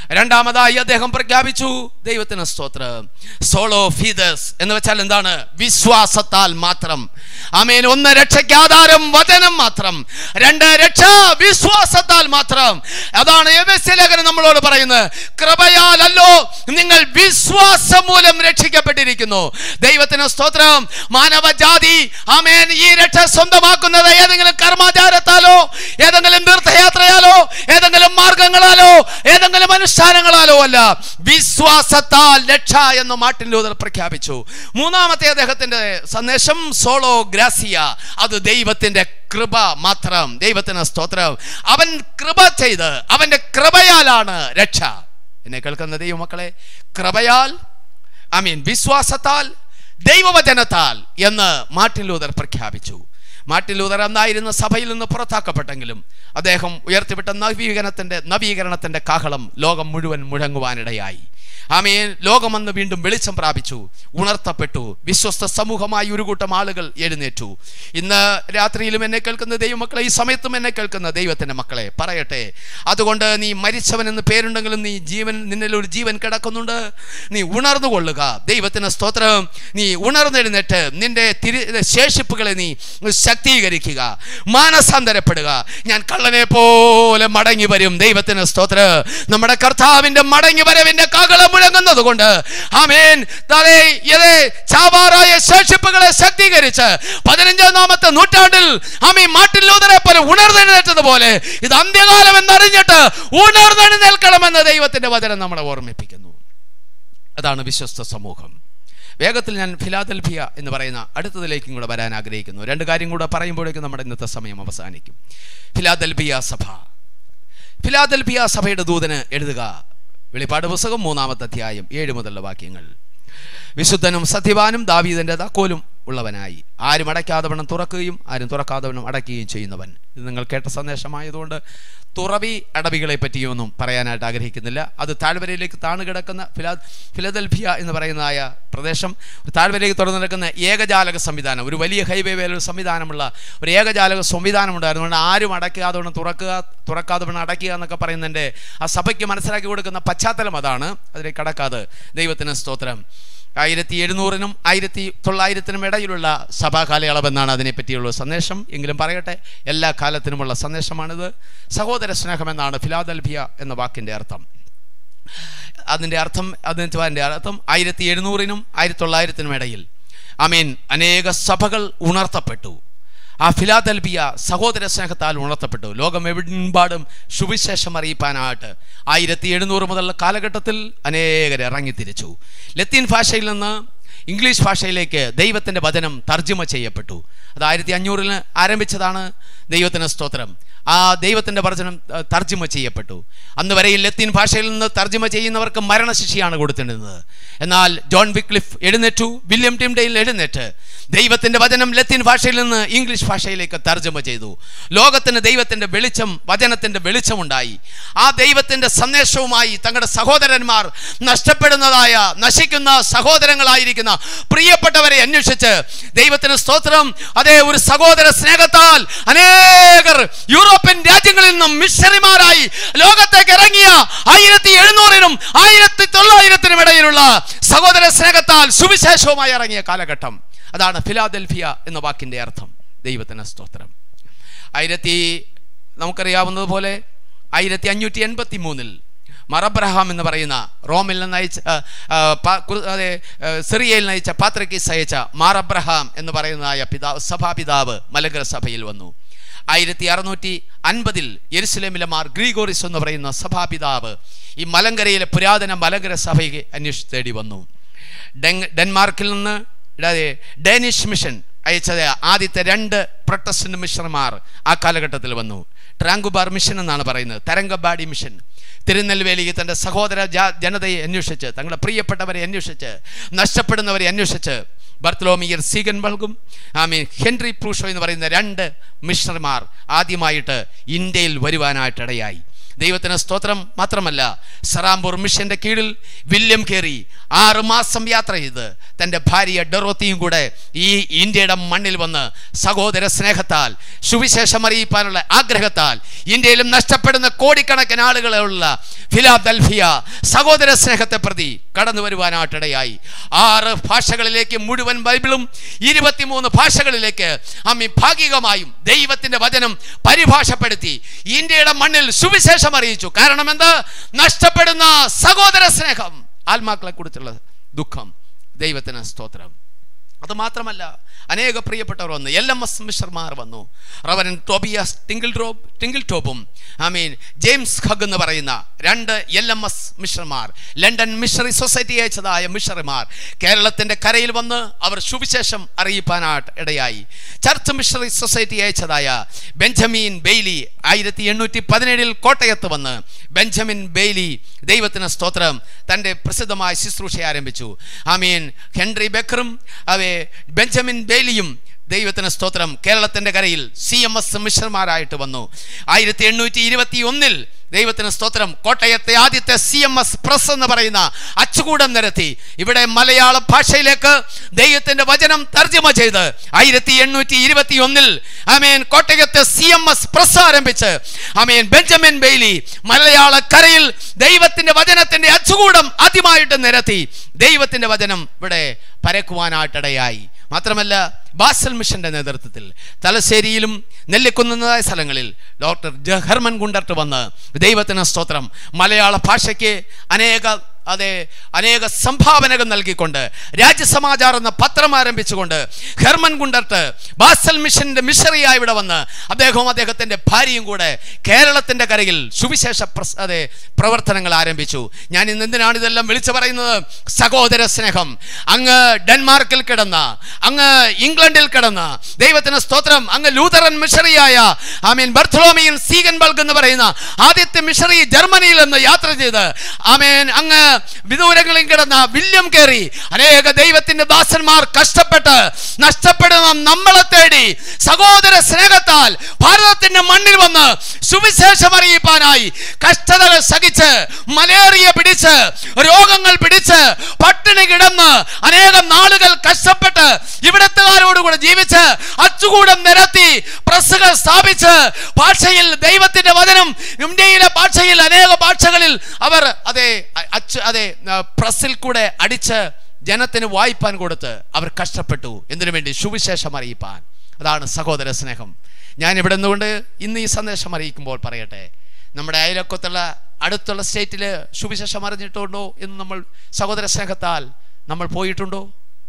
രണ്ടാമതായി അദ്ദേഹം പ്രഖ്യാപിച്ചു ദൈവത്തിന് സ്തോത്രം സോളോ ഫീദസ് എന്ന് വെച്ചാൽ എന്താണ് വിശ്വാസത്താൽ മാത്രം ആമേൻ ഒന്ന് രക്ഷയ്ക്ക് ആധാരം വചനം മാത്രം രണ്ട് രക്ഷ വിശ്വാസത്താൽ മാത്രം അതാണ് എബെസ്യ ലേഖനം നമ്മളോട് പറയുന്നത് കൃപയാലല്ലോ നിങ്ങൾ വിശ്വാസം മൂലം രക്ഷിക്കപ്പെട്ടിരിക്കുന്നു ദൈവത്തിന് സ്തോത്രം മാനവജാതി ആമേൻ ഈ രക്ഷ സ്വന്തമാക്കുന്നത് ഏതെങ്കിലും കർമാചാരത്താലോ ഏതെങ്കിലും തീർത്ഥയാത്രയാലോ ഏതെങ്കിലും മാർഗങ്ങളാലോ ഏതെങ്കിലും അനുഷ്ഠാനങ്ങളാലോ അല്ല വിശ്വാസത്താൽ രക്ഷ എന്ന് മാർട്ടിൻ ലൂതർ പ്രഖ്യാപിച്ചു മൂന്നാമത്തെ അദ്ദേഹത്തിന്റെ സന്ദേശം സോളോ ഗ്രാസിയ അത് ദൈവത്തിന്റെ കൃപ മാത്രം ദൈവത്തിന് സ്തോത്രം അവൻ കൃപ ചെയ്ത് അവന്റെ കൃപയാലാണ് രക്ഷ എന്നെ കേൾക്കുന്ന ദൈവമക്കളെ കൃപയാൽ ഐ മീൻ വിശ്വാസത്താൽ ദൈവവചനത്താൽ എന്ന് മാർട്ടിൻ ലൂതർ പ്രഖ്യാപിച്ചു മാർട്ടിൻ ലൂതർ അന്നായിരുന്ന സഭയിൽ നിന്ന് പുറത്താക്കപ്പെട്ടെങ്കിലും അദ്ദേഹം ഉയർത്തിവിട്ട നവീകരണത്തിന്റെ നവീകരണത്തിന്റെ കാഹളം ലോകം മുഴുവൻ മുഴങ്ങുവാനിടയായി ആമേൻ ലോകമെന്ന് വീണ്ടും വെളിച്ചം പ്രാപിച്ചു ഉണർത്തപ്പെട്ടു വിശ്വസ്ത സമൂഹമായി ഒരു കൂട്ടം ആളുകൾ എഴുന്നേറ്റു ഇന്ന് രാത്രിയിലും എന്നെ കേൾക്കുന്ന ദൈവമക്കളെ ഈ സമയത്തും എന്നെ കേൾക്കുന്ന ദൈവത്തിന്റെ മക്കളെ പറയട്ടെ അതുകൊണ്ട് നീ മരിച്ചവൻ എന്ന് പേരുണ്ടെങ്കിലും നീ ജീവൻ നിന്നിൽ ഒരു ജീവൻ കിടക്കുന്നുണ്ട് നീ ഉണർന്നു കൊള്ളുക ദൈവത്തിന് സ്തോത്രം നീ ഉണർന്നെഴുന്നേറ്റ് നിന്റെ തിരി ശേഷിപ്പുകളെ നീ ശക്തീകരിക്കുക മാനസാന്തരപ്പെടുക ഞാൻ കള്ളനെ പോലെ മടങ്ങി വരും ദൈവത്തിന് സ്തോത്ര നമ്മുടെ കർത്താവിന്റെ മടങ്ങി വരവിന്റെ കാകളം മുഴങ്ങുന്നത് കൊണ്ട് ആമേൻ തലേ ഇതേ ചാവാറായ ശേഷിപ്പുകളെ ശക്തീകരിച്ച് പതിനഞ്ചാമത്തെ നൂറ്റാണ്ടിൽ ആമീ മാട്ടിൽ ലൂതരെ പോലെ ഉണർന്നെഴുന്നേറ്റത് പോലെ ഇത് അന്ത്യകാലം എന്നറിഞ്ഞിട്ട് ഉണർന്നെഴുന്നേൽക്കണമെന്ന് ദൈവത്തിന്റെ വചനം നമ്മളെ ഓർമ്മിപ്പിക്കുന്നു അതാണ് വിശ്വസ്ത സമൂഹം വേഗത്തിൽ ഞാൻ ഫിലാദൽഫിയ എന്ന് പറയുന്ന അടുത്തതിലേക്കും കൂടെ വരാൻ ആഗ്രഹിക്കുന്നു രണ്ട് കാര്യം കൂടെ പറയുമ്പോഴേക്കും നമ്മുടെ ഇന്നത്തെ സമയം അവസാനിക്കും ഫിലാദൽഫിയ സഭ ഫിലാദൽഫിയ സഭയുടെ ദൂതന് എഴുതുക വെളിപ്പാട് പുസ്തകം മൂന്നാമത്തെ അധ്യായം ഏഴ് മുതലുള്ള വാക്യങ്ങൾ വിശുദ്ധനും സത്യവാനും ദാവീദന്റെ താക്കോലും ഉള്ളവനായി ആരും അടയ്ക്കാതവണ്ണം തുറക്കുകയും ആരും തുറക്കാതവണ്ണം അടയ്ക്കുകയും ചെയ്യുന്നവൻ ഇത് നിങ്ങൾ കേട്ട സന്ദേശമായതുകൊണ്ട് തുറവി അടവികളെ പറ്റിയൊന്നും പറയാനായിട്ട് ആഗ്രഹിക്കുന്നില്ല അത് താഴ്വരയിലേക്ക് താണു കിടക്കുന്ന ഫിലാ ഫിലദൽഫിയ എന്ന് പറയുന്നതായ പ്രദേശം ഒരു താഴ്വരയിലേക്ക് തുറന്നു കിടക്കുന്ന ഏകജാലക സംവിധാനം ഒരു വലിയ ഹൈവേ വേല ഒരു സംവിധാനമുള്ള ഒരു ഏകജാലക സംവിധാനം ഉണ്ടായിരുന്നു അതുകൊണ്ട് ആരും അടയ്ക്കാതെ വണ്ണം തുറക്കുക തുറക്കാതെ വണ്ണം അടയ്ക്കുക എന്നൊക്കെ പറയുന്നതിൻ്റെ ആ സഭയ്ക്ക് മനസ്സിലാക്കി കൊടുക്കുന്ന പശ്ചാത്തലം അതാണ് അതിലേക്ക് കടക്കാതെ ദൈവത്തിന് സ്തോത്രം ആയിരത്തി എഴുന്നൂറിനും ആയിരത്തി തൊള്ളായിരത്തിനും ഇടയിലുള്ള സഭാ കാലയളവെന്നാണ് അതിനെപ്പറ്റിയുള്ള സന്ദേശം എങ്കിലും പറയട്ടെ എല്ലാ കാലത്തിനുമുള്ള സന്ദേശമാണിത് സഹോദര സ്നേഹമെന്നാണ് ഫിലാദൽഫിയ എന്ന വാക്കിൻ്റെ അർത്ഥം അതിൻ്റെ അർത്ഥം അതിൻ്റെ അർത്ഥം ആയിരത്തി എഴുന്നൂറിനും ആയിരത്തി തൊള്ളായിരത്തിനും ഇടയിൽ അമീൻ അനേക സഭകൾ ഉണർത്തപ്പെട്ടു ആ ഫിലാദൽബിയ സഹോദര സ്നേഹത്താൽ ഉണർത്തപ്പെട്ടു ലോകം എവിടെമ്പാടും സുവിശേഷം അറിയിപ്പാനായിട്ട് ആയിരത്തി എഴുന്നൂറ് മുതലുള്ള കാലഘട്ടത്തിൽ അനേകർ ഇറങ്ങിത്തിരിച്ചു ലത്തീൻ ഭാഷയിൽ നിന്ന് ഇംഗ്ലീഷ് ഭാഷയിലേക്ക് ദൈവത്തിൻ്റെ വചനം തർജ്ജമ ചെയ്യപ്പെട്ടു അത് ആയിരത്തി അഞ്ഞൂറിൽ ആരംഭിച്ചതാണ് ദൈവത്തിന് സ്തോത്രം ആ ദൈവത്തിൻ്റെ വചനം അഹ്, തർജ്ജമ ചെയ്യപ്പെട്ടു അന്ന് വരെ ഈ ലത്തീൻ ഭാഷയിൽ നിന്ന് തർജ്ജമ ചെയ്യുന്നവർക്ക് മരണശിക്ഷയാണ് കൊടുത്തിരുന്നത് എന്നാൽ ജോൺ വിക്ലിഫ് എഴുന്നേറ്റു വില്യം ടിംഡെയിൽ എഴുന്നേറ്റ് ദൈവത്തിൻ്റെ വചനം ലത്തീൻ ഭാഷയിൽ നിന്ന് ഇംഗ്ലീഷ് ഭാഷയിലേക്ക് തർജ്ജമ ചെയ്തു ലോകത്തിന് ദൈവത്തിൻ്റെ വെളിച്ചം വചനത്തിൻ്റെ വെളിച്ചമുണ്ടായി ആ ദൈവത്തിൻ്റെ സന്ദേശവുമായി തങ്ങളുടെ സഹോദരന്മാർ നഷ്ടപ്പെടുന്നതായ നശിക്കുന്ന സഹോദരങ്ങളായിരിക്കുന്ന പ്രിയപ്പെട്ടവരെ അന്വേഷിച്ച് ദൈവത്തിന് സ്തോത്രം അതേ ഒരു സഹോദര സ്നേഹത്താൽ അനേകർ യൂറോപ്യൻ രാജ്യങ്ങളിൽ നിന്നും മിഷണറിമാരായി ലോകത്തേക്ക് ഇറങ്ങിയ ആയിരത്തി എഴുന്നൂറിനും ആയിരത്തി തൊള്ളായിരത്തിനും ഇടയിലുള്ള സഹോദര സ്നേഹത്താൽ സുവിശേഷവുമായി ഇറങ്ങിയ കാലഘട്ടം അതാണ് ഫിലാദൽഫിയ എന്ന വാക്കിന്റെ അർത്ഥം ദൈവത്തിന് സ്തോത്രം ആയിരത്തി നമുക്കറിയാവുന്നതുപോലെ ആയിരത്തി അഞ്ഞൂറ്റി എൺപത്തി മൂന്നിൽ മറബ്രഹാം എന്ന് പറയുന്ന റോമിൽ നിന്ന് അയച്ച ആ, ആ, പാ- കുറു- അതെ ആ, സിറിയയിൽ നയിച്ച പാത്രക്കിസ് അയച്ച മാറബ്രഹാം എന്ന് പറയുന്നതായ പിതാവ് സഭാപിതാവ് മലങ്കര സഭയിൽ വന്നു ആയിരത്തി അറുന്നൂറ്റി അൻപതിൽ യെരുസലേമിലെ മാർ ഗ്രീഗോറിസ് എന്ന് പറയുന്ന സഭാപിതാവ് ഈ മലങ്കരയിലെ പുരാതന മലങ്കര സഭയെ അന്വേഷിച്ച് തേടി വന്നു ഡെങ് ഡെൻമാർക്കിൽ നിന്ന് അതായത് ഡാനിഷ് മിഷൻ അയച്ചത് ആദ്യത്തെ രണ്ട് പ്രൊട്ടസ്റ്റന്റ് മിഷണർമാർ ആ കാലഘട്ടത്തിൽ വന്നു ട്രാങ്കുബാർ മിഷൻ എന്നാണ് പറയുന്നത് തരംഗബാഡി മിഷൻ തിരുനെൽവേലിയിൽ തൻ്റെ സഹോദര ജാ- ജനതയെ അന്വേഷിച്ച് തങ്ങളുടെ പ്രിയപ്പെട്ടവരെ അന്വേഷിച്ച് നഷ്ടപ്പെടുന്നവരെ അന്വേഷിച്ച് ബർത്തലോമിയർ സീഗൻബൾഗും ആമീൻ ഹെൻറി പ്രൂഷോ എന്ന് പറയുന്ന രണ്ട് മിഷണർമാർ ആദ്യമായിട്ട് ഇന്ത്യയിൽ വരുവാനായിട്ട് ഇടയായി ദൈവത്തിന് സ്തോത്രം മാത്രമല്ല സറാംപൂർ മിഷന്റെ കീഴിൽ വില്യം കേറി ആറ് മാസം യാത്ര ചെയ്ത് തൻ്റെ ഭാര്യ ഡെറോത്തിയും കൂടെ ഈ ഇന്ത്യയുടെ മണ്ണിൽ വന്ന് സഹോദര സ്നേഹത്താൽ സുവിശേഷം അറിയിപ്പാനുള്ള ആഗ്രഹത്താൽ ഇന്ത്യയിലും നഷ്ടപ്പെടുന്ന കോടിക്കണക്കിന് ആളുകളുള്ള ഫിലാദൽഫിയ സഹോദര സ്നേഹത്തെ പ്രതി കടന്നു വരുവാനായിട്ടിടയായി ആറ് ഭാഷകളിലേക്ക് മുഴുവൻ ബൈബിളും ഇരുപത്തിമൂന്ന് ഭാഷകളിലേക്ക് അമ്മി ഭാഗികമായും ദൈവത്തിന്റെ വചനം പരിഭാഷപ്പെടുത്തി ഇന്ത്യയുടെ മണ്ണിൽ സുവിശേഷം അറിയിച്ചു കാരണം എന്ത് നഷ്ടപ്പെടുന്ന സഹോദര സ്നേഹം ആത്മാക്കളെ കുറിച്ചുള്ള ദുഃഖം ദൈവത്തിന് സ്തോത്രം അത് മാത്രമല്ല അനേക പ്രിയപ്പെട്ടവർ വന്നു എൽ എം എസ് മിഷർമാർ വന്നു Reverend Tobias Tinkle Taube Tinkle ടോബും ഐ മീൻ ജെയിംസ് ഹഗ് എന്ന് പറയുന്ന രണ്ട് എൽ എം എസ് മിഷർമാർ ലണ്ടൻ മിഷണറി സൊസൈറ്റി അയച്ചതായ മിഷണറിമാർ കേരളത്തിന്റെ കരയിൽ വന്ന് അവർ സുവിശേഷം അറിയിപ്പാനായിട്ട് ഇടയായി ചർച്ച് മിഷണറി സൊസൈറ്റി അയച്ചതായ ബെഞ്ചമിൻ ബെയ്ലി ആയിരത്തി എണ്ണൂറ്റി പതിനേഴിൽ കോട്ടയത്ത് വന്ന് ബെഞ്ചമിൻ ബെയ്ലി ദൈവത്തിന് സ്തോത്രം തൻ്റെ പ്രസിദ്ധമായ ശുശ്രൂഷ ആരംഭിച്ചു ആമീൻ ഹെൻറി ബെക്കറും അവയെ ബെഞ്ചമിൻ ബെയ്ലിയും ദൈവത്തിന് സ്തോത്രം കേരളത്തിന്റെ കരയിൽ സി എം എസ് മിഷന്മാരായിട്ട് വന്നു ആയിരത്തി എണ്ണൂറ്റി ഇരുപത്തി ഒന്നിൽ ദൈവത്തിന് സ്തോത്രം കോട്ടയത്തെ ആദ്യത്തെ സി എം എസ് പ്രസ് എന്ന് പറയുന്ന അച്ചുകൂടം നിരത്തി ഇവിടെ മലയാള ഭാഷയിലേക്ക് ദൈവത്തിന്റെ വചനം തർജ്ജമ ചെയ്ത് ആയിരത്തി എണ്ണൂറ്റി ഇരുപത്തി ഒന്നിൽ അമേൻ കോട്ടയത്തെ സി എം എസ് പ്രസ് ആരംഭിച്ച് അമേൻ ബെഞ്ചമിൻ ബെയ്ലി മലയാള കരയിൽ ദൈവത്തിന്റെ വചനത്തിന്റെ അച്ചുകൂടം ആദ്യമായിട്ട് നിരത്തി ദൈവത്തിന്റെ വചനം ഇവിടെ പരക്കുവാനായിട്ടിടയായി മാത്രമല്ല ബാസൽ മിഷന്റെ നേതൃത്വത്തിൽ തലശ്ശേരിയിലും നെല്ലിക്കുന്നതായ സ്ഥലങ്ങളിൽ ഡോക്ടർ ജഹർമൻ ഗുണ്ടർട്ട് വന്ന് ദൈവത്തിന് സ്തോത്രം മലയാള ഭാഷയ്ക്ക് അനേക അതെ അനേക സംഭാവനകൾ നൽകിക്കൊണ്ട് രാജ്യസമാചാർ എന്ന പത്രം ആരംഭിച്ചുകൊണ്ട് ഹെർമൻ ഗുണ്ടർട്ട് ബാസൽ മിഷന്റെ മിഷറിയായി ഇവിടെ വന്ന് അദ്ദേഹവും അദ്ദേഹത്തിന്റെ ഭാര്യയും കൂടെ കേരളത്തിന്റെ കരയിൽ സുവിശേഷ പ്രസ് അതെ പ്രവർത്തനങ്ങൾ ആരംഭിച്ചു ഞാൻ ഇന്ന് എന്തിനാണ് ഇതെല്ലാം വിളിച്ചു പറയുന്നത് സഹോദര സ്നേഹം അങ്ങ് ഡെൻമാർക്കിൽ കിടന്ന അങ്ങ് ഇംഗ്ലണ്ടിൽ കിടന്ന ദൈവത്തിന് സ്തോത്രം അങ്ങ് ലൂതറൻ മിഷറിയായ ഐ മീൻ ബർത്തലോമിയൻ സീഗൻബർഗ് എന്ന് പറയുന്ന ആദ്യത്തെ മിഷറി ജർമ്മനിയിൽ നിന്ന് യാത്ര ചെയ്ത് ആമേൻ അങ്ങ് വിദൂരങ്ങളിൽ കിടന്ന വില്യം കേറി അനേക ദൈവത്തിന്റെ ദാസന്മാർ കഷ്ടപ്പെട്ട് നഷ്ടപ്പെടുന്ന നമ്മളെ തേടി സഹോദര സ്നേഹത്താൽ ഭാരതത്തിന്റെ മണ്ണിൽ വന്ന് സുവിശേഷം അറിയിപ്പാനായി കഷ്ടതകൾ സഹിച്ച് മലേറിയ പിടിച്ച് രോഗങ്ങൾ പിടിച്ച് പട്ടിണി കിടന്ന് അനേകം നാളുകൾ കഷ്ടപ്പെട്ട് ഇവിടത്തുകാരോടുകൂടെ ജീവിച്ച് അച്ചുകൂടം നിരത്തി പ്രസ്സുകൾ സ്ഥാപിച്ച് ഭാഷയിൽ ദൈവത്തിന്റെ വചനം ഇന്ത്യയിലെ ഭാഷയിൽ അനേക ഭാഷകളിൽ അവർ അതെ അ- അച്ച് അതെ ആ, പ്രസ്സിൽ കൂടെ അടിച്ച് ജനത്തിന് വായ്പാൻ കൊടുത്ത് അവർ കഷ്ടപ്പെട്ടു എന്തിനു വേണ്ടി സുവിശേഷം അറിയിപ്പാൻ അതാണ് സഹോദര സ്നേഹം ഞാൻ ഇവിടെ നിന്നുകൊണ്ട് ഇന്ന് ഈ സന്ദേശം അറിയിക്കുമ്പോൾ പറയട്ടെ നമ്മുടെ അയലക്കത്തുള്ള അടുത്തുള്ള സ്റ്റേറ്റിൽ സുവിശേഷം അറിഞ്ഞിട്ടുണ്ടോ എന്ന് നമ്മൾ സഹോദര സ്നേഹത്താൽ നമ്മൾ പോയിട്ടുണ്ടോ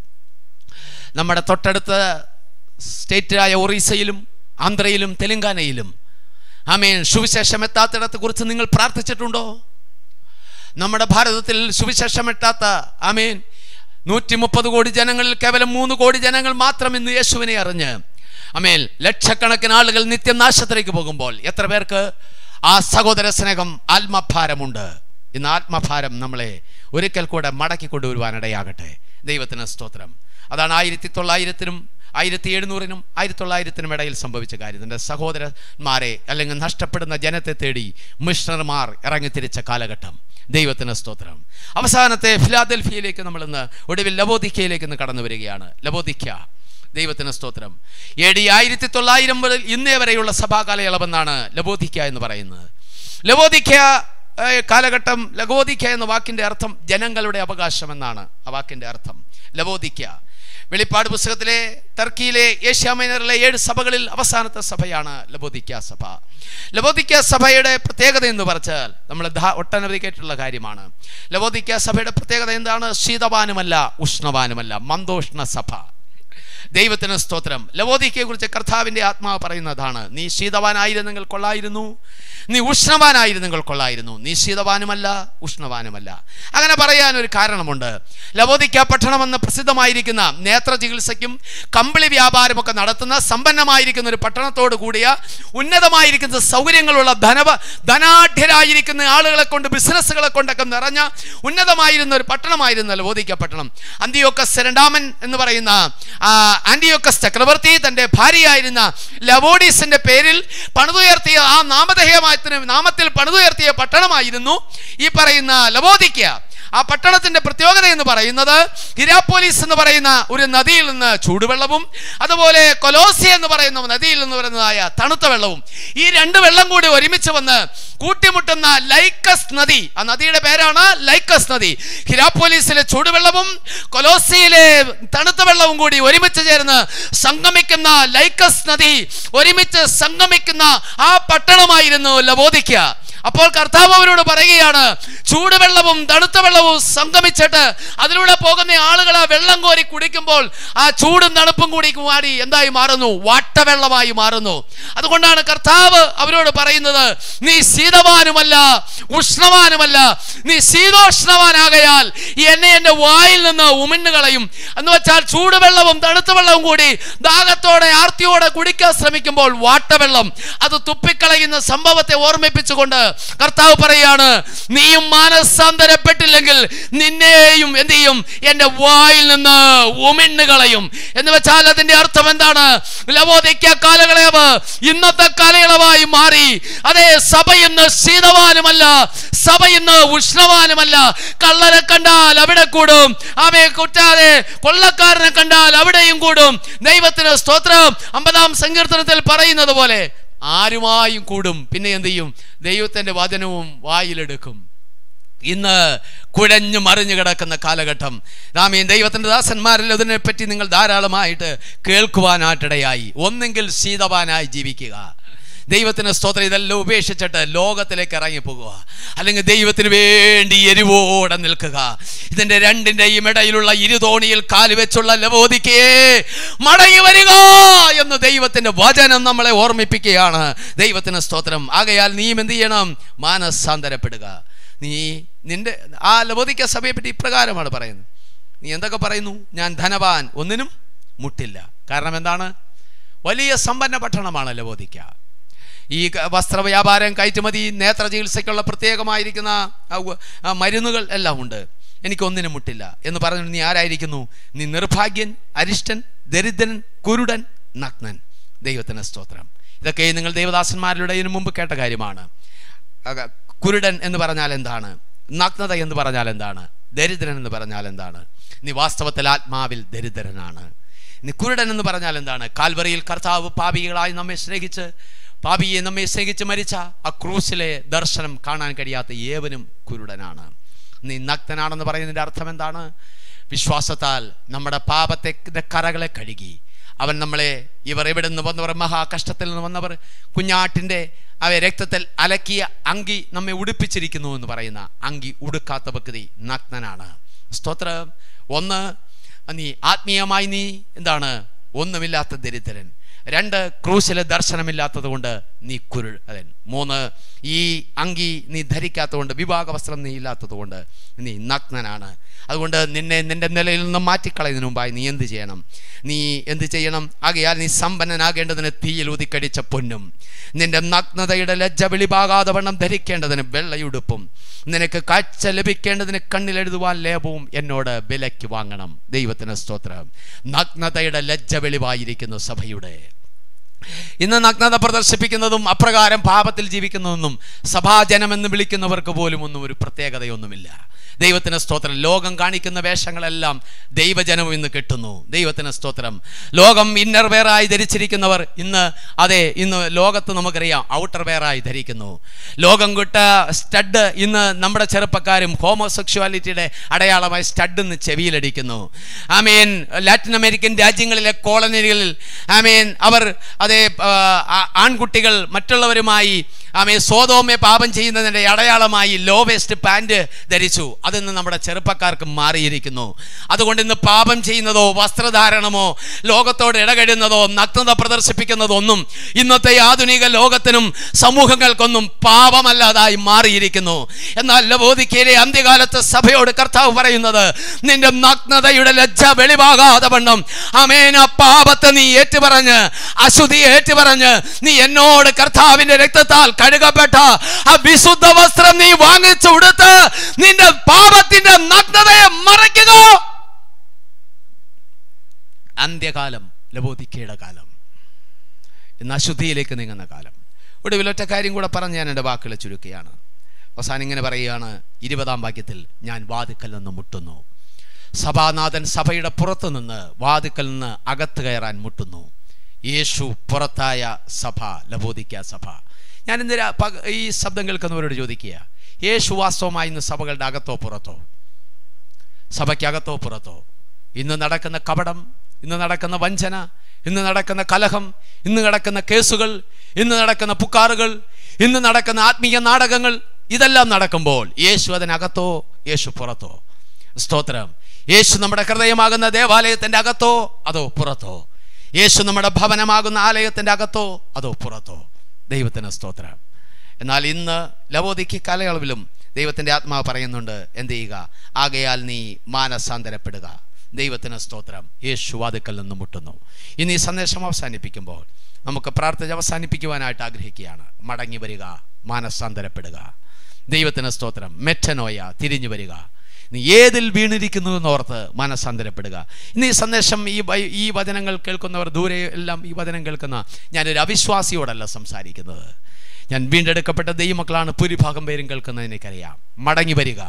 നമ്മുടെ തൊട്ടടുത്ത സ്റ്റേറ്റായ ഒറീസയിലും ആന്ധ്രയിലും തെലങ്കാനയിലും ആമേൻ സുവിശേഷം എത്താത്തിടത്തെ കുറിച്ച് നിങ്ങൾ പ്രാർത്ഥിച്ചിട്ടുണ്ടോ നമ്മുടെ ഭാരതത്തിൽ സുവിശേഷം എത്താത്ത ആമേൻ നൂറ്റി മുപ്പത് കോടി ജനങ്ങളിൽ കേവലം മൂന്ന് കോടി ജനങ്ങൾ മാത്രം ഇന്ന് യേശുവിനെ അറിഞ്ഞ് അമേൽ ലക്ഷക്കണക്കിന് ആളുകൾ നിത്യം നാശത്തിലേക്ക് പോകുമ്പോൾ എത്ര പേർക്ക് ആ സഹോദര സ്നേഹം ആത്മഭാരമുണ്ട് ഇന്ന് ആത്മഭാരം നമ്മളെ ഒരിക്കൽ കൂടെ മടക്കി കൊണ്ടുവരുവാനിടയാകട്ടെ ദൈവത്തിന് സ്തോത്രം അതാണ് ആയിരത്തി തൊള്ളായിരത്തിനും ആയിരത്തി എഴുന്നൂറിനും ആയിരത്തി തൊള്ളായിരത്തിനും ഇടയിൽ സംഭവിച്ച കാര്യം എൻ്റെ സഹോദരന്മാരെ അല്ലെങ്കിൽ നഷ്ടപ്പെടുന്ന ജനത്തെ തേടി മിഷണർമാർ ഇറങ്ങിത്തിരിച്ച കാലഘട്ടം ദൈവത്തിന് സ്തോത്രം അവസാനത്തെ ഫിലാദൽഫിയയിലേക്ക് നമ്മൾ ഇന്ന് ഒടുവിൽ ലബോദിക്കയിലേക്ക് ഇന്ന് കടന്നു വരികയാണ് ലബോദിക്ക ദൈവത്തിന് സ്തോത്രം എ ഡി ആയിരത്തി തൊള്ളായിരം മുതൽ ഇന്നേ വരെയുള്ള സഭാകാലയളവെന്നാണ് ലബോദിക്ക എന്ന് പറയുന്നത് ലബോദിക്ക ഏഹ്, കാലഘട്ടം ലബോദിക്ക എന്ന വാക്കിന്റെ അർത്ഥം ജനങ്ങളുടെ അവകാശം എന്നാണ് ആ വാക്കിന്റെ അർത്ഥം ലബോദിക്ക വെളിപ്പാട് പുസ്തകത്തിലെ ടർക്കിയിലെ ഏഷ്യ മൈനറിലെ ഏഴ് സഭകളിൽ അവസാനത്തെ സഭയാണ് ലബോദിക്ക സഭ ലബോദിക്ക സഭയുടെ പ്രത്യേകത എന്ന് പറഞ്ഞാൽ നമ്മൾ ധാ- ഒട്ടനവധി കേട്ടിട്ടുള്ള കാര്യമാണ് ലബോദിക്ക സഭയുടെ പ്രത്യേകത എന്താണ് ശീതവാനുമല്ല ഉഷ്ണവാനുമല്ല മന്ദോഷ്ണ സഭ ദൈവത്തിന് സ്തോത്രം ലവോദിക്കയെ കുറിച്ച് കർത്താവിന്റെ ആത്മാവ് പറയുന്നതാണ് നീ ശീതവാനായിരുന്നെങ്കിൽ കൊള്ളായിരുന്നു നീ ഉഷ്ണവാനായിരുന്നെങ്കിൽ കൊള്ളായിരുന്നു നീ ശീതവാനുമല്ല ഉഷ്ണവാനുമല്ല അങ്ങനെ പറയാൻ ഒരു കാരണമുണ്ട് ലവോദിക്ക പട്ടണമെന്ന് പ്രസിദ്ധമായിരിക്കുന്ന നേത്ര ചികിത്സയ്ക്കും കമ്പിളി വ്യാപാരമൊക്കെ നടത്തുന്ന സമ്പന്നമായിരിക്കുന്ന ഒരു പട്ടണത്തോട് കൂടിയ ഉന്നതമായിരിക്കുന്ന സൗകര്യങ്ങളുള്ള ധനവ ധനാഢ്യരായിരിക്കുന്ന ആളുകളെ കൊണ്ട് ബിസിനസ്സുകളെ കൊണ്ടൊക്കെ നിറഞ്ഞ ഉന്നതമായിരുന്ന ഒരു പട്ടണമായിരുന്നു ലവോദിക്ക പട്ടണം അന്തിയോക്കസ് രണ്ടാമൻ എന്ന് പറയുന്ന ആ ആന്റിയോക്കസ് ചക്രവർത്തി തന്റെ ഭാര്യയായിരുന്ന ലവോഡീസിന്റെ പേരിൽ പണിതുയർത്തിയ ആ നാമധേയമായത്തിന് നാമത്തിൽ പണിതുയർത്തിയ പട്ടണമായിരുന്നു ഈ പറയുന്ന ലവോദിക്ക ആ പട്ടണത്തിന്റെ പ്രത്യേകത എന്ന് പറയുന്നത് ഹിരാപ്പോലിസ് എന്ന് പറയുന്ന ഒരു നദിയിൽ നിന്ന് ചൂടുവെള്ളവും അതുപോലെ കൊലോസി എന്ന് പറയുന്ന നദിയിൽ നിന്ന് വരുന്നതായ തണുത്ത വെള്ളവും ഈ രണ്ട് വെള്ളം കൂടി ഒരുമിച്ച് വന്ന് കൂട്ടിമുട്ടുന്ന ലൈക്കസ് നദി ആ നദിയുടെ പേരാണ് ലൈക്കസ് നദി ഹിരാപ്പോലിസിലെ ചൂടുവെള്ളവും കൊലോസിയിലെ തണുത്ത വെള്ളവും കൂടി ഒരുമിച്ച് ചേർന്ന് സംഗമിക്കുന്ന ലൈക്കസ് നദി ഒരുമിച്ച് സംഗമിക്കുന്ന ആ പട്ടണമായിരുന്നു ലവോദിക്ക അപ്പോൾ കർത്താവ് അവരോട് പറയുകയാണ് ചൂടുവെള്ളവും തണുത്ത വെള്ളവും സംഗമിച്ചിട്ട് അതിലൂടെ പോകുന്ന ആളുകൾ ആ വെള്ളം കോരി കുടിക്കുമ്പോൾ ആ ചൂടും തണുപ്പും കൂടി മാറി എന്തായി മാറുന്നു വാട്ടവെള്ളമായി മാറുന്നു അതുകൊണ്ടാണ് കർത്താവ് അവരോട് പറയുന്നത് നീ ശീതവാനുമല്ല ഉഷ്ണവാനുമല്ല നീ ശീതോഷ്ണവാനാകയാൽ എന്നെ എന്റെ വായിൽ നിന്ന് ഉമിണ്ണു കളയും എന്ന് വെച്ചാൽ ചൂടുവെള്ളവും തണുത്ത വെള്ളവും കൂടി ദാഹത്തോടെ ആർത്തിയോടെ കുടിക്കാൻ ശ്രമിക്കുമ്പോൾ വാട്ടവെള്ളം അത് തുപ്പിക്കളയുന്ന സംഭവത്തെ ഓർമ്മിപ്പിച്ചുകൊണ്ട് കർത്താവ് പറയാണ് നീയും മാനസാന്തരപ്പെട്ടില്ലെങ്കിൽ നിന്നെയും എന്ത് ചെയ്യും എന്റെ വായിൽ നിന്ന് ഉമിണ്ണു കളയും എന്ന് വെച്ചാൽ അതിന്റെ അർത്ഥം എന്താണ് ലവോദിക്ക കാലയളവ് ഇന്നത്തെ കാലയളവായി മാറി അതേ സഭ ഇന്ന് ശീതവാനുമല്ല സഭ ഇന്ന് ഉഷ്ണവാനുമല്ല കള്ളനെ കണ്ടാൽ അവിടെ കൂടും അവയെ കുറ്റാതെ കൊള്ളക്കാരനെ കണ്ടാൽ അവിടെയും കൂടും ദൈവത്തിന് സ്തോത്രം അമ്പതാം സങ്കീർത്തനത്തിൽ പറയുന്നത് പോലെ ആരുമായും കൂടും പിന്നെ എന്ത് ചെയ്യും ദൈവത്തിന്റെ വചനവും വായിലെടുക്കും ഇന്ന് കുഴഞ്ഞു മറിഞ്ഞു കിടക്കുന്ന കാലഘട്ടം നാം ഈ ദൈവത്തിൻ്റെ ദാസന്മാരിൽ അതിനെപ്പറ്റി നിങ്ങൾ ധാരാളമായിട്ട് കേൾക്കുവാനായിട്ടിടയായി ഒന്നെങ്കിൽ ശീതവാനായി ജീവിക്കുക ദൈവത്തിന് സ്തോത്രം ഇതെല്ലാം ഉപേക്ഷിച്ചിട്ട് ലോകത്തിലേക്ക് ഇറങ്ങി പോകുക അല്ലെങ്കിൽ ദൈവത്തിന് വേണ്ടി എരിവോടെ നിൽക്കുക ഇതിന്റെ രണ്ടിന്റെയും ഇടയിലുള്ള ഇരുതോണിയിൽ കാല് വെച്ചുള്ള ലവോദിക്കയെ മടങ്ങി വരിക എന്ന് ദൈവത്തിന്റെ വചനം നമ്മളെ ഓർമ്മിപ്പിക്കുകയാണ് ദൈവത്തിന് സ്തോത്രം ആകയാൽ നീയും എന്ത് ചെയ്യണം മാനസാന്തരപ്പെടുക നീ നിന്റെ ആ ലവോദിക്ക സഭയെ പറ്റി ഇപ്രകാരമാണ് പറയുന്നത് നീ എന്തൊക്കെ പറയുന്നു ഞാൻ ധനവാൻ ഒന്നിനും മുട്ടില്ല കാരണം എന്താണ് വലിയ സമ്പന്ന പട്ടണമാണ് ലവോദിക്ക ഈ ക- വസ്ത്രവ്യാപാരം കയറ്റുമതി നേത്ര ചികിത്സയ്ക്കുള്ള പ്രത്യേകമായിരിക്കുന്ന ആ ഉ- ആ മരുന്നുകൾ എല്ലാം ഉണ്ട് എനിക്കൊന്നിനും മുട്ടില്ല എന്ന് പറഞ്ഞു നീ ആരായിരിക്കുന്നു നീ നിർഭാഗ്യൻ അരിഷ്ടൻ ദരിദ്രൻ കുരുടൻ നഗ്നൻ ദൈവത്തിന് സ്തോത്രം ഇതൊക്കെ നിങ്ങൾ ദേവദാസന്മാരുടെ ഇതിനു മുമ്പ് കേട്ട കാര്യമാണ് അക- കുരുടൻ എന്ന് പറഞ്ഞാൽ എന്താണ് നഗ്നത എന്ന് പറഞ്ഞാൽ എന്താണ് ദരിദ്രൻ എന്ന് പറഞ്ഞാൽ എന്താണ് നീ വാസ്തവത്തിൽ ആത്മാവിൽ ദരിദ്രനാണ് നീ കുരുടൻ എന്ന് പറഞ്ഞാൽ എന്താണ് കാൽവറിയിൽ കർത്താവ് പാപികളായി നമ്മെ സ്നേഹിച്ച് പാപിയെ നമ്മെ സ്നേഹിച്ച് മരിച്ച ആ ക്രൂസിലെ ദർശനം കാണാൻ കഴിയാത്ത ഏവനും കുരുടനാണ് നീ നഗ്നനാണെന്ന് പറയുന്നതിൻ്റെ അർത്ഥം എന്താണ് വിശ്വാസത്താൽ നമ്മുടെ പാപത്തെ കറകളെ കഴുകി അവൻ നമ്മളെ ഇവർ എവിടെ നിന്ന് വന്നവർ മഹാകഷ്ടത്തിൽ നിന്ന് വന്നവർ കുഞ്ഞാട്ടിൻ്റെ അവ രക്തത്തിൽ അലക്കിയ അങ്കി നമ്മെ ഉടുപ്പിച്ചിരിക്കുന്നു എന്ന് പറയുന്ന അങ്കി ഉടുക്കാത്ത വ്യക്തി നഗ്നനാണ് സ്തോത്രം ഒന്ന് നീ ആത്മീയമായി നീ എന്താണ് ഒന്നുമില്ലാത്ത ദരിദ്രൻ രണ്ട് ക്രൂശിലെ ദർശനമില്ലാത്തത് കൊണ്ട് നീ കുരുടൻ മൂന്ന് ഈ അങ്കി നീ ധരിക്കാത്തതുകൊണ്ട് വിവാഹ വസ്ത്രം നീ ഇല്ലാത്തത് കൊണ്ട് നീ നഗ്നനാണ് അതുകൊണ്ട് നിന്നെ നിന്റെ നിലയിൽ നിന്ന് മാറ്റിക്കളയുന്നതിന് മുമ്പായി നീ എന്ത് ചെയ്യണം നീ എന്ത് ചെയ്യണം ആകയാൽ നീ സമ്പന്നനാകേണ്ടതിന് തീയിൽ ഉദിക്കടിച്ച പൊന്നും നിന്റെ നഗ്നതയുടെ ലജ്ജ വെളിപാകാതെ വണ്ണം ധരിക്കേണ്ടതിന് വെള്ളയുടുപ്പും നിനക്ക് കാഴ്ച ലഭിക്കേണ്ടതിന് കണ്ണിലെഴുതുവാൻ ലേപവും എന്നോട് വിലയ്ക്ക് വാങ്ങണം ദൈവത്തിന് സ്തോത്രം നഗ്നതയുടെ ലജ്ജ വെളിവായിരിക്കുന്നു സഭയുടെ ഇന്ന് നഗ്നത പ്രദർശിപ്പിക്കുന്നതും അപ്രകാരം പാപത്തിൽ ജീവിക്കുന്നതൊന്നും സഭാജനം എന്ന് വിളിക്കുന്നവർക്ക് പോലും ഒന്നും ഒരു പ്രത്യേകതയൊന്നുമില്ല ദൈവത്തിന് സ്തോത്രം ലോകം കാണിക്കുന്ന വേഷങ്ങളെല്ലാം ദൈവജനവും ഇന്ന് കിട്ടുന്നു ദൈവത്തിന് സ്തോത്രം ലോകം ഇന്നർ വെയറായി ധരിച്ചിരിക്കുന്നവർ ഇന്ന് അതെ ഇന്ന് ലോകത്ത് നമുക്കറിയാം ഔട്ടർ വെയറായി ധരിക്കുന്നു ലോകം കിട്ട സ്റ്റഡ് ഇന്ന് നമ്മുടെ ചെറുപ്പക്കാരും ഹോമോസെക്ഷുവാലിറ്റിയുടെ അടയാളമായി സ്റ്റഡ് എന്ന് ചെവിയിലടിക്കുന്നു ഐ മീൻ ലാറ്റിൻ അമേരിക്കൻ രാജ്യങ്ങളിലെ കോളനികളിൽ ഐ മീൻ അവർ അതേ ആ, ആ- ആൺകുട്ടികൾ മറ്റുള്ളവരുമായി ആമേ സ്വതോമെ പാപം ചെയ്യുന്നതിൻ്റെ അടയാളമായി ലോ വേസ്റ്റ് പാൻറ് ധരിച്ചു അതിന്ന് നമ്മുടെ ചെറുപ്പക്കാർക്ക് മാറിയിരിക്കുന്നു അതുകൊണ്ട് ഇന്ന് പാപം ചെയ്യുന്നതോ വസ്ത്രധാരണമോ ലോകത്തോട് ഇടകഴുന്നതോ നഗ്നത പ്രദർശിപ്പിക്കുന്നതോ ഒന്നും ഇന്നത്തെ ആധുനിക ലോകത്തിനും സമൂഹങ്ങൾക്കൊന്നും പാപമല്ലാതായി മാറിയിരിക്കുന്നു എന്നാൽ ലവോദിക്കയിലെ അന്ത്യകാലത്ത് സഭയോട് കർത്താവ് പറയുന്നത് നിന്റെ നഗ്നതയുടെ ലജ്ജ വെളിവാകാതെ വണ്ണം അമേന പാപത്തെ നീ ഏറ്റുപറഞ്ഞ് അശുദ്ധി ഏറ്റുപറഞ്ഞ് നീ എന്നോട് കർത്താവിന്റെ രക്തത്താൽ കഴുകപ്പെട്ട ആ വിശുദ്ധ വസ്ത്രം നീ വാങ്ങിച്ചു ഉടുത്ത് നിന്റെ പാപത്തിന്റെ നഗ്നതയെ മറയ്ക്കുക അന്ത്യകാലം ലബോദിക്കയുടെ കാലം ഇന്ന് അശുദ്ധിയിലേക്ക് നീങ്ങുന്ന കാലം ഒടുവിൽ ഒറ്റ കാര്യം കൂടെ പറഞ്ഞ് ഞാൻ എൻ്റെ വാക്കുകളെ ചുരുക്കുകയാണ് അവസാനം ഇങ്ങനെ പറയുകയാണ് ഇരുപതാം വാക്യത്തിൽ ഞാൻ വാതിക്കൽ നിന്ന് മുട്ടുന്നു സഭാനാഥൻ സഭയുടെ പുറത്തു നിന്ന് വാതിക്കൽ നിന്ന് അകത്ത് കയറാൻ മുട്ടുന്നു യേശു പുറത്തായ സഭ ലബോദിക്ക സഭ ഞാൻ ഇന്ന് രാ- പക- ഈ ശബ്ദം കേൾക്കുന്നവരോട് ചോദിക്കുക യേശു വാസ്തവമായി ഇന്ന് സഭകളുടെ അകത്തോ പുറത്തോ സഭയ്ക്കകത്തോ പുറത്തോ ഇന്ന് നടക്കുന്ന കപടം ഇന്ന് നടക്കുന്ന വഞ്ചന ഇന്ന് നടക്കുന്ന കലഹം ഇന്ന് നടക്കുന്ന കേസുകൾ ഇന്ന് നടക്കുന്ന പുക്കാറുകൾ ഇന്ന് നടക്കുന്ന ആത്മീയ നാടകങ്ങൾ ഇതെല്ലാം നടക്കുമ്പോൾ യേശു അതിനകത്തോ യേശു പുറത്തോ സ്തോത്രം യേശു നമ്മുടെ ഹൃദയമാകുന്ന ദേവാലയത്തിന്റെ അകത്തോ അതോ പുറത്തോ യേശു നമ്മുടെ ഭവനമാകുന്ന ആലയത്തിന്റെ അകത്തോ അതോ പുറത്തോ ദൈവത്തിന് സ്തോത്രം എന്നാൽ ഇന്ന് ലവോദിക്ക് കാലയളവിലും ദൈവത്തിൻ്റെ ആത്മാവ് പറയുന്നുണ്ട് എന്ത് ചെയ്യുക ആകയാൽ നീ മാനസാന്തരപ്പെടുക ദൈവത്തിന് സ്തോത്രം യേശു വാതുക്കൽ നിന്ന് മുട്ടുന്നു ഇനി ഈ സന്ദേശം അവസാനിപ്പിക്കുമ്പോൾ നമുക്ക് പ്രാർത്ഥന അവസാനിപ്പിക്കുവാനായിട്ട് ആഗ്രഹിക്കുകയാണ് മടങ്ങി വരിക മാനസാന്തരപ്പെടുക ദൈവത്തിന് സ്തോത്രം മെറ്റനോയ തിരിഞ്ഞു വരിക നീ ഏതിൽ വീണിരിക്കുന്നു എന്നോർത്ത് മനസ്സാന്തരപ്പെടുക ഇന്ന് ഈ സന്ദേശം ഈ വൈ- ഈ വചനങ്ങൾ കേൾക്കുന്നവർ ദൂരെ എല്ലാം ഈ വചനം കേൾക്കുന്ന ഞാനൊരു അവിശ്വാസിയോടല്ല സംസാരിക്കുന്നത് ഞാൻ വീണ്ടെടുക്കപ്പെട്ട ദൈവമക്കളാണ് ഭൂരിഭാഗം പേരും കേൾക്കുന്നത് എനിക്കറിയാം മടങ്ങി വരിക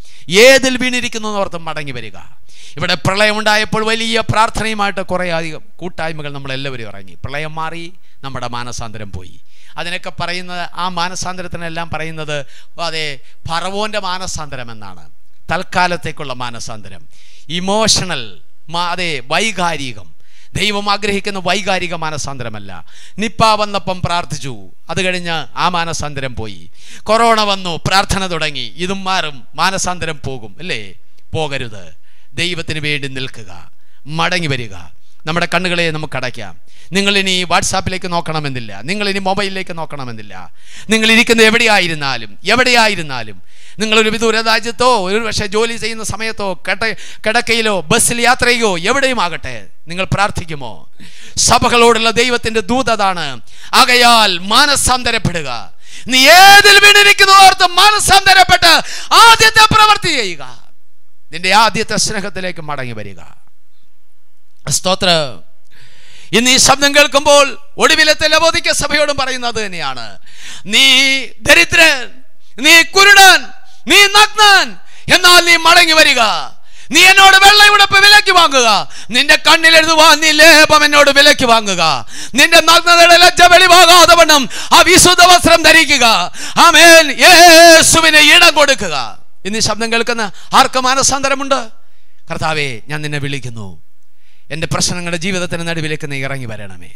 ഏതിൽ വീണിരിക്കുന്നു എന്നോർത്ത് മടങ്ങി വരിക ഇവിടെ പ്രളയം ഉണ്ടായപ്പോൾ വലിയ പ്രാർത്ഥനയുമായിട്ട് കുറേ അധികം കൂട്ടായ്മകൾ നമ്മളെല്ലാവരും ഇറങ്ങി പ്രളയം മാറി നമ്മുടെ മാനസാന്തരം പോയി അതിനൊക്കെ പറയുന്നത് ആ മാനസാന്തരത്തിനെല്ലാം പറയുന്നത് അതെ ഫറവോൻ്റെ മാനസാന്തരം എന്നാണ് തൽക്കാലത്തേക്കുള്ള മാനസാന്തരം ഇമോഷണൽ അതെ വൈകാരികം ദൈവം ആഗ്രഹിക്കുന്ന വൈകാരിക മാനസാന്തരമല്ല നിപ്പ വന്നപ്പം പ്രാർത്ഥിച്ചു അത് കഴിഞ്ഞ് ആ മാനസാന്തരം പോയി കൊറോണ വന്നു പ്രാർത്ഥന തുടങ്ങി ഇതും മാറും മാനസാന്തരം പോകും അല്ലേ പോകരുത് ദൈവത്തിന് വേണ്ടി നിൽക്കുക മടങ്ങി വരിക നമ്മുടെ കണ്ണുകളെ നമുക്ക് അടയ്ക്കാം നിങ്ങൾ ഇനി വാട്സാപ്പിലേക്ക് നോക്കണമെന്നില്ല നിങ്ങൾ ഇനി മൊബൈലിലേക്ക് നോക്കണമെന്നില്ല നിങ്ങൾ ഇരിക്കുന്നത് എവിടെയായിരുന്നാലും എവിടെയായിരുന്നാലും നിങ്ങളൊരു വിദൂര രാജ്യത്തോ ഒരു പക്ഷേ ജോലി ചെയ്യുന്ന സമയത്തോ കെട്ട കിടക്കയിലോ ബസ്സിൽ യാത്ര ചെയ്യോ എവിടെയും ആകട്ടെ നിങ്ങൾ പ്രാർത്ഥിക്കുമോ സഭകളോടുള്ള ദൈവത്തിന്റെ ദൂതതാണ് ആകയാൽ മാനസാന്തരപ്പെടുക നീ ഏതിൽ വീണിരിക്കുന്നു ഓർത്ത് മാനസാന്തരപ്പെട്ട് ആദ്യത്തെ പ്രവൃത്തി ചെയ്യുക നിന്റെ ആദ്യത്തെ സ്നേഹത്തിലേക്ക് മടങ്ങി വരിക സ്തോത്ര ഇന്ന് ഈ ശബ്ദം കേൾക്കുമ്പോൾ ഒടുവിലത്തെ ലബോധിക്ക സഭയോടും പറയുന്നത് തന്നെയാണ് നീ ദരിദ്രൻ നീ കുരുടൻ നീ നഗ്നൻ എന്നാൽ നീ മടങ്ങി വരിക നീ എന്നോട് വെള്ളയുടപ്പ് വിലക്ക് വാങ്ങുക നിന്റെ കണ്ണിൽ എഴുതുവാൻ നീ ലേപം എന്നോട് വിലക്ക് വാങ്ങുക നിന്റെ നഗ്നതയുടെ ലജ്ജ വെളിവാകാതെ വണ്ണം ആ വിശുദ്ധ വസ്ത്രം ധരിക്കുക ആമേൻ യേശുവിന് ഇടം കൊടുക്കുക ഇന്ന് ഈ ശബ്ദം കേൾക്കുന്ന ആർക്ക് മാനസാന്തരമുണ്ട് കർത്താവേ ഞാൻ നിന്നെ വിളിക്കുന്നു എൻ്റെ പ്രശ്നങ്ങളുടെ ജീവിതത്തിന് നടുവിലേക്ക് നീ ഇറങ്ങി വരണമേ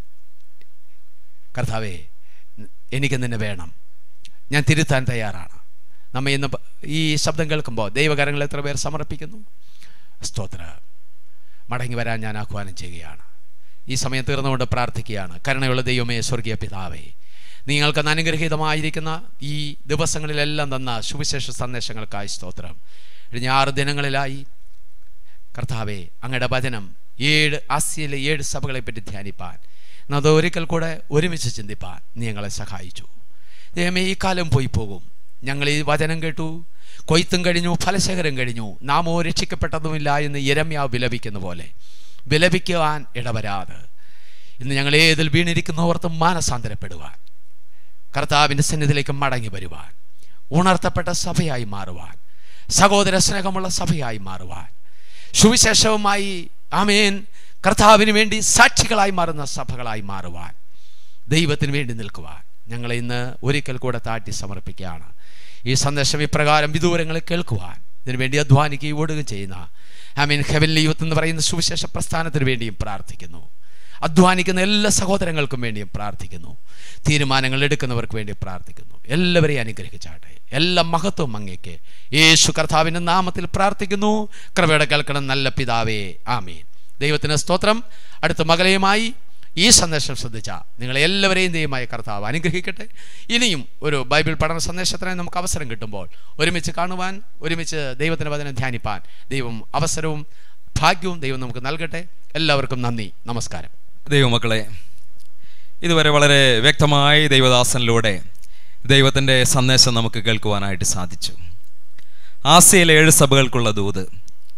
കർത്താവേ എനിക്ക് നിന്നെ വേണം ഞാൻ തിരുത്താൻ തയ്യാറാണ് നമ്മ ഇന്ന് പ- ഈ ശബ്ദം കേൾക്കുമ്പോൾ ദൈവകരങ്ങൾ എത്ര പേർ സമർപ്പിക്കുന്നു സ്തോത്ര മടങ്ങി വരാൻ ഞാൻ ആഹ്വാനം ചെയ്യുകയാണ് ഈ സമയം തീർന്നുകൊണ്ട് പ്രാർത്ഥിക്കുകയാണ് കരുണയുള്ള ദൈവമേ സ്വർഗീയ പിതാവേ നിങ്ങൾക്ക് അനുഗ്രഹീതമായിരിക്കുന്ന ഈ ദിവസങ്ങളിലെല്ലാം തന്ന സുവിശേഷ സന്ദേശങ്ങൾക്കായി സ്തോത്രം കഴിഞ്ഞ ആറ് ദിനങ്ങളിലായി കർത്താവെ അങ്ങയുടെ വചനം ഏഴ് ആസിയയിലെ ഏഴ് സഭകളെ പറ്റി ധ്യാനിപ്പാൻ അത് ഒരിക്കൽ കൂടെ ഒരുമിച്ച് ചിന്തിപ്പാൻ നീ ഞങ്ങളെ സഹായിച്ചു ദൈവമേ ഈ കാലം പോയി പോകും ഞങ്ങൾ ഈ വചനം കേട്ടു കൊയ്ത്തും കഴിഞ്ഞു ഫലശേഖരം കഴിഞ്ഞു നാമോ രക്ഷിക്കപ്പെട്ടതുമില്ല എന്ന് ഇരമ്യാവ് വിലപിക്കുന്ന പോലെ വിലപിക്കുവാൻ ഇടവരാതെ ഇന്ന് ഞങ്ങൾ ഏതിൽ വീണിരിക്കുന്നവർക്ക് മാനസാന്തരപ്പെടുവാൻ കർത്താവിൻ്റെ സന്നിധിയിലേക്ക് മടങ്ങി വരുവാൻ ഉണർത്തപ്പെട്ട സഭയായി മാറുവാൻ സഹോദര സ്നേഹമുള്ള സഭയായി മാറുവാൻ സുവിശേഷവുമായി ആമേൻ കർത്താവിന് വേണ്ടി സാക്ഷികളായി മാറുന്ന സഭകളായി മാറുവാൻ ദൈവത്തിന് വേണ്ടി നിൽക്കുവാൻ ഞങ്ങളെ ഇന്ന് ഒരിക്കൽ കൂടെ താഴ്ത്തി സമർപ്പിക്കുകയാണ് ഈ സന്ദേശം ഇപ്രകാരം വിദൂരങ്ങളിൽ കേൾക്കുവാൻ ഇതിനുവേണ്ടി അധ്വാനിക്കുകയും ഓടുകയും ചെയ്യുന്ന ഐ മീൻ ഹെവൻലി യൂത്ത് എന്ന് പറയുന്ന സുവിശേഷ പ്രസ്ഥാനത്തിന് വേണ്ടിയും പ്രാർത്ഥിക്കുന്നു അധ്വാനിക്കുന്ന എല്ലാ സഹോദരങ്ങൾക്കും വേണ്ടിയും പ്രാർത്ഥിക്കുന്നു തീരുമാനങ്ങൾ എടുക്കുന്നവർക്ക് വേണ്ടി പ്രാർത്ഥിക്കുന്നു എല്ലാവരെയും അനുഗ്രഹിച്ചാട്ടെ എല്ലാ മഹത്വവും അങ്ങേക്ക് യേശു കർത്താവിൻ്റെ നാമത്തിൽ പ്രാർത്ഥിക്കുന്നു കൃപയുടെ കേൾക്കണം നല്ല പിതാവേ ആമീൻ ദൈവത്തിന് സ്തോത്രം അടുത്ത മകളെയുമായി ഈ സന്ദേശം ശ്രദ്ധിച്ച നിങ്ങളെ എല്ലാവരെയും ദൈവമായ കർത്താവ് അനുഗ്രഹിക്കട്ടെ ഇനിയും ഒരു ബൈബിൾ പഠന സന്ദേശത്തിനായി നമുക്ക് അവസരം കിട്ടുമ്പോൾ ഒരുമിച്ച് കാണുവാൻ ഒരുമിച്ച് ദൈവത്തിൻ്റെ വചനം ധ്യാനിപ്പാൻ ദൈവം അവസരവും ഭാഗ്യവും ദൈവം നമുക്ക് നൽകട്ടെ എല്ലാവർക്കും നന്ദി നമസ്കാരം ദൈവമക്കളെ ഇതുവരെ വളരെ വ്യക്തമായി ദൈവദാസനിലൂടെ ദൈവത്തിൻ്റെ സന്ദേശം നമുക്ക് കേൾക്കുവാനായിട്ട് സാധിച്ചു ആസിയയിലെ ഏഴ് സഭകൾക്കുള്ള ദൂത്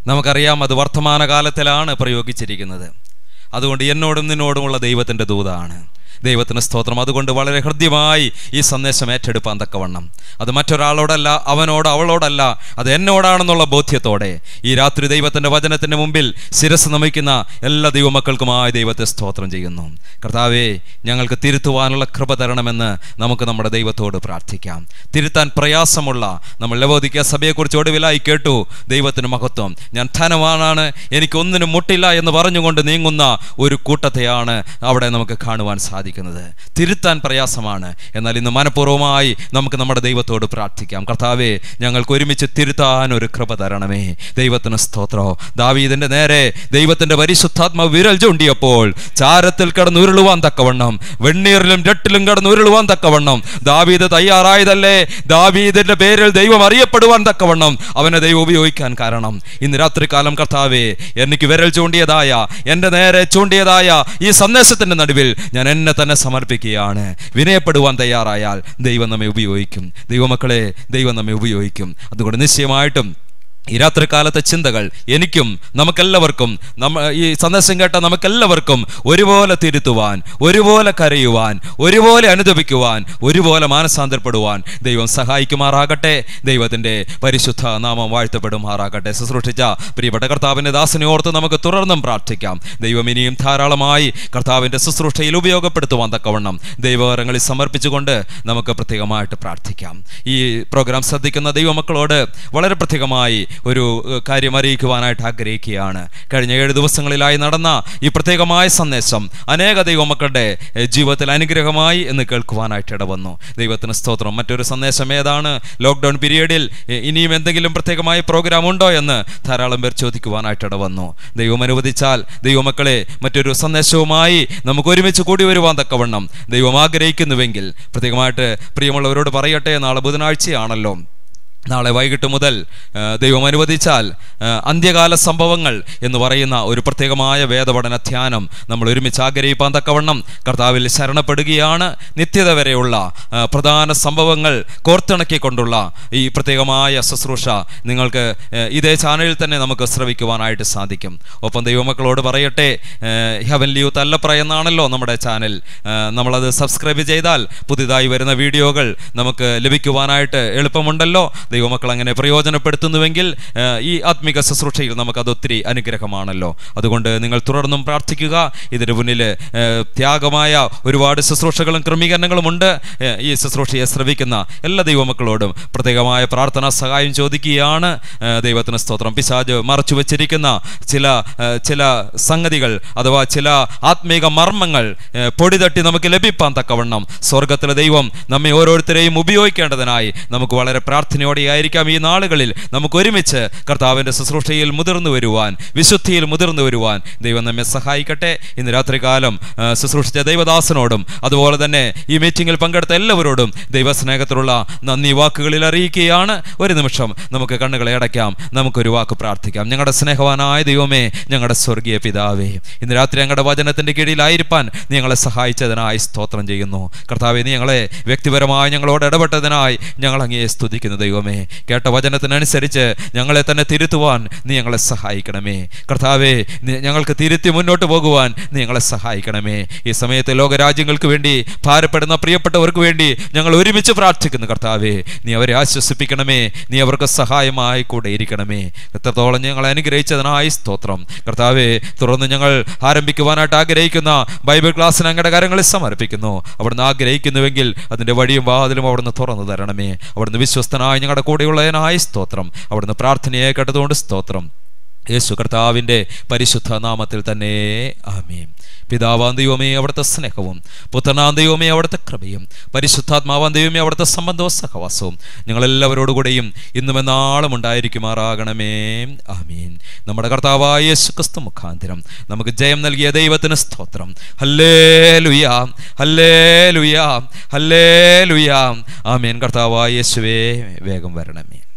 നമുക്കറിയാം അത് വർത്തമാനകാലത്തിലാണ് പ്രയോഗിച്ചിരിക്കുന്നത് അതുകൊണ്ട് എന്നോടും നിന്നോടുമുള്ള ദൈവത്തിൻ്റെ ദൂതാണ് ദൈവത്തിന് സ്തോത്രം അതുകൊണ്ട് വളരെ ഹൃദ്യമായി ഈ സന്ദേശം ഏറ്റെടുപ്പാൻ തക്കവണ്ണം അത് മറ്റൊരാളോടല്ല അവനോട് അവളോടല്ല അത് എന്നോടാണെന്നുള്ള ബോധ്യത്തോടെ ഈ രാത്രി ദൈവത്തിൻ്റെ വചനത്തിൻ്റെ മുമ്പിൽ ശിരസ് നമിക്കുന്ന എല്ലാ ദൈവമക്കൾക്കുമായി ദൈവത്തെ സ്തോത്രം ചെയ്യുന്നു കർത്താവേ ഞങ്ങൾക്ക് തിരുത്തുവാനുള്ള കൃപ തരണമെന്ന് നമുക്ക് നമ്മുടെ ദൈവത്തോട് പ്രാർത്ഥിക്കാം തിരുത്താൻ പ്രയാസമുള്ള നമ്മൾ ലവോദിക്ക സഭയെക്കുറിച്ച് ഒടുവിലായി കേട്ടു ദൈവത്തിന് മഹത്വം ഞാൻ ധനവാനാണ് എനിക്കൊന്നിനും മുട്ടില്ല എന്ന് പറഞ്ഞുകൊണ്ട് നീങ്ങുന്ന ഒരു കൂട്ടത്തെയാണ് അവിടെ നമുക്ക് കാണുവാൻ സാധിക്കുന്നത് തിരുത്താൻ പ്രയാസമാണ് എന്നാൽ ഇന്ന് മനഃപൂർവ്വമായി നമുക്ക് നമ്മുടെ ദൈവത്തോട് പ്രാർത്ഥിക്കാം കർത്താവേ ഞങ്ങൾക്ക് ഒരുമിച്ച് തിരുത്താൻ ഒരു കൃപ തരണമേ ദൈവത്തിന് സ്തോത്രോ ദാവീദിന്റെ നേരെ ദൈവത്തിന്റെ പരിശുദ്ധാത്മ വിരൽ ചൂണ്ടിയപ്പോൾ ചാരത്തിൽ കിടന്ന് ഉരുളുവാൻ തക്കവണ്ണം വെണ്ണീറിലും രട്ടിലും കിടന്ന് ഉരുളുവാൻ തക്കവണ്ണം ദാവീദ് തയ്യാറായതല്ലേ ദാവീദിന്റെ പേരിൽ ദൈവം അറിയപ്പെടുവാൻ തക്കവണ്ണം അവനെ ദൈവം ഉപയോഗിക്കാൻ കാരണം ഇന്ന് രാത്രികാലം കർത്താവേ എനിക്ക് വിരൽ ചൂണ്ടിയതായ എൻ്റെ നേരെ ചൂണ്ടിയതായ ഈ സന്ദേശത്തിന്റെ നടുവിൽ ഞാൻ എന്നെ തന്നെ സമർപ്പിക്കുകയാണ് വിനയപ്പെടുവാൻ തയ്യാറായാൽ ദൈവം നമ്മെ ഉപയോഗിക്കും ദൈവമക്കളെ ദൈവം നമ്മെ ഉപയോഗിക്കും അതുകൊണ്ട് നിശ്ചയമായിട്ടും ഈ രാത്രികാലത്തെ ചിന്തകൾ എനിക്കും നമുക്കെല്ലാവർക്കും നമ്മ ഈ സന്ദേശം കേട്ട നമുക്കെല്ലാവർക്കും ഒരുപോലെ തിരുത്തുവാൻ ഒരുപോലെ കരയുവാൻ ഒരുപോലെ അനുദപിക്കുവാൻ ഒരുപോലെ മാനസാന്തരപ്പെടുവാൻ ദൈവം സഹായിക്കുമാറാകട്ടെ ദൈവത്തിൻ്റെ പരിശുദ്ധ നാമം വാഴ്ത്തപ്പെടുമാറാകട്ടെ ശുശ്രൂഷിച്ച പ്രിയപ്പെട്ട കർത്താവിൻ്റെ ദാസനെ ഓർത്ത് നമുക്ക് തുടർന്നും പ്രാർത്ഥിക്കാം ദൈവം ഇനിയും ധാരാളമായി കർത്താവിൻ്റെ ശുശ്രൂഷയിൽ ഉപയോഗപ്പെടുത്തുവാൻ തക്കവണ്ണം ദൈവകരങ്ങളിൽ സമർപ്പിച്ചുകൊണ്ട് നമുക്ക് പ്രത്യേകമായിട്ട് പ്രാർത്ഥിക്കാം ഈ പ്രോഗ്രാം ശ്രദ്ധിക്കുന്ന ദൈവമക്കളോട് വളരെ പ്രത്യേകമായി ഒരു ഏഹ്, കാര്യം അറിയിക്കുവാനായിട്ട് ആഗ്രഹിക്കുകയാണ് കഴിഞ്ഞ ഏഴ് ദിവസങ്ങളിലായി നടന്ന ഈ പ്രത്യേകമായ സന്ദേശം അനേക ദൈവമക്കളുടെ ഏഹ്, ജീവിതത്തിൽ അനുഗ്രഹമായി എന്ന് കേൾക്കുവാനായിട്ട് ഇടവന്നു ദൈവത്തിന് സ്തോത്രം മറ്റൊരു സന്ദേശം ഏതാണ് ലോക്ക്ഡൗൺ പീരീഡിൽ ഏഹ്, ഇനിയും എന്തെങ്കിലും പ്രത്യേകമായ പ്രോഗ്രാം ഉണ്ടോ എന്ന് ധാരാളം പേർ ചോദിക്കുവാനായിട്ട് ഇടവന്നു ദൈവം അനുവദിച്ചാൽ ദൈവമക്കളെ മറ്റൊരു സന്ദേശവുമായി നമുക്ക് ഒരുമിച്ച് കൂടി വരുവാൻ തക്കവണ്ണം ദൈവം ആഗ്രഹിക്കുന്നുവെങ്കിൽ പ്രത്യേകമായിട്ട് പ്രിയമുള്ളവരോട് പറയട്ടെ നാളെ ബുധനാഴ്ചയാണല്ലോ നാളെ വൈകിട്ട് മുതൽ ആ, ദൈവം അനുവദിച്ചാൽ ആ, അന്ത്യകാല സംഭവങ്ങൾ എന്ന് പറയുന്ന ഒരു പ്രത്യേകമായ വേദപഠന ധ്യാനം നമ്മൾ ഒരുമിച്ച് ആഗ്രഹിപ്പാൻ തക്കവണ്ണം കർത്താവിൽ ശരണപ്പെടുകയാണ് നിത്യത വരെയുള്ള ആ, പ്രധാന സംഭവങ്ങൾ കോർത്തിണക്കിക്കൊണ്ടുള്ള ഈ പ്രത്യേകമായ ശുശ്രൂഷ നിങ്ങൾക്ക് ആ, ഇതേ ചാനലിൽ തന്നെ നമുക്ക് ശ്രവിക്കുവാനായിട്ട് സാധിക്കും ഒപ്പം ദൈവമക്കളോട് പറയട്ടെ ഹെവൻലി യൂത്ത് അല്ലപ്ര എന്നാണല്ലോ നമ്മുടെ ചാനൽ ആ, നമ്മളത് സബ്സ്ക്രൈബ് ചെയ്താൽ പുതിയതായി വരുന്ന വീഡിയോകൾ നമുക്ക് ലഭിക്കുവാനായിട്ട് എളുപ്പമുണ്ടല്ലോ ദൈവമക്കൾ അങ്ങനെ പ്രയോജനപ്പെടുത്തുന്നുവെങ്കിൽ ആ, ഈ ആത്മിക ശുശ്രൂഷയിൽ നമുക്കത് ഒത്തിരി അനുഗ്രഹമാണല്ലോ അതുകൊണ്ട് നിങ്ങൾ തുടർന്നും പ്രാർത്ഥിക്കുക ഇതിന് മുന്നിൽ ആ, ത്യാഗമായ ഒരുപാട് ശുശ്രൂഷകളും ക്രമീകരണങ്ങളും ഉണ്ട് ആ, ഈ ശുശ്രൂഷയെ ശ്രവിക്കുന്ന എല്ലാ ദൈവമക്കളോടും പ്രത്യേകമായ പ്രാർത്ഥനാ സഹായം ചോദിക്കുകയാണ് ആ, ദൈവത്തിന് സ്തോത്രം പിശാജ് മറച്ചു വെച്ചിരിക്കുന്ന ചില ആ, ചില സംഗതികൾ അഥവാ ചില ആത്മീക മർമ്മങ്ങൾ ആ, പൊടി തട്ടി നമുക്ക് ലഭിപ്പാൻ തക്കവണ്ണം സ്വർഗത്തിലെ ദൈവം നമ്മെ ഓരോരുത്തരെയും ഉപയോഗിക്കേണ്ടതിനായി നമുക്ക് വളരെ പ്രാർത്ഥനയോടെ ആയിരിക്കാം ഈ നാളുകളിൽ നമുക്ക് ഒരുമിച്ച് കർത്താവിൻ്റെ ശുശ്രൂഷയിൽ മുതിർന്നു വരുവാൻ വിശുദ്ധിയിൽ മുതിർന്നു വരുവാൻ ദൈവം നമ്മെ സഹായിക്കട്ടെ ഇന്ന് രാത്രികാലം ആ, ശുശ്രൂഷിച്ച ദൈവദാസനോടും അതുപോലെ തന്നെ ഈ മീറ്റിംഗിൽ പങ്കെടുത്ത എല്ലാവരോടും ദൈവസ്നേഹത്തിലുള്ള നന്ദി വാക്കുകളിൽ അറിയിക്കുകയാണ് ഒരു നിമിഷം നമുക്ക് കണ്ണുകളെ അടയ്ക്കാം നമുക്കൊരു വാക്ക് പ്രാർത്ഥിക്കാം ഞങ്ങളുടെ സ്നേഹവാനായ ദൈവമേ ഞങ്ങളുടെ സ്വർഗീയ പിതാവേ ഇന്ന് രാത്രി ഞങ്ങളുടെ വചനത്തിന്റെ കീഴിലായിരിക്കാൻ നീ ഞങ്ങളെ സഹായിച്ചതിനായി സ്തോത്രം ചെയ്യുന്നു കർത്താവെ നീ ഞങ്ങളെ വ്യക്തിപരമായി ഞങ്ങളോട് ഇടപെട്ടതിനായി ഞങ്ങൾ അങ്ങയെ സ്തുതിക്കുന്നു ദൈവമേ കേട്ട വചനത്തിനനുസരിച്ച് ഞങ്ങളെ തന്നെ തിരുത്തുവാൻ നീ ഞങ്ങളെ സഹായിക്കണമേ കർത്താവെ നീ ഞങ്ങൾക്ക് തിരുത്തി മുന്നോട്ട് പോകുവാൻ നീ ഞങ്ങളെ സഹായിക്കണമേ ഈ സമയത്ത് ലോകരാജ്യങ്ങൾക്ക് വേണ്ടി ഭാരപ്പെടുന്ന പ്രിയപ്പെട്ടവർക്ക് വേണ്ടി ഞങ്ങൾ ഒരുമിച്ച് പ്രാർത്ഥിക്കുന്നു കർത്താവെ നീ അവരെ ആശ്വസിപ്പിക്കണമേ നീ അവർക്ക് സഹായമായി കൂടെ ഇരിക്കണമേ എത്രത്തോളം ഞങ്ങളെ അനുഗ്രഹിച്ചതിനായി സ്തോത്രം കർത്താവെ തുടർന്ന് ഞങ്ങൾ ആരംഭിക്കുവാനായിട്ട് ആഗ്രഹിക്കുന്ന ബൈബിൾ ക്ലാസ്സിന് അങ്ങയുടെ കരങ്ങളിൽ സമർപ്പിക്കുന്നു അവിടുന്ന് ആഗ്രഹിക്കുന്നുവെങ്കിൽ അതിൻ്റെ വഴിയും വാതിലും അവിടുന്ന് തുറന്നു തരണമേ അവിടുന്ന് വിശ്വസ്തനായി ഞങ്ങളുടെ കൂടെയുള്ളതിനായി സ്തോത്രം അവിടുന്ന് പ്രാർത്ഥനയെ കേട്ടതുകൊണ്ട് സ്തോത്രം യേശു കർത്താവിൻ്റെ പരിശുദ്ധ നാമത്തിൽ തന്നെ ആമീൻ പിതാവാം ദൈവമേ അവിടുത്തെ സ്നേഹവും പുത്രനാം ദൈവമേ അവിടുത്തെ കൃപയും പരിശുദ്ധാത്മാവാം ദൈവമേ അവിടുത്തെ സംബന്ധവും സഹവാസവും ഞങ്ങളെല്ലാവരോടുകൂടെയും ഇന്നും എന്നാളും ഉണ്ടായിരിക്കുമാറാകണമേ ആമീൻ നമ്മുടെ കർത്താവായ യേശു ക്രിസ്തു മുഖാന്തരം നമുക്ക് ജയം നൽകിയ ദൈവത്തിന് സ്തോത്രം ഹല്ലേ ലുയാ ഹല്ലേ ലുയാ ഹല്ലേ ലുയാ ആമീൻ കർത്താവായ യേശുവേ വേഗം വരണമേ